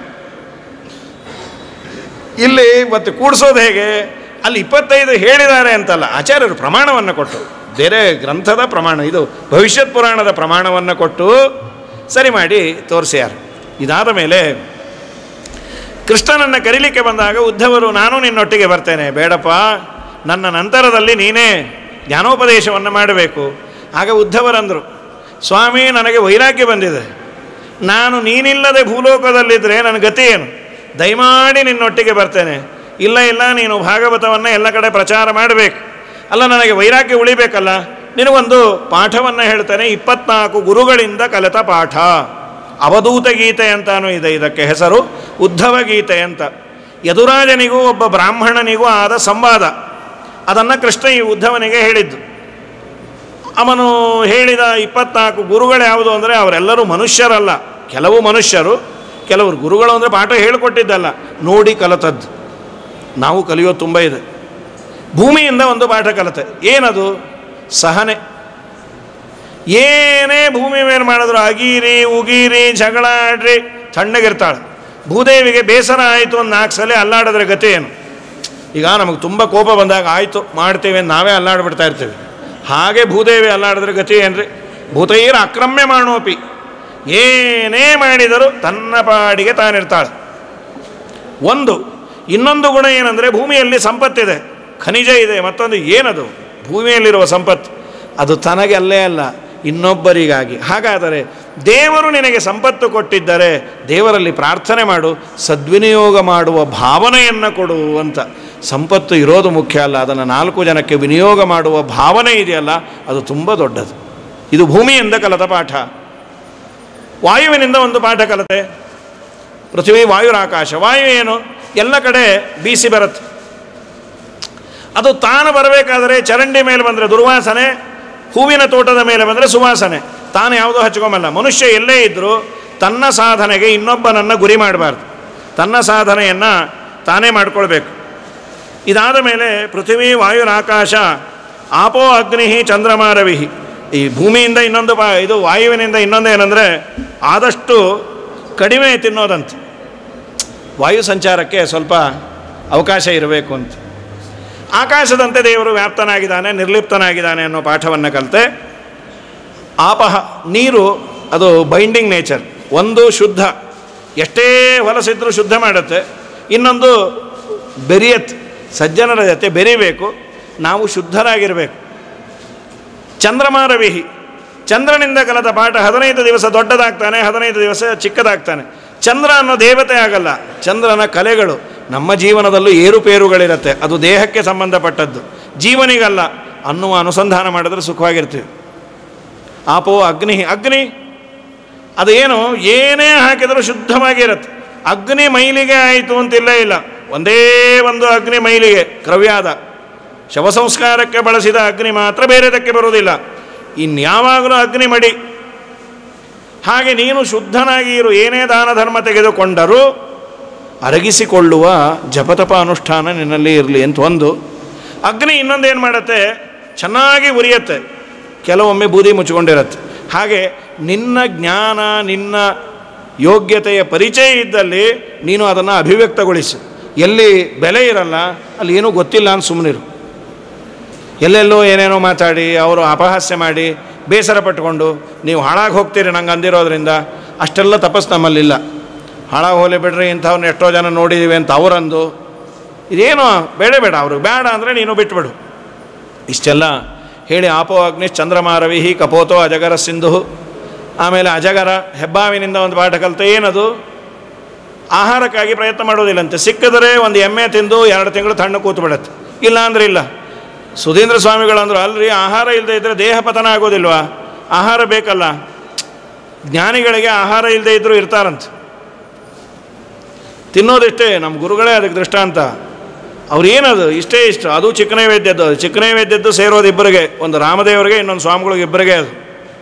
ಇಲ್ಲಿ ಮತ್ತೆ ಕೂಡಿಸೋದು ಹೇಗೆ ಅಲ್ಲಿ ಇಪ್ಪತ್ತೈದು ಹೇಳಿದ್ದಾರೆ ಅಂತಲ್ಲ ಆಚಾರ್ಯರು ಪ್ರಮಾಣವನ್ನು ಕೊಟ್ಟು ಬೇರೆ ಗ್ರಂಥದ ಪ್ರಮಾಣ ಇದು ಭವಿಷ್ಯತ್ ಪುರಾಣದ ಪ್ರಮಾಣವನ್ನು ಕೊಟ್ಟು ಸರಿ ಮಾಡಿ ತೋರಿಸ್ಯಾರ ಇದಾದ ಮೇಲೆ ಕೃಷ್ಣನನ್ನು ಕರೀಲಿಕ್ಕೆ ಬಂದಾಗ ಉದ್ಧವರು ನಾನು ನಿನ್ನೊಟ್ಟಿಗೆ ಬರ್ತೇನೆ ಬೇಡಪ್ಪ ನನ್ನ ನಂತರದಲ್ಲಿ ನೀನೇ ಜ್ಞಾನೋಪದೇಶವನ್ನು ಮಾಡಬೇಕು ಆಗ ಉದ್ಧವರಂದರು ಸ್ವಾಮಿ ನನಗೆ ವೈರಾಗ್ಯ ಬಂದಿದೆ ನಾನು ನೀನಿಲ್ಲದೆ ಭೂಲೋಕದಲ್ಲಿದ್ದರೆ ನನ್ನ ಗತಿ ಏನು ದಯಮಾಡಿ ನಿನ್ನೊಟ್ಟಿಗೆ ಬರ್ತೇನೆ ಇಲ್ಲ ಇಲ್ಲ ನೀನು ಭಾಗವತವನ್ನು ಎಲ್ಲ ಕಡೆ ಪ್ರಚಾರ ಮಾಡಬೇಕು ಅಲ್ಲ ನನಗೆ ವೈರಾಗ್ಯ ಉಳಿಬೇಕಲ್ಲ ನಿನಗೊಂದು ಪಾಠವನ್ನು ಹೇಳ್ತೇನೆ ಇಪ್ಪತ್ನಾಲ್ಕು ಗುರುಗಳಿಂದ ಕಲಿತ ಪಾಠ ಅವಧೂತ ಗೀತೆ ಅಂತಾನೂ ಇದೆ ಇದಕ್ಕೆ ಹೆಸರು ಉದ್ಧವ ಗೀತೆ ಅಂತ ಯದುರಾಜನಿಗೂ ಒಬ್ಬ ಬ್ರಾಹ್ಮಣನಿಗೂ ಆದ ಸಂವಾದ ಅದನ್ನು ಕೃಷ್ಣ ಈ ಉದ್ಧವನಿಗೆ ಹೇಳಿದ್ದು ಅವನು ಹೇಳಿದ ಇಪ್ಪತ್ನಾಲ್ಕು ಗುರುಗಳು ಯಾವುದು ಅಂದರೆ ಅವರೆಲ್ಲರೂ ಮನುಷ್ಯರಲ್ಲ ಕೆಲವು ಮನುಷ್ಯರು ಕೆಲವರು ಗುರುಗಳು ಅಂದರೆ ಪಾಠ ಹೇಳಿಕೊಟ್ಟಿದ್ದಲ್ಲ ನೋಡಿ ಕಲಿತದ್ದು ನಾವು ಕಲಿಯೋದು ತುಂಬ ಇದೆ ಭೂಮಿಯಿಂದ ಒಂದು ಪಾಠ ಕಲಿತೆ ಏನದು ಸಹನೆ ಏನೇ ಭೂಮಿ ಮೇಲೆ ಮಾಡಿದ್ರು ಅಗೀರಿ ಉಗೀರಿ ಜಗಳ ಆಡ್ರಿ ತಣ್ಣಗಿರ್ತಾಳೆ ಭೂದೇವಿಗೆ ಬೇಸರ ಆಯಿತು ಒಂದು ನಾಲ್ಕು ಸಲ ಅಲ್ಲಾಡಿದ್ರೆ ಗತಿ ಏನು ಈಗ ನಮಗೆ ತುಂಬ ಕೋಪ ಬಂದಾಗ ಆಯಿತು ಮಾಡ್ತೇವೆ ಅಂತ ನಾವೇ ಅಲ್ಲಾಡ್ಬಿಡ್ತಾ ಇರ್ತೀವಿ ಹಾಗೆ ಭೂದೇವಿ ಅಲ್ಲಾಡಿದ್ರೆ ಗತಿ ಏನ್ರಿ ಭೂತೈರ ಅಕ್ರಮ್ಯ ಮಾಡೋಪಿ ಏನೇ ಮಾಡಿದರೂ ತನ್ನ ಪಾಡಿಗೆ ತಾನಿರ್ತಾಳೆ ಒಂದು ಇನ್ನೊಂದು ಗುಣ ಏನಂದರೆ ಭೂಮಿಯಲ್ಲಿ ಸಂಪತ್ತಿದೆ ಖನಿಜ ಇದೆ ಮತ್ತೊಂದು ಏನದು ಭೂಮಿಯಲ್ಲಿರುವ ಸಂಪತ್ತು ಅದು ತನಗೆ ಅಲ್ಲೇ ಅಲ್ಲ ಇನ್ನೊಬ್ಬರಿಗಾಗಿ ಹಾಗಾದರೆ ದೇವರು ನಿನಗೆ ಸಂಪತ್ತು ಕೊಟ್ಟಿದ್ದರೆ ದೇವರಲ್ಲಿ ಪ್ರಾರ್ಥನೆ ಮಾಡು ಸದ್ವಿನಿಯೋಗ ಮಾಡುವ ಭಾವನೆಯನ್ನು ಕೊಡು ಅಂತ ಸಂಪತ್ತು ಇರೋದು ಮುಖ್ಯ ಅಲ್ಲ ಅದನ್ನು ನಾಲ್ಕು ಜನಕ್ಕೆ ವಿನಿಯೋಗ ಮಾಡುವ ಭಾವನೆ ಇದೆಯಲ್ಲ ಅದು ತುಂಬ ದೊಡ್ಡದು ಇದು ಭೂಮಿಯಿಂದ ಕಲಿತ ಪಾಠ ವಾಯುವಿನಿಂದ ಒಂದು ಪಾಠ ಕಲಿತೆ ಪೃಥ್ವಿ ವಾಯುರಾಕಾಶ ವಾಯು ಏನು ಎಲ್ಲ ಕಡೆ ಬೀಸಿ ಬರುತ್ತೆ ಅದು ತಾನು ಬರಬೇಕಾದರೆ ಚರಂಡಿ ಮೇಲೆ ಬಂದರೆ ದುರ್ವಾಸನೆ ಹೂವಿನ ತೋಟದ ಮೇಲೆ ಬಂದರೆ ಸುವಾಸನೆ ತಾನು ಯಾವುದೋ ಹಚ್ಕೊಂಬಲ್ಲ ಮನುಷ್ಯ ಎಲ್ಲೇ ಇದ್ದರೂ ತನ್ನ ಸಾಧನೆಗೆ ಇನ್ನೊಬ್ಬನನ್ನು ಗುರಿ ಮಾಡಬಾರ್ದು ತನ್ನ ಸಾಧನೆಯನ್ನು ತಾನೇ ಮಾಡಿಕೊಳ್ಬೇಕು ಇದಾದ ಮೇಲೆ ಪೃಥ್ವಿ ವಾಯುರಾಕಾಶ ಆಪೋ ಅಗ್ನಿ ಚಂದ್ರಮ ರವಿಹಿ ಈ ಭೂಮಿಯಿಂದ ಇನ್ನೊಂದು ಬಾ ಇದು ವಾಯುವಿನಿಂದ ಇನ್ನೊಂದು ಏನಂದರೆ ಆದಷ್ಟು ಕಡಿಮೆ ತಿನ್ನೋದಂತೆ ವಾಯು ಸಂಚಾರಕ್ಕೆ ಸ್ವಲ್ಪ ಅವಕಾಶ ಇರಬೇಕು ಅಂತ ಆಕಾಶದಂತೆ ದೇವರು ವ್ಯಾಪ್ತನಾಗಿದ್ದಾನೆ ನಿರ್ಲಿಪ್ತನಾಗಿದ್ದಾನೆ ಅನ್ನೋ ಪಾಠವನ್ನು ಕಲಿತೆ ಆಪಹ ನೀರು ಅದು ಬೈಂಡಿಂಗ್ ನೇಚರ್ ಒಂದು ಶುದ್ಧ ಎಷ್ಟೇ ಹೊಲಸಿದ್ರೂ ಶುದ್ಧ ಮಾಡುತ್ತೆ ಇನ್ನೊಂದು ಬೆರೆಯತ್ ಸಜ್ಜನರ ಜೊತೆ ಬೆರಿಬೇಕು ನಾವು ಶುದ್ಧರಾಗಿರಬೇಕು ಚಂದ್ರಮ ರವಿಹಿ ಚಂದ್ರನಿಂದ ಕಲಿತ ಪಾಠ ಹದಿನೈದು ದಿವಸ ದೊಡ್ಡದಾಗ್ತಾನೆ ಹದಿನೈದು ದಿವಸ ಚಿಕ್ಕದಾಗ್ತಾನೆ ಚಂದ್ರ ಅನ್ನೋ ದೇವತೆ ಆಗಲ್ಲ ಚಂದ್ರನ ಕಲೆಗಳು ನಮ್ಮ ಜೀವನದಲ್ಲೂ ಏರುಪೇರುಗಳಿರುತ್ತೆ ಅದು ದೇಹಕ್ಕೆ ಸಂಬಂಧಪಟ್ಟದ್ದು ಜೀವನಿಗಲ್ಲ ಅನ್ನುವ ಅನುಸಂಧಾನ ಮಾಡಿದ್ರೆ ಸುಖವಾಗಿರ್ತೀವಿ ಆಪೋ ಅಗ್ನಿ ಅಗ್ನಿ ಅದು ಏನು ಏನೇ ಹಾಕಿದರೂ ಶುದ್ಧವಾಗಿರುತ್ತೆ ಅಗ್ನಿ ಮೈಲಿಗೆ ಆಯಿತು ಅಂತಿಲ್ಲ ಇಲ್ಲ ಒಂದೇ ಒಂದು ಅಗ್ನಿ ಮೈಲಿಗೆ ಕ್ರವ್ಯಾದ ಶವ ಸಂಸ್ಕಾರಕ್ಕೆ ಬಳಸಿದ ಅಗ್ನಿ ಮಾತ್ರ ಬೇರೆದಕ್ಕೆ ಬರುವುದಿಲ್ಲ ಇನ್ಯಾವಾಗಲೂ ಅಗ್ನಿ ಮಡಿ ಹಾಗೆ ನೀನು ಶುದ್ಧನಾಗಿ ಇರು ಏನೇ ದಾನ ಧರ್ಮ ತೆಗೆದುಕೊಂಡರೂ ಅರಗಿಸಿಕೊಳ್ಳುವ ಜಪತಪ ಅನುಷ್ಠಾನ ನಿನ್ನಲ್ಲಿ ಇರಲಿ ಅಂತ ಒಂದು ಅಗ್ನಿ ಇನ್ನೊಂದು ಏನು ಮಾಡುತ್ತೆ ಚೆನ್ನಾಗಿ ಉರಿಯುತ್ತೆ ಕೆಲವೊಮ್ಮೆ ಬೂದಿ ಮುಚ್ಕೊಂಡಿರುತ್ತೆ ಹಾಗೆ ನಿನ್ನ ಜ್ಞಾನ ನಿನ್ನ ಯೋಗ್ಯತೆಯ ಪರಿಚಯ ಇದ್ದಲ್ಲಿ ನೀನು ಅದನ್ನು ಅಭಿವ್ಯಕ್ತಗೊಳಿಸು ಎಲ್ಲಿ ಬೆಲೆ ಇರಲ್ಲ ಅಲ್ಲಿ ಏನೂ ಗೊತ್ತಿಲ್ಲ ಅಂತ ಸುಮ್ಮನಿರು ಎಲ್ಲೆಲ್ಲೋ ಏನೇನೋ ಮಾತಾಡಿ ಅವರು ಅಪಹಾಸ್ಯ ಮಾಡಿ ಬೇಸರ ಪಟ್ಟುಕೊಂಡು ನೀವು ಹಾಳಾಗಿ ಹೋಗ್ತೀರಿ ನಂಗೆ ಅಂದಿರೋದ್ರಿಂದ ಅಷ್ಟೆಲ್ಲ ತಪಸ್ಸು ನಮ್ಮಲ್ಲಿಲ್ಲ ಹಾಳಾಗಿ ಹೋಗಲಿ ಬಿಡ್ರಿ ಇಂಥವ್ರನ್ನ ಎಷ್ಟೋ ಜನ ನೋಡಿದ್ದೀವಿ ಅಂತ ಅವರಂದು ಇದೇನು ಬೇಡ ಬೇಡ ಅವ್ರಿಗೆ ಬೇಡ ಅಂದರೆ ನೀನು ಬಿಟ್ಬಿಡು ಇಷ್ಟೆಲ್ಲ ಹೇಳಿ ಆಪೋ ಅಗ್ನಿ ಚಂದ್ರಮಾರವಿಹಿ ಕಪೋತೋ ಅಜಗರ ಸಿಂಧು ಆಮೇಲೆ ಅಜಗರ ಹೆಬ್ಬಾವಿನಿಂದ ಒಂದು ಪಾಠ ಕಲಿತೆ ಏನದು ಆಹಾರಕ್ಕಾಗಿ ಪ್ರಯತ್ನ ಮಾಡೋದಿಲ್ಲಂತೆ ಸಿಕ್ಕಿದರೆ ಒಂದು ಎಮ್ಮೆ ತಿಂದು ಎರಡು ತಿಂಗಳು ತಣ್ಣು ಕೂತು ಬಿಡತ್ತೆ ಇಲ್ಲ ಅಂದ್ರೆ ಇಲ್ಲ ಸುಧೀಂದ್ರ ಸ್ವಾಮಿಗಳಂದ್ರು ಅಲ್ರಿ ಆಹಾರ ಇಲ್ಲದೆ ಇದ್ದರೆ ದೇಹ ಪತನ ಆಗೋದಿಲ್ವಾ ಆಹಾರ ಬೇಕಲ್ಲ ಜ್ಞಾನಿಗಳಿಗೆ ಆಹಾರ ಇಲ್ಲದೆ ಇದ್ದರೂ ಇರ್ತಾರಂತೆ ತಿನ್ನೋದಿಷ್ಟೇ ನಮ್ಮ ಗುರುಗಳೇ ಅದಕ್ಕೆ ದೃಷ್ಟಾಂತ ಅವ್ರು ಏನದು ಇಷ್ಟೇ ಇಷ್ಟ ಅದು ಚಿಕ್ಕ ನೈವೇದ್ಯದ್ದು ಚಿಕ್ಕ ನೈವೇದ್ಯದ್ದು ಸೇರೋದು ಇಬ್ಬರಿಗೆ ಒಂದು ರಾಮದೇವರಿಗೆ ಇನ್ನೊಂದು ಸ್ವಾಮಿಗಳಿಗೆ ಇಬ್ಬರಿಗೆ ಅದು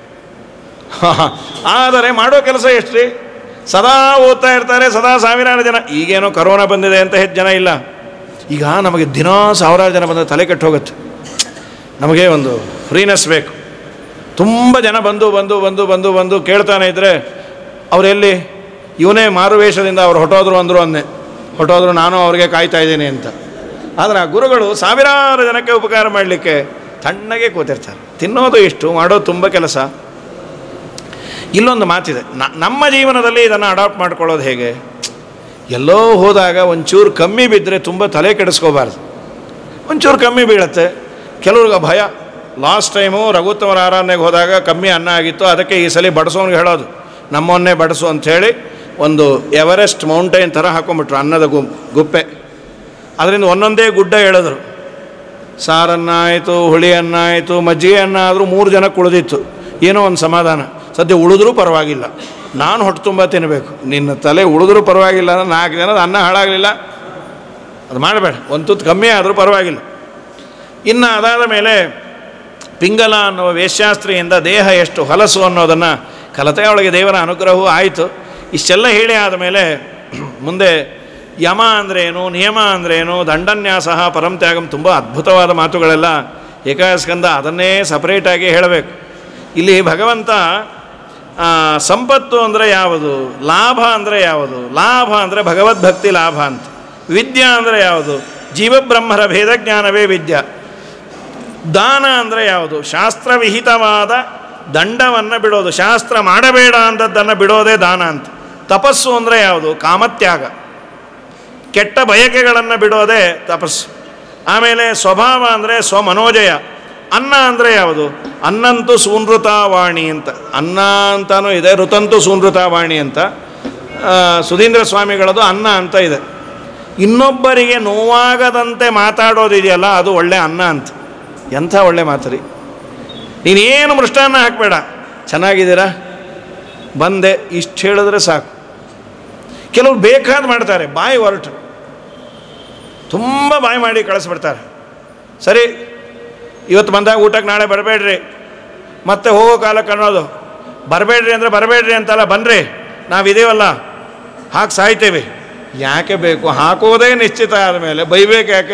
ಆದರೆ ಮಾಡೋ ಕೆಲಸ ಎಷ್ಟು ಸದಾ ಓದ್ತಾ ಇರ್ತಾರೆ ಸದಾ ಸಾವಿರಾರು ಜನ ಈಗೇನೋ ಕರೋನಾ ಬಂದಿದೆ ಅಂತ ಹೆಚ್ಚು ಜನ ಇಲ್ಲ ಈಗ ನಮಗೆ ದಿನಾ ಸಾವಿರಾರು ಜನ ಬಂದ ತಲೆ ಕೆಟ್ಟು ಹೋಗುತ್ತೆ ನಮಗೆ ಒಂದು ಫ್ರೀನೆಸ್ ಬೇಕು ತುಂಬ ಜನ ಬಂದು ಬಂದು ಬಂದು ಬಂದು ಬಂದು ಕೇಳ್ತಾನೆ ಇದ್ದರೆ ಅವರೆಲ್ಲಿ ಇವನೇ ಮಾರುವೇಷದಿಂದ ಅವ್ರು ಹೊಟ್ಟೋದ್ರು ಅಂದರು ಅಂದೆ ಹೊಟ್ಟೋದ್ರು ನಾನು ಅವ್ರಿಗೆ ಕಾಯ್ತಾ ಇದ್ದೀನಿ ಅಂತ ಆದರೆ ಆ ಗುರುಗಳು ಸಾವಿರಾರು ಜನಕ್ಕೆ ಉಪಕಾರ ಮಾಡಲಿಕ್ಕೆ ತಣ್ಣಗೆ ಕೂತಿರ್ತಾರೆ ತಿನ್ನೋದು ಇಷ್ಟು ಮಾಡೋದು ತುಂಬ ಕೆಲಸ ಇಲ್ಲೊಂದು ಮಾತಿದೆ ನ- ನಮ್ಮ ಜೀವನದಲ್ಲಿ ಇದನ್ನು ಅಡಾಪ್ಟ್ ಮಾಡ್ಕೊಳ್ಳೋದು ಹೇಗೆ ಎಲ್ಲೋ ಹೋದಾಗ ಒಂಚೂರು ಕಮ್ಮಿ ಬಿದ್ದರೆ ತುಂಬ ತಲೆ ಕೆಡಿಸ್ಕೋಬಾರ್ದು ಒಂಚೂರು ಕಮ್ಮಿ ಬೀಳತ್ತೆ ಕೆಲವ್ರಿಗೆ ಭಯ ಲಾಸ್ಟ್ ಟೈಮು ರಘುತ್ತಮರ ಆರಾಧನೆಗೆ ಹೋದಾಗ ಕಮ್ಮಿ ಅನ್ನ ಆಗಿತ್ತು ಅದಕ್ಕೆ ಈ ಸಲ ಬಡಿಸೋನ್ಗೆ ಹೇಳೋದು ನಮ್ಮನ್ನೇ ಬಡಿಸು ಅಂಥೇಳಿ ಒಂದು ಎವರೆಸ್ಟ್ ಮೌಂಟೇನ್ ಥರ ಹಾಕೊಂಬಿಟ್ರು ಅನ್ನದ ಗು ಗುಪ್ಪೆ ಅದರಿಂದ ಒಂದೊಂದೇ ಗುಡ್ಡ ಎಳೆದ್ರು ಸಾರನ್ನ ಆಯಿತು ಹುಳಿ ಅನ್ನ ಆಯಿತು ಮಜ್ಜಿಗೆ ಅನ್ನ ಆದರೂ ಮೂರು ಜನಕ್ಕೆ ಉಳಿದಿತ್ತು ಏನೋ ಒಂದು ಸಮಾಧಾನ ಸದ್ಯ ಉಳಿದ್ರೂ ಪರವಾಗಿಲ್ಲ ನಾನು ಹೊಟ್ಟೆ ತುಂಬ ತಿನ್ನಬೇಕು ನಿನ್ನ ತಲೆ ಉಳಿದ್ರೂ ಪರವಾಗಿಲ್ಲ ಅಂದ್ರೆ ನಾಲ್ಕು ಜನದ ಅನ್ನ ಹಾಳಾಗಲಿಲ್ಲ ಅದು ಮಾಡಬೇಡ ಒಂದು ತುತ್ತು ಕಮ್ಮಿ ಆದರೂ ಪರವಾಗಿಲ್ಲ ಇನ್ನು ಅದಾದ ಮೇಲೆ ಪಿಂಗಲ ಅನ್ನುವ ವೇಶ್ಯಾಸ್ತ್ರಿಯಿಂದ ದೇಹ ಎಷ್ಟು ಹೊಲಸು ಅನ್ನೋದನ್ನು ಕಲತೆ ಒಳಗೆ ದೇವರ ಅನುಗ್ರಹವೂ ಆಯಿತು ಇಷ್ಟೆಲ್ಲ ಹೇಳಿ ಆದಮೇಲೆ ಮುಂದೆ ಯಮ ಅಂದ್ರೇನು ನಿಯಮ ಅಂದ್ರೇನು ದಂಡನ್ಯಾಸ ಪರಂತ್ಯಾಗಂ ತುಂಬ ಅದ್ಭುತವಾದ ಮಾತುಗಳೆಲ್ಲ ಏಕಾಸ್ಕಂದ ಅದನ್ನೇ ಸಪ್ರೇಟಾಗಿ ಹೇಳಬೇಕು ಇಲ್ಲಿ ಭಗವಂತ ಆ, ಸಂಪತ್ತು ಅಂದರೆ ಯಾವುದು ಲಾಭ ಅಂದರೆ ಯಾವುದು ಲಾಭ ಅಂದರೆ ಭಗವದ್ಭಕ್ತಿ ಲಾಭ ಅಂತ ವಿದ್ಯಾ ಅಂದರೆ ಯಾವುದು ಜೀವಬ್ರಹ್ಮರ ಭೇದಜ್ಞಾನವೇ ವಿದ್ಯಾ ದಾನ ಅಂದರೆ ಯಾವುದು ಶಾಸ್ತ್ರವಿಹಿತವಾದ ದಂಡವನ್ನು ಬಿಡೋದು ಶಾಸ್ತ್ರ ಮಾಡಬೇಡ ಅಂದದ್ದನ್ನು ಬಿಡೋದೇ ದಾನ ಅಂತ ತಪಸ್ಸು ಅಂದರೆ ಯಾವುದು ಕಾಮತ್ಯಾಗ ಕೆಟ್ಟ ಬಯಕೆಗಳನ್ನು ಬಿಡೋದೇ ತಪಸ್ಸು ಆಮೇಲೆ ಸ್ವಭಾವ ಅಂದರೆ ಸ್ವಮನೋಜಯ ಅನ್ನ ಅಂದರೆ ಯಾವುದು ಅನ್ನಂತೂ ಸೂನೃತಾವಾಣಿ ಅಂತ ಅನ್ನ ಅಂತಾನೂ ಇದೆ ಋತಂತು ಸೂನೃತಾವಾಣಿ ಅಂತ ಆ, ಸುಧೀಂದ್ರ ಸ್ವಾಮಿಗಳದು ಅನ್ನ ಅಂತ ಇದೆ ಇನ್ನೊಬ್ಬರಿಗೆ ನೋವಾಗದಂತೆ ಮಾತಾಡೋದಿದೆಯಲ್ಲ ಅದು ಒಳ್ಳೆ ಅನ್ನ ಅಂತ ಎಂಥ ಒಳ್ಳೆ ಮಾತು ರೀ ನೀನೇನು ಮೃಷ್ಟಾನ್ನ ಹಾಕಬೇಡ ಚೆನ್ನಾಗಿದ್ದೀರಾ ಬಂದೆ ಇಷ್ಟು ಹೇಳಿದ್ರೆ ಸಾಕು ಕೆಲವ್ರು ಬೇಕಾದ ಮಾಡ್ತಾರೆ ಬಾಯಿ ಹೊರಟು ತುಂಬ ಬಾಯಿ ಮಾಡಿ ಕಳಿಸ್ಬಿಡ್ತಾರೆ ಸರಿ ಇವತ್ತು ಬಂದಾಗ ಊಟಕ್ಕೆ ನಾಳೆ ಬರಬೇಡ್ರಿ ಮತ್ತೆ ಹೋಗೋ ಕಾಲಕ್ಕೆ ಅನ್ನೋದು ಬರಬೇಡ್ರಿ ಅಂದರೆ ಬರಬೇಡ್ರಿ ಅಂತಲ್ಲ ಬನ್ನಿರಿ ನಾವಿದೇವಲ್ಲ ಹಾಕಿ ಸಾಯ್ತೇವೆ ಯಾಕೆ ಬೇಕು ಹಾಕೋದೇ ನಿಶ್ಚಿತ ಆದಮೇಲೆ ಬೈಬೇಕು ಯಾಕೆ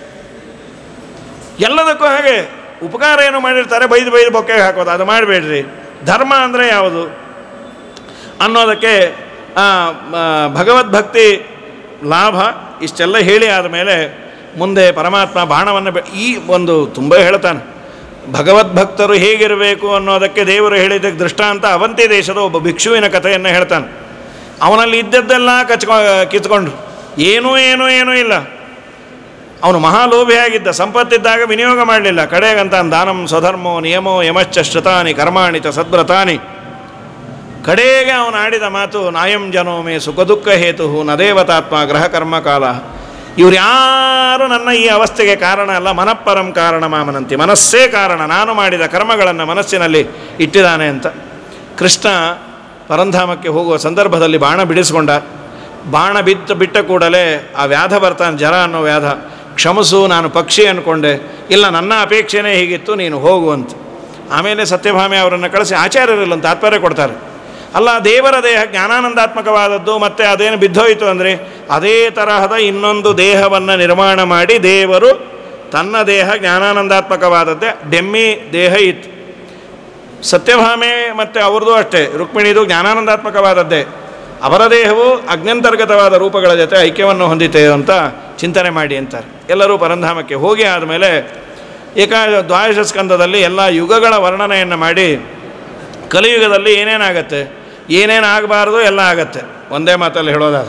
ಎಲ್ಲದಕ್ಕೂ ಹಾಗೆ ಉಪಕಾರ ಏನು ಮಾಡಿರ್ತಾರೆ ಬೈದು ಬೈದು ಬೊಕ್ಕೆಗೆ ಹಾಕೋದು ಅದು ಮಾಡಬೇಡ್ರಿ ಧರ್ಮ ಅಂದರೆ ಯಾವುದು ಅನ್ನೋದಕ್ಕೆ ಆ, ಮ, ಭಗವದ್ಭಕ್ತಿ ಲಾಭ ಇಷ್ಟೆಲ್ಲ ಹೇಳಿ ಆದಮೇಲೆ ಮುಂದೆ ಪರಮಾತ್ಮ ಬಾಣವನ್ನು ಬೆ ಈ ಒಂದು ತುಂಬ ಹೇಳ್ತಾನೆ ಭಗವದ್ಭಕ್ತರು ಹೇಗಿರಬೇಕು ಅನ್ನೋದಕ್ಕೆ ದೇವರು ಹೇಳಿದ್ದಕ್ಕೆ ದೃಷ್ಟಾಂತ ಅವಂತಿ ದೇಶದ ಒಬ್ಬ ಭಿಕ್ಷುವಿನ ಕಥೆಯನ್ನು ಹೇಳ್ತಾನೆ ಅವನಲ್ಲಿ ಇದ್ದದ್ದೆಲ್ಲ ಕಚ್ಕೊ ಕಿತ್ಕೊಂಡ್ರು ಏನೂ ಏನೂ ಏನೂ ಇಲ್ಲ ಅವನು ಮಹಾಲೋಭಿಯಾಗಿದ್ದ ಸಂಪತ್ತಿದ್ದಾಗ ವಿನಿಯೋಗ ಮಾಡಲಿಲ್ಲ ಕಡೆಗಂತ ದಾನಂ ಸ್ವಧರ್ಮೋ ನಿಯಮೋ ಯಮಶ್ಚ ಶ್ರುತಾನಿ ಕರ್ಮಾಣಿ ಚ ಸದ್ವ್ರತಾನಿ ಕಡೆಗೆ ಅವನು ಆಡಿದ ಮಾತು ನಾಯಂ ಜನೋಮೆ ಸುಖ ದುಃಖ ಹೇತು ನದೇವತಾತ್ಮ ಗ್ರಹ ಕರ್ಮ ಕಾಲ ಇವ್ರು ಯಾರು ನನ್ನ ಈ ಅವಸ್ಥೆಗೆ ಕಾರಣ ಅಲ್ಲ ಮನಪ್ಪರಂ ಕಾರಣ ಮಾಮನಂತಿ ಮನಸ್ಸೇ ಕಾರಣ ನಾನು ಮಾಡಿದ ಕರ್ಮಗಳನ್ನು ಮನಸ್ಸಿನಲ್ಲಿ ಇಟ್ಟಿದ್ದಾನೆ ಅಂತ ಕೃಷ್ಣ ಪರಂಧಾಮಕ್ಕೆ ಹೋಗುವ ಸಂದರ್ಭದಲ್ಲಿ ಬಾಣ ಬಿಡಿಸ್ಕೊಂಡ ಬಾಣ ಬಿತ್ತು ಬಿಟ್ಟ ಕೂಡಲೇ ಆ ವ್ಯಾಧ ಬರ್ತಾನೆ ಜರ ಅನ್ನೋ ವ್ಯಾಧ ಕ್ಷಮಸು ನಾನು ಪಕ್ಷಿ ಅಂದ್ಕೊಂಡೆ ಇಲ್ಲ ನನ್ನ ಅಪೇಕ್ಷೆನೇ ಹೀಗಿತ್ತು ನೀನು ಹೋಗು ಅಂತ ಆಮೇಲೆ ಸತ್ಯಭಾಮೆ ಅವರನ್ನು ಕಳಿಸಿ ಆಚಾರ್ಯರಲ್ಲೊಂದು ತಾತ್ಪರ್ಯ ಕೊಡ್ತಾರೆ ಅಲ್ಲ ದೇವರ ದೇಹ ಜ್ಞಾನಾನಂದಾತ್ಮಕವಾದದ್ದು ಮತ್ತು ಅದೇನು ಬಿದ್ದೋಯಿತು ಅಂದರೆ ಅದೇ ತರಹದ ಇನ್ನೊಂದು ದೇಹವನ್ನು ನಿರ್ಮಾಣ ಮಾಡಿ ದೇವರು ತನ್ನ ದೇಹ ಜ್ಞಾನಾನಂದಾತ್ಮಕವಾದದ್ದೇ ಡೆಮ್ಮಿ ದೇಹ ಇತ್ತು ಸತ್ಯಭಾಮೆ ಮತ್ತು ಅವ್ರದ್ದು ಅಷ್ಟೇ ರುಕ್ಮಿಣಿದು ಜ್ಞಾನಾನಂದಾತ್ಮಕವಾದದ್ದೇ ಅವರ ದೇಹವು ಅಗ್ನಂತರ್ಗತವಾದ ರೂಪಗಳ ಜೊತೆ ಐಕ್ಯವನ್ನು ಹೊಂದಿತೆ ಅಂತ ಚಿಂತನೆ ಮಾಡಿ ಅಂತಾರೆ ಎಲ್ಲರೂ ಪರಂಧಾಮಕ್ಕೆ ಹೋಗಿ ಆದಮೇಲೆ ಏಕಾ ದ್ವಾದಶ ಸ್ಕಂದದಲ್ಲಿ ಎಲ್ಲ ಯುಗಗಳ ವರ್ಣನೆಯನ್ನು ಮಾಡಿ ಕಲಿಯುಗದಲ್ಲಿ ಏನೇನಾಗತ್ತೆ ಏನೇನು ಆಗಬಾರ್ದು ಎಲ್ಲ ಆಗತ್ತೆ ಒಂದೇ ಮಾತಲ್ಲಿ ಹೇಳೋದಾದ್ರೆ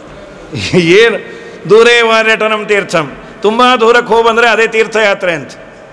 ಏನು ದೂರೇ ವಾರ್ಯಟನಂ ತೀರ್ಥಂ ತುಂಬ ದೂರಕ್ಕೆ ಹೋಗಿ ಬಂದರೆ ಅದೇ ತೀರ್ಥಯಾತ್ರೆ ಅಂತ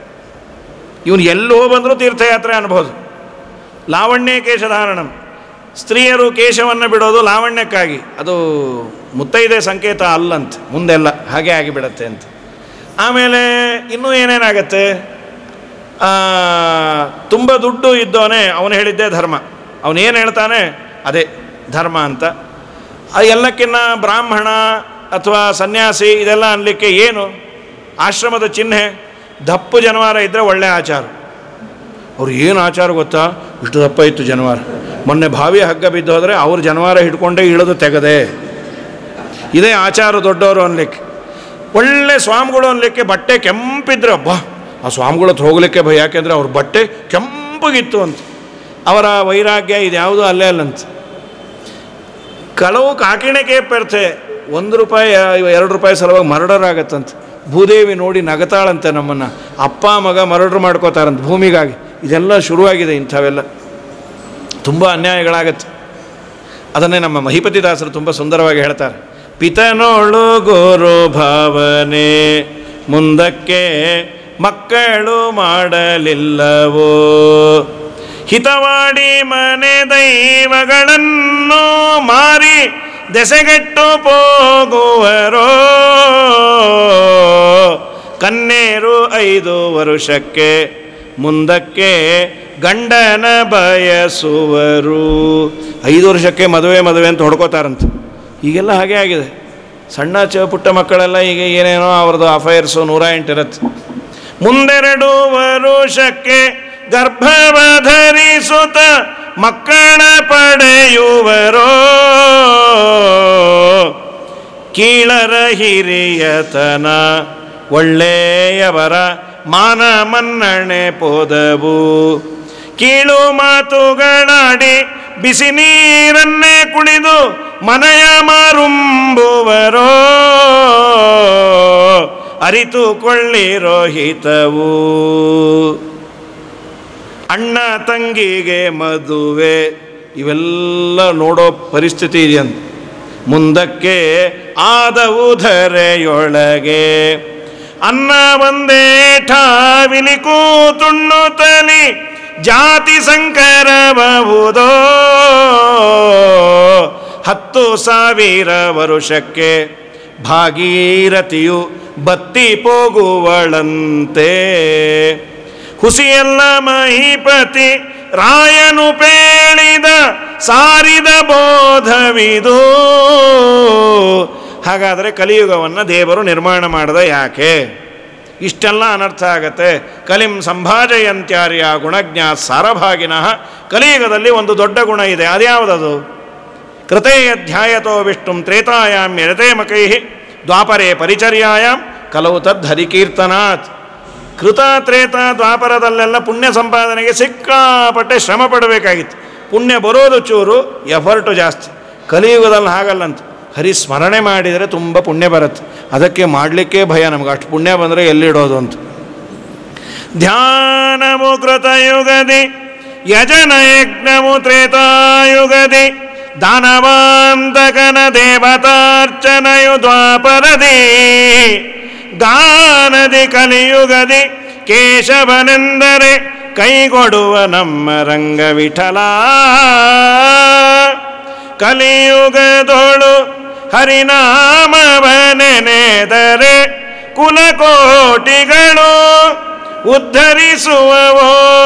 ಇವನು ಎಲ್ಲಿ ಹೋಗಿ ಬಂದರೂ ತೀರ್ಥಯಾತ್ರೆ ಅನ್ಬೋದು ಲಾವಣ್ಯ ಕೇಶಧಾರಣಂ ಸ್ತ್ರೀಯರು ಕೇಶವನ್ನು ಬಿಡೋದು ಲಾವಣ್ಯಕ್ಕಾಗಿ ಅದು ಮುತ್ತೈದೆ ಸಂಕೇತ ಅಲ್ಲಂತ ಮುಂದೆಲ್ಲ ಹಾಗೆ ಆಗಿಬಿಡತ್ತೆ ಅಂತ ಆಮೇಲೆ ಇನ್ನೂ ಏನೇನಾಗತ್ತೆ ಆ, ತುಂಬ ದುಡ್ಡು ಇದ್ದವನೇ ಅವನು ಹೇಳಿದ್ದೇ ಧರ್ಮ ಅವನೇನು ಹೇಳ್ತಾನೆ ಅದೇ ಧರ್ಮ ಅಂತ ಆ ಎಲ್ಲಕ್ಕಿನ್ನ ಬ್ರಾಹ್ಮಣ ಅಥವಾ ಸನ್ಯಾಸಿ ಇದೆಲ್ಲ ಅನ್ಲಿಕ್ಕೆ ಏನು ಆಶ್ರಮದ ಚಿಹ್ನೆ ದಪ್ಪು ಜನವಾರ ಇದ್ದರೆ ಒಳ್ಳೆ ಆಚಾರ ಅವ್ರು ಏನು ಆಚಾರ ಗೊತ್ತಾ ಇಷ್ಟು ದಪ್ಪ ಇತ್ತು ಜನವಾರ ಮೊನ್ನೆ ಬಾವಿ ಹಗ್ಗ ಬಿದ್ದು ಹೋದರೆ ಅವ್ರು ಜನವಾರ ಹಿಡ್ಕೊಂಡೇ ಇಳಿದು ತೆಗದೆ ಇದೇ ಆಚಾರ ದೊಡ್ಡವರು ಅನ್ಲಿಕ್ಕೆ ಒಳ್ಳೆ ಸ್ವಾಮಿಗಳು ಅನ್ಲಿಕ್ಕೆ ಬಟ್ಟೆ ಕೆಂಪಿದ್ರೆ ಅಬ್ಬಾ ಆ ಸ್ವಾಮಿಗಳ ಹತ್ರ ಹೋಗ್ಲಿಕ್ಕೆ ಭಯ ಯಾಕೆಂದರೆ ಅವ್ರ ಬಟ್ಟೆ ಕೆಂಪಗಿತ್ತು ಅಂತ ಅವರ ವೈರಾಗ್ಯ ಇದ್ಯಾವುದೂ ಅಲ್ಲೇ ಅಲ್ಲಂತ ಕಳವು ಕಾಕಿಣೆಗೆ ಪೆರ್ತೆ ಒಂದು ರೂಪಾಯಿ ಎರಡು ರೂಪಾಯಿ ಸಲುವಾಗಿ ಮರ್ಡರ್ ಆಗತ್ತಂತೆ ಭೂದೇವಿ ನೋಡಿ ನಗತಾಳಂತೆ ನಮ್ಮನ್ನು ಅಪ್ಪ ಮಗ ಮರ್ಡರ್ ಮಾಡ್ಕೋತಾರಂತೆ ಭೂಮಿಗಾಗಿ ಇದೆಲ್ಲ ಶುರುವಾಗಿದೆ ಇಂಥವೆಲ್ಲ ತುಂಬ ಅನ್ಯಾಯಗಳಾಗತ್ತೆ ಅದನ್ನೇ ನಮ್ಮ ಮಹಿಪತಿದಾಸರು ತುಂಬ ಸುಂದರವಾಗಿ ಹೇಳ್ತಾರೆ ಪಿತನೋಳು ಗುರು ಭಾವನೆ ಮುಂದಕ್ಕೆ ಮಕ್ಕಳು ಮಾಡಲಿಲ್ಲವೋ ಹಿತವಾಡಿ ಮನೆ ದೈವಗಳನ್ನು ಮಾರಿ ದೆಸೆಗೆಟ್ಟು ಹೋಗುವರೋ ಕನ್ನೇರು ಐದು ವರುಷಕ್ಕೆ ಮುಂದಕ್ಕೆ ಗಂಡನ ಬಯಸುವರು ಐದು ವರ್ಷಕ್ಕೆ ಮದುವೆ ಮದುವೆ ಅಂತ ಹೊಡ್ಕೋತಾರಂತೆ ಈಗೆಲ್ಲ ಹಾಗೆ ಆಗಿದೆ ಸಣ್ಣ ಚ ಪುಟ್ಟ ಮಕ್ಕಳೆಲ್ಲ ಈಗ ಏನೇನೋ ಅವ್ರದ್ದು ಅಫೈರ್ಸು ನೂರ ಎಂಟಿರತ್ತೆ ಮುಂದೆರಡು ವರುಷಕ್ಕೆ ಗರ್ಭವ ಧರಿಸುತ್ತ ಮಕ್ಕಳ ಪಡೆಯುವರೋ ಕೀಳರ ಹಿರಿಯತನ ಒಳ್ಳೆಯವರ ಮಾನ ಮನ್ನಣೆ ಪೋದವು ಕೀಳು ಮಾತುಗಳಾಡಿ ಬಿಸಿ ನೀರನ್ನೇ ಕುಡಿದು ಮನೆಯ ಮಾರುಂಬುವರೋ ಅರಿತುಕೊಳ್ಳಿರೋ ಹಿತವು ಅಣ್ಣ ತಂಗಿಗೆ ಮದುವೆ ಇವೆಲ್ಲ ನೋಡೋ ಪರಿಸ್ಥಿತಿ ಇದೆಯಂತ ಮುಂದಕ್ಕೆ ಆದವು ಧರೆಯೊಳಗೆ ಅನ್ನ ಒಂದೇ ಠಾವಿಲಿ ಕೂತುಣ್ಣು ತಲಿ ಜಾತಿ ಸಂಕರಬಹುದೋ ಹತ್ತು ಸಾವಿರ ವರುಷಕ್ಕೆ ಭಾಗೀರಥಿಯು ಬತ್ತಿ ಹೋಗುವಳಂತೆ ಹುಸಿಯಲ್ಲ ಮಹಿಪತಿ ರಾಯನು ಪೇಳಿದ ಸಾರಿದ ಬೋಧವಿದು ಹಾಗಾದರೆ ಕಲಿಯುಗವನ್ನು ದೇವರು ನಿರ್ಮಾಣ ಮಾಡದ ಯಾಕೆ ಇಷ್ಟೆಲ್ಲ ಅನರ್ಥ ಆಗತ್ತೆ ಕಲಿಂ ಸಂಭಾಜಯಂತ್ಯಾರ್ಯ ಗುಣಜ್ಞ ಸಾರಭಾಗಿನಃ ಕಲಿಯುಗದಲ್ಲಿ ಒಂದು ದೊಡ್ಡ ಗುಣ ಇದೆ ಅದ್ಯಾವುದದು ಕೃತೇ ಅಧ್ಯಾಯತೋ ವಿಷ್ಣುಂ ತ್ರೇತಾಯಾಮ್ ಯಜತೆ ಮಕೈ ದ್ವಾಪರೇ ಪರಿಚರ್ಯಾಯಾಂ ಕಲವು ತದ್ ಹರಿಕೀರ್ತನಾತ್ ಕೃತ ತ್ರೇತ ದ್ವಾಪರದಲ್ಲೆಲ್ಲ ಪುಣ್ಯ ಸಂಪಾದನೆಗೆ ಸಿಕ್ಕಾಪಟ್ಟೆ ಶ್ರಮ ಪಡಬೇಕಾಗಿತ್ತು ಪುಣ್ಯ ಬರೋದು ಚೂರು ಎಫರ್ಟು ಜಾಸ್ತಿ ಕಲಿಯುಗದಲ್ಲಿ ಹಾಗಲ್ಲಂತ ಹರಿ ಸ್ಮರಣೆ ಮಾಡಿದರೆ ತುಂಬ ಪುಣ್ಯ ಬರುತ್ತೆ ಅದಕ್ಕೆ ಮಾಡಲಿಕ್ಕೆ ಭಯ ನಮ್ಗೆ ಅಷ್ಟು ಪುಣ್ಯ ಬಂದರೆ ಎಲ್ಲಿಡೋದು ಅಂತ ಧ್ಯಾನವು ಕೃತಯುಗದಿ ಯಜನ ಯಜ್ಞವು ತ್ರೇತಾಯುಗದಿ ದಾನವಾಂತಕನ ದೇವತಾರ್ಚನೆಯು ದ್ವಾಪರದಿ ಗಾನದಿ ಕಲಿಯುಗದಿ ಕೇಶವನೆಂದರೆ ಕೈಗೊಡುವ ನಮ್ಮ ರಂಗ ವಿಠಲ ಕಲಿಯುಗದೋಳು ಹರಿನಾಮವನೆನೆದರೆ ಕುಲಕೋಟಿಗಳು ಉದ್ಧರಿಸುವವೋ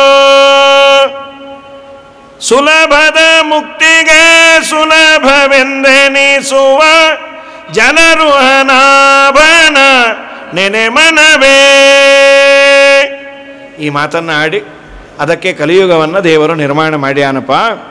ಸುಲಭದ ಮುಕ್ತಿಗೆ ಸುಲಭವೆಂದೆನಿಸುವ ಜನರು ಅನಾಭನ ನೆನೆ ಮನವೇ ಈ ಮಾತನ್ನು ಆಡಿ ಅದಕ್ಕೆ ಕಲಿಯುಗವನ್ನು ದೇವರು ನಿರ್ಮಾಣ ಮಾಡ್ಯಾನಪ್ಪ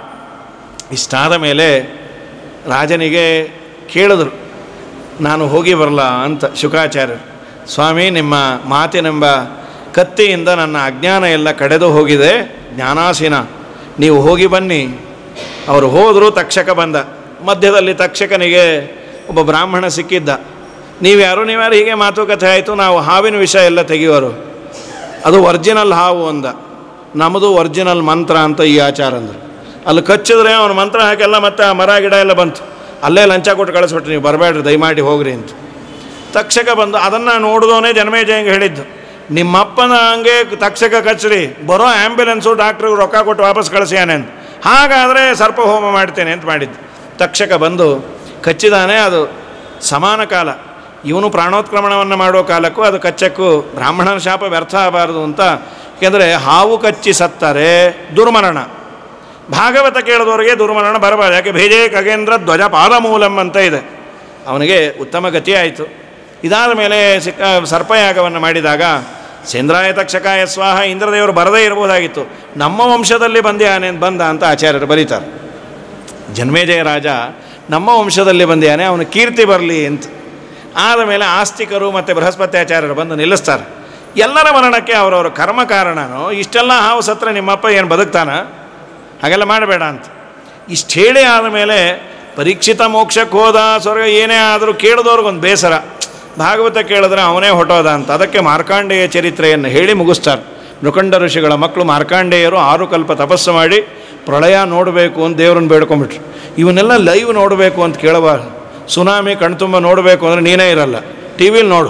ಇಷ್ಟಾದ ಮೇಲೆ ರಾಜನಿಗೆ ಕೇಳಿದ್ರು ನಾನು ಹೋಗಿ ಬರಲ್ಲ ಅಂತ ಶುಕಾಚಾರ್ಯರು ಸ್ವಾಮಿ ನಿಮ್ಮ ಮಾತಿನೆಂಬ ಕತ್ತಿಯಿಂದ ನನ್ನ ಅಜ್ಞಾನ ಎಲ್ಲ ಕಡೆದು ಹೋಗಿದೆ ಜ್ಞಾನಾಸೀನ ನೀವು ಹೋಗಿ ಬನ್ನಿ ಅವರು ಹೋದರು ತಕ್ಷಕ ಬಂದ ಮಧ್ಯದಲ್ಲಿ ತಕ್ಷಕನಿಗೆ ಒಬ್ಬ ಬ್ರಾಹ್ಮಣ ಸಿಕ್ಕಿದ್ದ ನೀವ್ಯಾರು ನೀವ್ಯಾರು ಹೀಗೆ ಮಾತುಕತೆ ಆಯಿತು ನಾವು ಹಾವಿನ ವಿಷಯ ಎಲ್ಲ ತೆಗೆಯೋರು ಅದು ಒರ್ಜಿನಲ್ ಹಾವು ಅಂದ ನಮ್ಮದು ಒರ್ಜಿನಲ್ ಮಂತ್ರ ಅಂತ ಈ ಆಚಾರ ಅಂದರು ಅಲ್ಲಿ ಕಚ್ಚಿದ್ರೆ ಅವನ ಮಂತ್ರ ಹಾಕೆಲ್ಲ ಮತ್ತೆ ಆ ಮರ ಗಿಡ ಎಲ್ಲ ಬಂತು ಅಲ್ಲೇ ಲಂಚ ಕೊಟ್ಟು ಕಳಿಸ್ಬಿಟ್ರಿ ನೀವು ಬರಬೇಡ್ರಿ ದಯಮಾಡಿ ಹೋಗ್ರಿ ಅಂತ ತಕ್ಷಕ ಬಂದು ಅದನ್ನು ನೋಡಿದವನೇ ಜನ್ಮೇಜಯಂಗೆ ಹೇಳಿದ್ದು ನಿಮ್ಮಪ್ಪನ ಹಂಗೆ ತಕ್ಷಕ ಕಚ್ಚ್ರಿ ಬರೋ ಆ್ಯಂಬುಲೆನ್ಸು ಡಾಕ್ಟ್ರಿಗೆ ರೊಕ್ಕ ಕೊಟ್ಟು ವಾಪಸ್ ಕಳಿಸ್ಯಾನೆ ಅಂತ ಹಾಗಾದರೆ ಸರ್ಪ ಹೋಮ ಮಾಡ್ತೇನೆ ಅಂತ ಮಾಡಿದ್ದು ತಕ್ಷಕ ಬಂದು ಕಚ್ಚಿದಾನೆ ಅದು ಸಮಾನ ಕಾಲ ಇವನು ಪ್ರಾಣೋತ್ಕ್ರಮಣವನ್ನು ಮಾಡೋ ಕಾಲಕ್ಕೂ ಅದು ಕಚ್ಚಕ್ಕೂ ಬ್ರಾಹ್ಮಣನ ಶಾಪ ವ್ಯರ್ಥ ಆಗಬಾರದು ಅಂತ ಏಕೆಂದರೆ ಹಾವು ಕಚ್ಚಿ ಸತ್ತರೆ ದುರ್ಮರಣ ಭಾಗವತ ಕೇಳಿದವರಿಗೆ ದುರ್ಮರಣ ಬರಬಾರ್ದು ಯಾಕೆ ಭೇಜೆ ಖಗೇಂದ್ರ ಧ್ವಜ ಪಾದಮೂಲಂ ಅಂತ ಇದೆ ಅವನಿಗೆ ಉತ್ತಮ ಗತಿ ಆಯಿತು ಇದಾದ ಮೇಲೆ ಸಿಕ್ಕ ಸರ್ಪಯಾಗವನ್ನು ಮಾಡಿದಾಗ ಸೇಂದ್ರಾಯ ತಕ್ಷಕಾಯ ಸ್ವಾಹ ಇಂದ್ರದೇವರು ಬರದೇ ಇರಬಹುದಾಗಿತ್ತು ನಮ್ಮ ವಂಶದಲ್ಲಿ ಬಂದ್ಯಾನೆ ಬಂದ ಅಂತ ಆಚಾರ್ಯರು ಬರೀತಾರೆ ಜನ್ಮೇಜಯ ರಾಜ ನಮ್ಮ ವಂಶದಲ್ಲಿ ಬಂದ್ಯಾನೆ ಅವನ ಕೀರ್ತಿ ಬರಲಿ ಅಂತ ಆದಮೇಲೆ ಆಸ್ತಿಕರು ಮತ್ತು ಬೃಹಸ್ಪತ್ಯಾಚಾರ್ಯರು ಬಂದು ನಿಲ್ಲಿಸ್ತಾರೆ ಎಲ್ಲರ ಮರಣಕ್ಕೆ ಅವರವರ ಕರ್ಮ ಕಾರಣನೋ ಇಷ್ಟೆಲ್ಲ ಹಾವು ಸತ್ರ ನಿಮ್ಮಪ್ಪ ಏನು ಬದುಕ್ತಾನ ಹಾಗೆಲ್ಲ ಮಾಡಬೇಡ ಅಂತ ಇಷ್ಟು ಹೇಳಿ ಆದಮೇಲೆ ಪರೀಕ್ಷಿತ ಮೋಕ್ಷಕ್ಕೆ ಹೋದ ಸ್ವರ್ಗ ಏನೇ ಆದರೂ ಕೇಳಿದವ್ರಿಗೊಂದು ಬೇಸರ ಭಾಗವತ ಕೇಳಿದ್ರೆ ಅವನೇ ಹೊಟ್ಟೋದ ಅಂತ ಅದಕ್ಕೆ ಮಾರ್ಕಾಂಡೇಯ ಚರಿತ್ರೆಯನ್ನು ಹೇಳಿ ಮುಗಿಸ್ತಾರೆ ನೃಕಂಡ ಋಷಿಗಳ ಮಕ್ಕಳು ಮಾರ್ಕಾಂಡೇಯರು ಆರು ಕಲ್ಪ ತಪಸ್ಸು ಮಾಡಿ ಪ್ರಳಯ ನೋಡಬೇಕು ಅಂತ ದೇವ್ರನ್ನ ಬೇಡ್ಕೊಂಬಿಟ್ರು ಇವನ್ನೆಲ್ಲ ಲೈವ್ ನೋಡಬೇಕು ಅಂತ ಕೇಳಬಾರ್ದು ಸುನಾಮಿ ಕಣ್ತುಂಬ ನೋಡಬೇಕು ಅಂದರೆ ನೀನೇ ಇರಲ್ಲ ಟಿ ವಿಲಿ ನೋಡು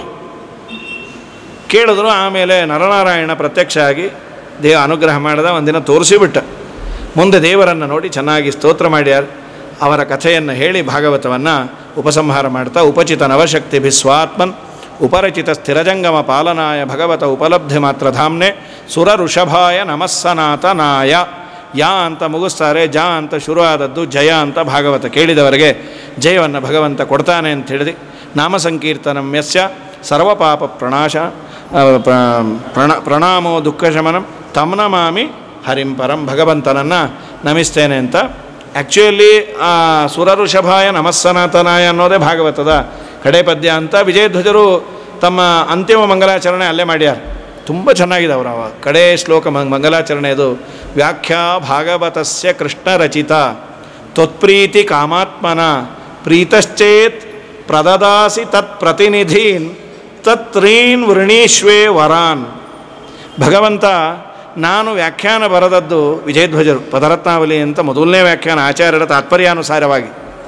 ಕೇಳಿದ್ರು ಆಮೇಲೆ ನರನಾರಾಯಣ ಪ್ರತ್ಯಕ್ಷ ಆಗಿ ದೇವ ಅನುಗ್ರಹ ಮಾಡಿದ ಒಂದಿನ ತೋರಿಸಿಬಿಟ್ಟ ಮುಂದೆ ದೇವರನ್ನು ನೋಡಿ ಚೆನ್ನಾಗಿ ಸ್ತೋತ್ರ ಮಾಡ್ಯಾರ ಅವರ ಕಥೆಯನ್ನು ಹೇಳಿ ಭಾಗವತವನ್ನು ಉಪಸಂಹಾರ ಮಾಡ್ತಾ ಉಪಚಿತ ನವಶಕ್ತಿ ಭಿಸ್ವಾತ್ಮನ್ ಉಪರಚಿತ ಸ್ಥಿರಜಂಗಮ ಪಾಲನಾಯ ಭಗವತ ಉಪಲಬ್ಧಿ ಮಾತ್ರ ಧಾಮ್ನೆ ಸುರ ಋಷಭಾಯ ನಮಸ್ಸನಾತನಾಯ ಯಾ ಅಂತ ಮುಗಿಸ್ತಾರೆ ಜಾ ಅಂತ ಶುರು ಆದದ್ದು ಜಯ ಅಂತ ಭಾಗವತ ಕೇಳಿದವರಿಗೆ ಜಯವನ್ನು ಭಗವಂತ ಕೊಡ್ತಾನೆ ಅಂತ ಹೇಳಿದೆ ನಾಮ ಸಂಕೀರ್ತನಂ ಯಸ್ಯ ಸರ್ವಪಾಪ ಪ್ರಣಾಶ ಆ, ಪ್ರ- ಪ್ರಣ ಪ್ರಣಾಮೋ ದುಃಖ ಶಮನಂ ತಮ್ನಮಾಮಿ ಹರಿಂ ಪರಂ ಭಗವಂತನನ್ನು ನಮಿಸ್ತೇನೆ ಅಂತ ಆ್ಯಕ್ಚುಯಲಿ ಆ ಸುರಋಷಭಾಯ ನಮಸ್ಸನಾತನಾಯ ಅನ್ನೋದೇ ಭಾಗವತದ ಕಡೆ ಪದ್ಯ ಅಂತ ವಿಜಯಧ್ವಜರು ತಮ್ಮ ಅಂತಿಮ ಮಂಗಲಾಚರಣೆ ಅಲ್ಲೇ ಮಾಡ್ಯಾರ ತುಂಬ ಚೆನ್ನಾಗಿದೆ ಅವರ ಕಡೇ ಶ್ಲೋಕ ಮ- ಮಂಗಲಾಚರಣೆಯದು ವ್ಯಾಖ್ಯಾ ಭಾಗವತಸ್ಯ ಕೃಷ್ಣ ರಚಿತ ತ್ವತ್ಪ್ರೀತಿ ಕಾಮಾತ್ಮನ ಪ್ರೀತಶ್ಚೇತ್ ಪ್ರದದಾಸಿ ತತ್ ಪ್ರತಿನಿಧೀನ್ ತತ್ರೀನ್ ವೃಣೀಶ್ವೇ ವರಾನ್ ಭಗವಂತ ನಾನು ವ್ಯಾಖ್ಯಾನ ಬರೆದದ್ದು ವಿಜಯಧ್ವಜರು ಪದರತ್ನಾವಲಿ ಅಂತ ಮೊದಲನೇ ವ್ಯಾಖ್ಯಾನ ಆಚಾರ್ಯರ ತಾತ್ಪರ್ಯಾನುಸಾರವಾಗಿ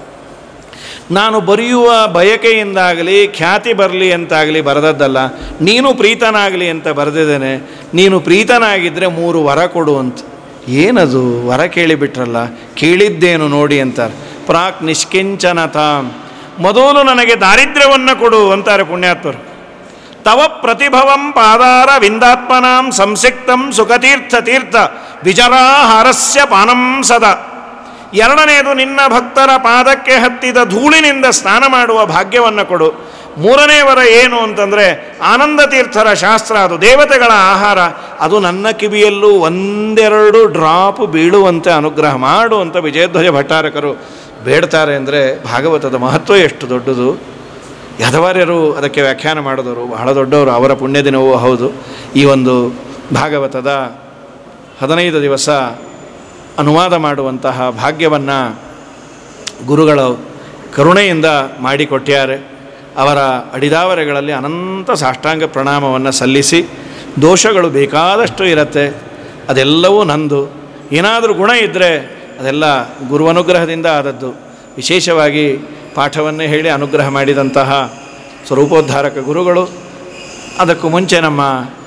ನಾನು ಬರೆಯುವ ಬಯಕೆಯಿಂದಾಗಲಿ ಖ್ಯಾತಿ ಬರಲಿ ಅಂತಾಗಲಿ ಬರೆದದ್ದಲ್ಲ ನೀನು ಪ್ರೀತನಾಗಲಿ ಅಂತ ಬರೆದಿದ್ದೇನೆ ನೀನು ಪ್ರೀತನಾಗಿದ್ದರೆ ಮೂರು ವರ ಕೊಡು ಅಂತ ಏನದು ವರ ಕೇಳಿಬಿಟ್ರಲ್ಲ ಕೇಳಿದ್ದೇನು ನೋಡಿ ಅಂತಾರೆ ಪ್ರಾಕ್ ನಿಷ್ಕಿಂಚನತಾಂ ಮೊದಲು ನನಗೆ ದಾರಿದ್ರ್ಯವನ್ನು ಕೊಡು ಅಂತಾರೆ ಪುಣ್ಯಾತ್ಮರು ತವ ಪ್ರತಿಭವಂ ಪಾದಾರ ವಿಂದಾತ್ಮನಾಂ ಸಂಸಿಕ್ತಂ ಸುಖತೀರ್ಥ ತೀರ್ಥ ವಿಜರಾಹಾರಸ್ಯ ಪಾನಂ ಸದಾ ಎರಡನೆಯದು ನಿನ್ನ ಭಕ್ತರ ಪಾದಕ್ಕೆ ಹತ್ತಿದ ಧೂಳಿನಿಂದ ಸ್ನಾನ ಮಾಡುವ ಭಾಗ್ಯವನ್ನು ಕೊಡು ಮೂರನೇ ವರ ಏನು ಅಂತಂದರೆ ಆನಂದ ತೀರ್ಥರ ಶಾಸ್ತ್ರ ಅದು ದೇವತೆಗಳ ಆಹಾರ ಅದು ನನ್ನ ಕಿವಿಯಲ್ಲೂ ಒಂದೆರಡು ಡ್ರಾಪ್ ಬೀಳುವಂತೆ ಅನುಗ್ರಹ ಮಾಡು ಅಂತ ವಿಜಯಧ್ವಜ ಭಟ್ಟಾರಕರು ಬೇಡ್ತಾರೆ ಅಂದರೆ ಭಾಗವತದ ಮಹತ್ವ ಎಷ್ಟು ದೊಡ್ಡದು ಯದವಾರ್ಯರು ಅದಕ್ಕೆ ವ್ಯಾಖ್ಯಾನ ಮಾಡಿದವರು ಬಹಳ ದೊಡ್ಡವರು ಅವರ ಪುಣ್ಯ ದಿನವೂ ಹೌದು ಈ ಒಂದು ಭಾಗವತದ ಹದಿನೈದು ದಿವಸ ಅನುವಾದ ಮಾಡುವಂತಹ ಭಾಗ್ಯವನ್ನು ಗುರುಗಳು ಕರುಣೆಯಿಂದ ಮಾಡಿಕೊಟ್ಟ್ಯಾರೆ ಅವರ ಅಡಿದಾವರೆಗಳಲ್ಲಿ ಅನಂತ ಸಾಷ್ಟಾಂಗ ಪ್ರಣಾಮವನ್ನು ಸಲ್ಲಿಸಿ ದೋಷಗಳು ಬೇಕಾದಷ್ಟು ಇರುತ್ತೆ ಅದೆಲ್ಲವೂ ನಂದು ಏನಾದರೂ ಗುಣ ಇದ್ದರೆ ಅದೆಲ್ಲ ಗುರುವನುಗ್ರಹದಿಂದ ಆದದ್ದು ವಿಶೇಷವಾಗಿ ಪಾಠವನ್ನೇ ಹೇಳಿ ಅನುಗ್ರಹ ಮಾಡಿದಂತಹ ಸ್ವರೂಪೋದ್ಧಾರಕ ಗುರುಗಳು ಅದಕ್ಕೂ ಮುಂಚೆ ನಮ್ಮ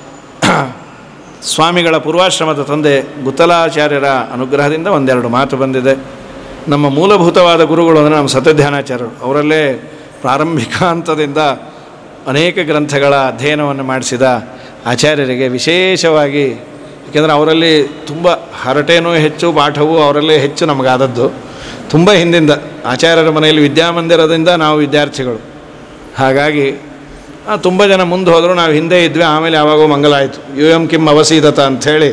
ಸ್ವಾಮಿಗಳ ಪೂರ್ವಾಶ್ರಮದ ತಂದೆ ಗುತ್ತಲಾಚಾರ್ಯರ ಅನುಗ್ರಹದಿಂದ ಒಂದೆರಡು ಮಾತು ಬಂದಿದೆ ನಮ್ಮ ಮೂಲಭೂತವಾದ ಗುರುಗಳು ಅಂದರೆ ನಮ್ಮ ಸತ್ಯಧ್ಯಾನಾಚಾರ್ಯರು ಅವರಲ್ಲೇ ಪ್ರಾರಂಭಿಕ ಹಂತದಿಂದ ಅನೇಕ ಗ್ರಂಥಗಳ ಅಧ್ಯಯನವನ್ನು ಮಾಡಿಸಿದ ಆಚಾರ್ಯರಿಗೆ ವಿಶೇಷವಾಗಿ ಏಕೆಂದರೆ ಅವರಲ್ಲಿ ತುಂಬ ಹರಟೇನೂ ಹೆಚ್ಚು ಪಾಠವೂ ಅವರಲ್ಲೇ ಹೆಚ್ಚು ನಮಗಾದದ್ದು ತುಂಬ ಹಿಂದಿಂದ ಆಚಾರ್ಯರ ಮನೆಯಲ್ಲಿ ವಿದ್ಯಾಮಂದಿರದಿಂದ ನಾವು ವಿದ್ಯಾರ್ಥಿಗಳು ಹಾಗಾಗಿ ಆ, ತುಂಬ ಜನ ಮುಂದೆ ಹೋದರೂ ನಾವು ಹಿಂದೆ ಇದ್ವಿ ಆಮೇಲೆ ಯಾವಾಗೋ ಮಂಗಲ ಆಯಿತು ಯು ಎಂ ಕಿಮ್ ಅವಸೀದತ ಅಂಥೇಳಿ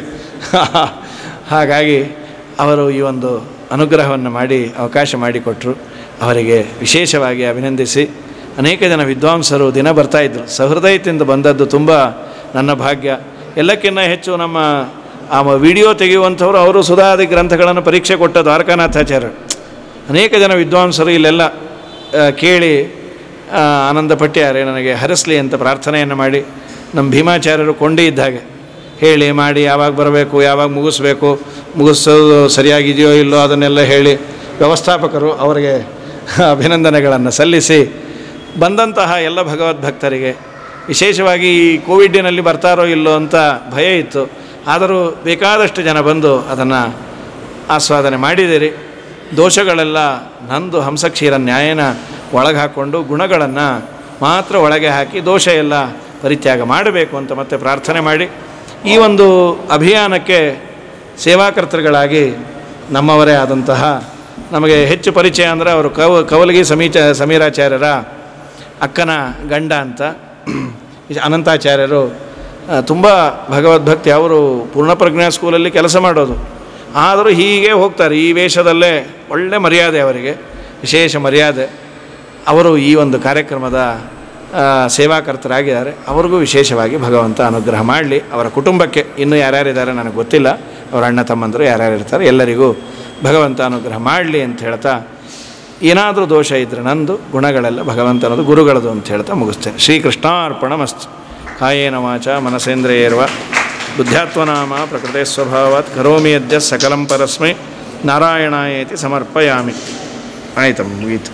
ಹಾಗಾಗಿ ಅವರು ಈ ಒಂದು ಅನುಗ್ರಹವನ್ನು ಮಾಡಿ ಅವಕಾಶ ಮಾಡಿಕೊಟ್ರು ಅವರಿಗೆ ವಿಶೇಷವಾಗಿ ಅಭಿನಂದಿಸಿ ಅನೇಕ ಜನ ವಿದ್ವಾಂಸರು ದಿನ ಬರ್ತಾಯಿದ್ರು ಸಹೃದಯದಿಂದ ಬಂದದ್ದು ತುಂಬ ನನ್ನ ಭಾಗ್ಯ ಎಲ್ಲಕ್ಕಿಂತ ಹೆಚ್ಚು ನಮ್ಮ ಆ ವಿಡಿಯೋ ತೆಗೆಯುವಂಥವ್ರು ಅವರು ಸುಧಾದಿ ಗ್ರಂಥಗಳನ್ನು ಪರೀಕ್ಷೆ ಕೊಟ್ಟ ದ್ವಾರಕಾನಾಥಾಚಾರ್ಯರು ಅನೇಕ ಜನ ವಿದ್ವಾಂಸರು ಇಲ್ಲೆಲ್ಲ ಆ, ಕೇಳಿ ಆ, ಆನಂದ ಪಟ್ಟ್ಯಾರೆ ನನಗೆ ಹರಿಸ್ಲಿ ಅಂತ ಪ್ರಾರ್ಥನೆಯನ್ನು ಮಾಡಿ ನಮ್ಮ ಭೀಮಾಚಾರ್ಯರು ಕೊಂಡಿ ಇದ್ದ ಹಾಗೆ ಹೇಳಿ ಮಾಡಿ ಯಾವಾಗ ಬರಬೇಕು ಯಾವಾಗ ಮುಗಿಸ್ಬೇಕು ಮುಗಿಸೋದು ಸರಿಯಾಗಿದೆಯೋ ಇಲ್ಲೋ ಅದನ್ನೆಲ್ಲ ಹೇಳಿ ವ್ಯವಸ್ಥಾಪಕರು ಅವರಿಗೆ ಅಭಿನಂದನೆಗಳನ್ನು ಸಲ್ಲಿಸಿ ಬಂದಂತಹ ಎಲ್ಲ ಭಗವದ್ಭಕ್ತರಿಗೆ ವಿಶೇಷವಾಗಿ ಈ ಕೋವಿಡ್ಡಿನಲ್ಲಿ ಬರ್ತಾರೋ ಇಲ್ಲೋ ಅಂತ ಭಯ ಇತ್ತು ಆದರೂ ಬೇಕಾದಷ್ಟು ಜನ ಬಂದು ಅದನ್ನು ಆಸ್ವಾದನೆ ಮಾಡಿದಿರಿ ದೋಷಗಳೆಲ್ಲ ನಂದು ಹಂಸಕ್ಷೀರ ನ್ಯಾಯನ ಒಳಗೆ ಹಾಕ್ಕೊಂಡು ಗುಣಗಳನ್ನು ಮಾತ್ರ ಒಳಗೆ ಹಾಕಿ ದೋಷ ಎಲ್ಲ ಪರಿತ್ಯಾಗ ಮಾಡಬೇಕು ಅಂತ ಮತ್ತೆ ಪ್ರಾರ್ಥನೆ ಮಾಡಿ ಈ ಒಂದು ಅಭಿಯಾನಕ್ಕೆ ಸೇವಾಕರ್ತೃಗಳಾಗಿ ನಮ್ಮವರೇ ಆದಂತಹ ನಮಗೆ ಹೆಚ್ಚು ಪರಿಚಯ ಅಂದರೆ ಅವರು ಕವ ಕವಲಗಿ ಸಮೀಚ ಸಮೀರಾಚಾರ್ಯರ ಅಕ್ಕನ ಗಂಡ ಅಂತ ಅನಂತಾಚಾರ್ಯರು ತುಂಬ ಭಗವದ್ಭಕ್ತಿ ಅವರು ಪೂರ್ಣಪ್ರಜ್ಞಾ ಸ್ಕೂಲಲ್ಲಿ ಕೆಲಸ ಮಾಡೋದು ಆದರೂ ಹೀಗೆ ಹೋಗ್ತಾರೆ ಈ ವೇಷದಲ್ಲೇ ಒಳ್ಳೆ ಮರ್ಯಾದೆ ಅವರಿಗೆ ವಿಶೇಷ ಮರ್ಯಾದೆ ಅವರು ಈ ಒಂದು ಕಾರ್ಯಕ್ರಮದ ಆ, ಸೇವಾಕರ್ತರಾಗಿದ್ದಾರೆ ಅವ್ರಿಗೂ ವಿಶೇಷವಾಗಿ ಭಗವಂತ ಅನುಗ್ರಹ ಮಾಡಲಿ ಅವರ ಕುಟುಂಬಕ್ಕೆ ಇನ್ನೂ ಯಾರ್ಯಾರಿದ್ದಾರೆ ನನಗೆ ಗೊತ್ತಿಲ್ಲ ಅವರ ಅಣ್ಣ ತಮ್ಮಂದರು ಯಾರ್ಯಾರು ಇರ್ತಾರೆ ಎಲ್ಲರಿಗೂ ಭಗವಂತ ಅನುಗ್ರಹ ಮಾಡಲಿ ಅಂತ ಹೇಳ್ತಾ ಏನಾದರೂ ದೋಷ ಇದ್ದರೆ ನಂದು ಗುಣಗಳೆಲ್ಲ ಭಗವಂತನದು ಗುರುಗಳದು ಅಂತ ಹೇಳ್ತಾ ಮುಗಿಸ್ತೇನೆ ಶ್ರೀಕೃಷ್ಣಾರ್ಪಣ ಮಸ್ತ್ ಕಾಯೇನ ವಾಚ ಮನಸೇಂದ್ರಿಯರ್ವ ಬುದ್ಧ್ಯಾತ್ಮನಾಮ ಪ್ರಕೃತಿ ಸ್ವಭಾವಾತ್ ಕರೋಮಿ ಯದ್ಯ ಸಕಲಂ ಪರಸ್ಮೈ ನಾರಾಯಣಾಯೇತಿ ಸಮರ್ಪಯಾಮಿ ಆಯ್ತಮ್ಮ ಮುಗೀತು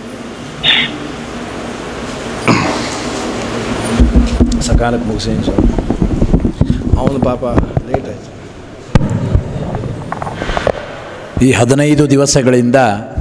ಸಕಾಲಕ್ಕೆ ಮುಗಿಸೇನು ಸ್ವಾಮಿ ಅವನು ಪಾಪ ಲೇಟ್ ಆಯಿತು ಈ ಹದಿನೈದು ದಿವಸಗಳಿಂದ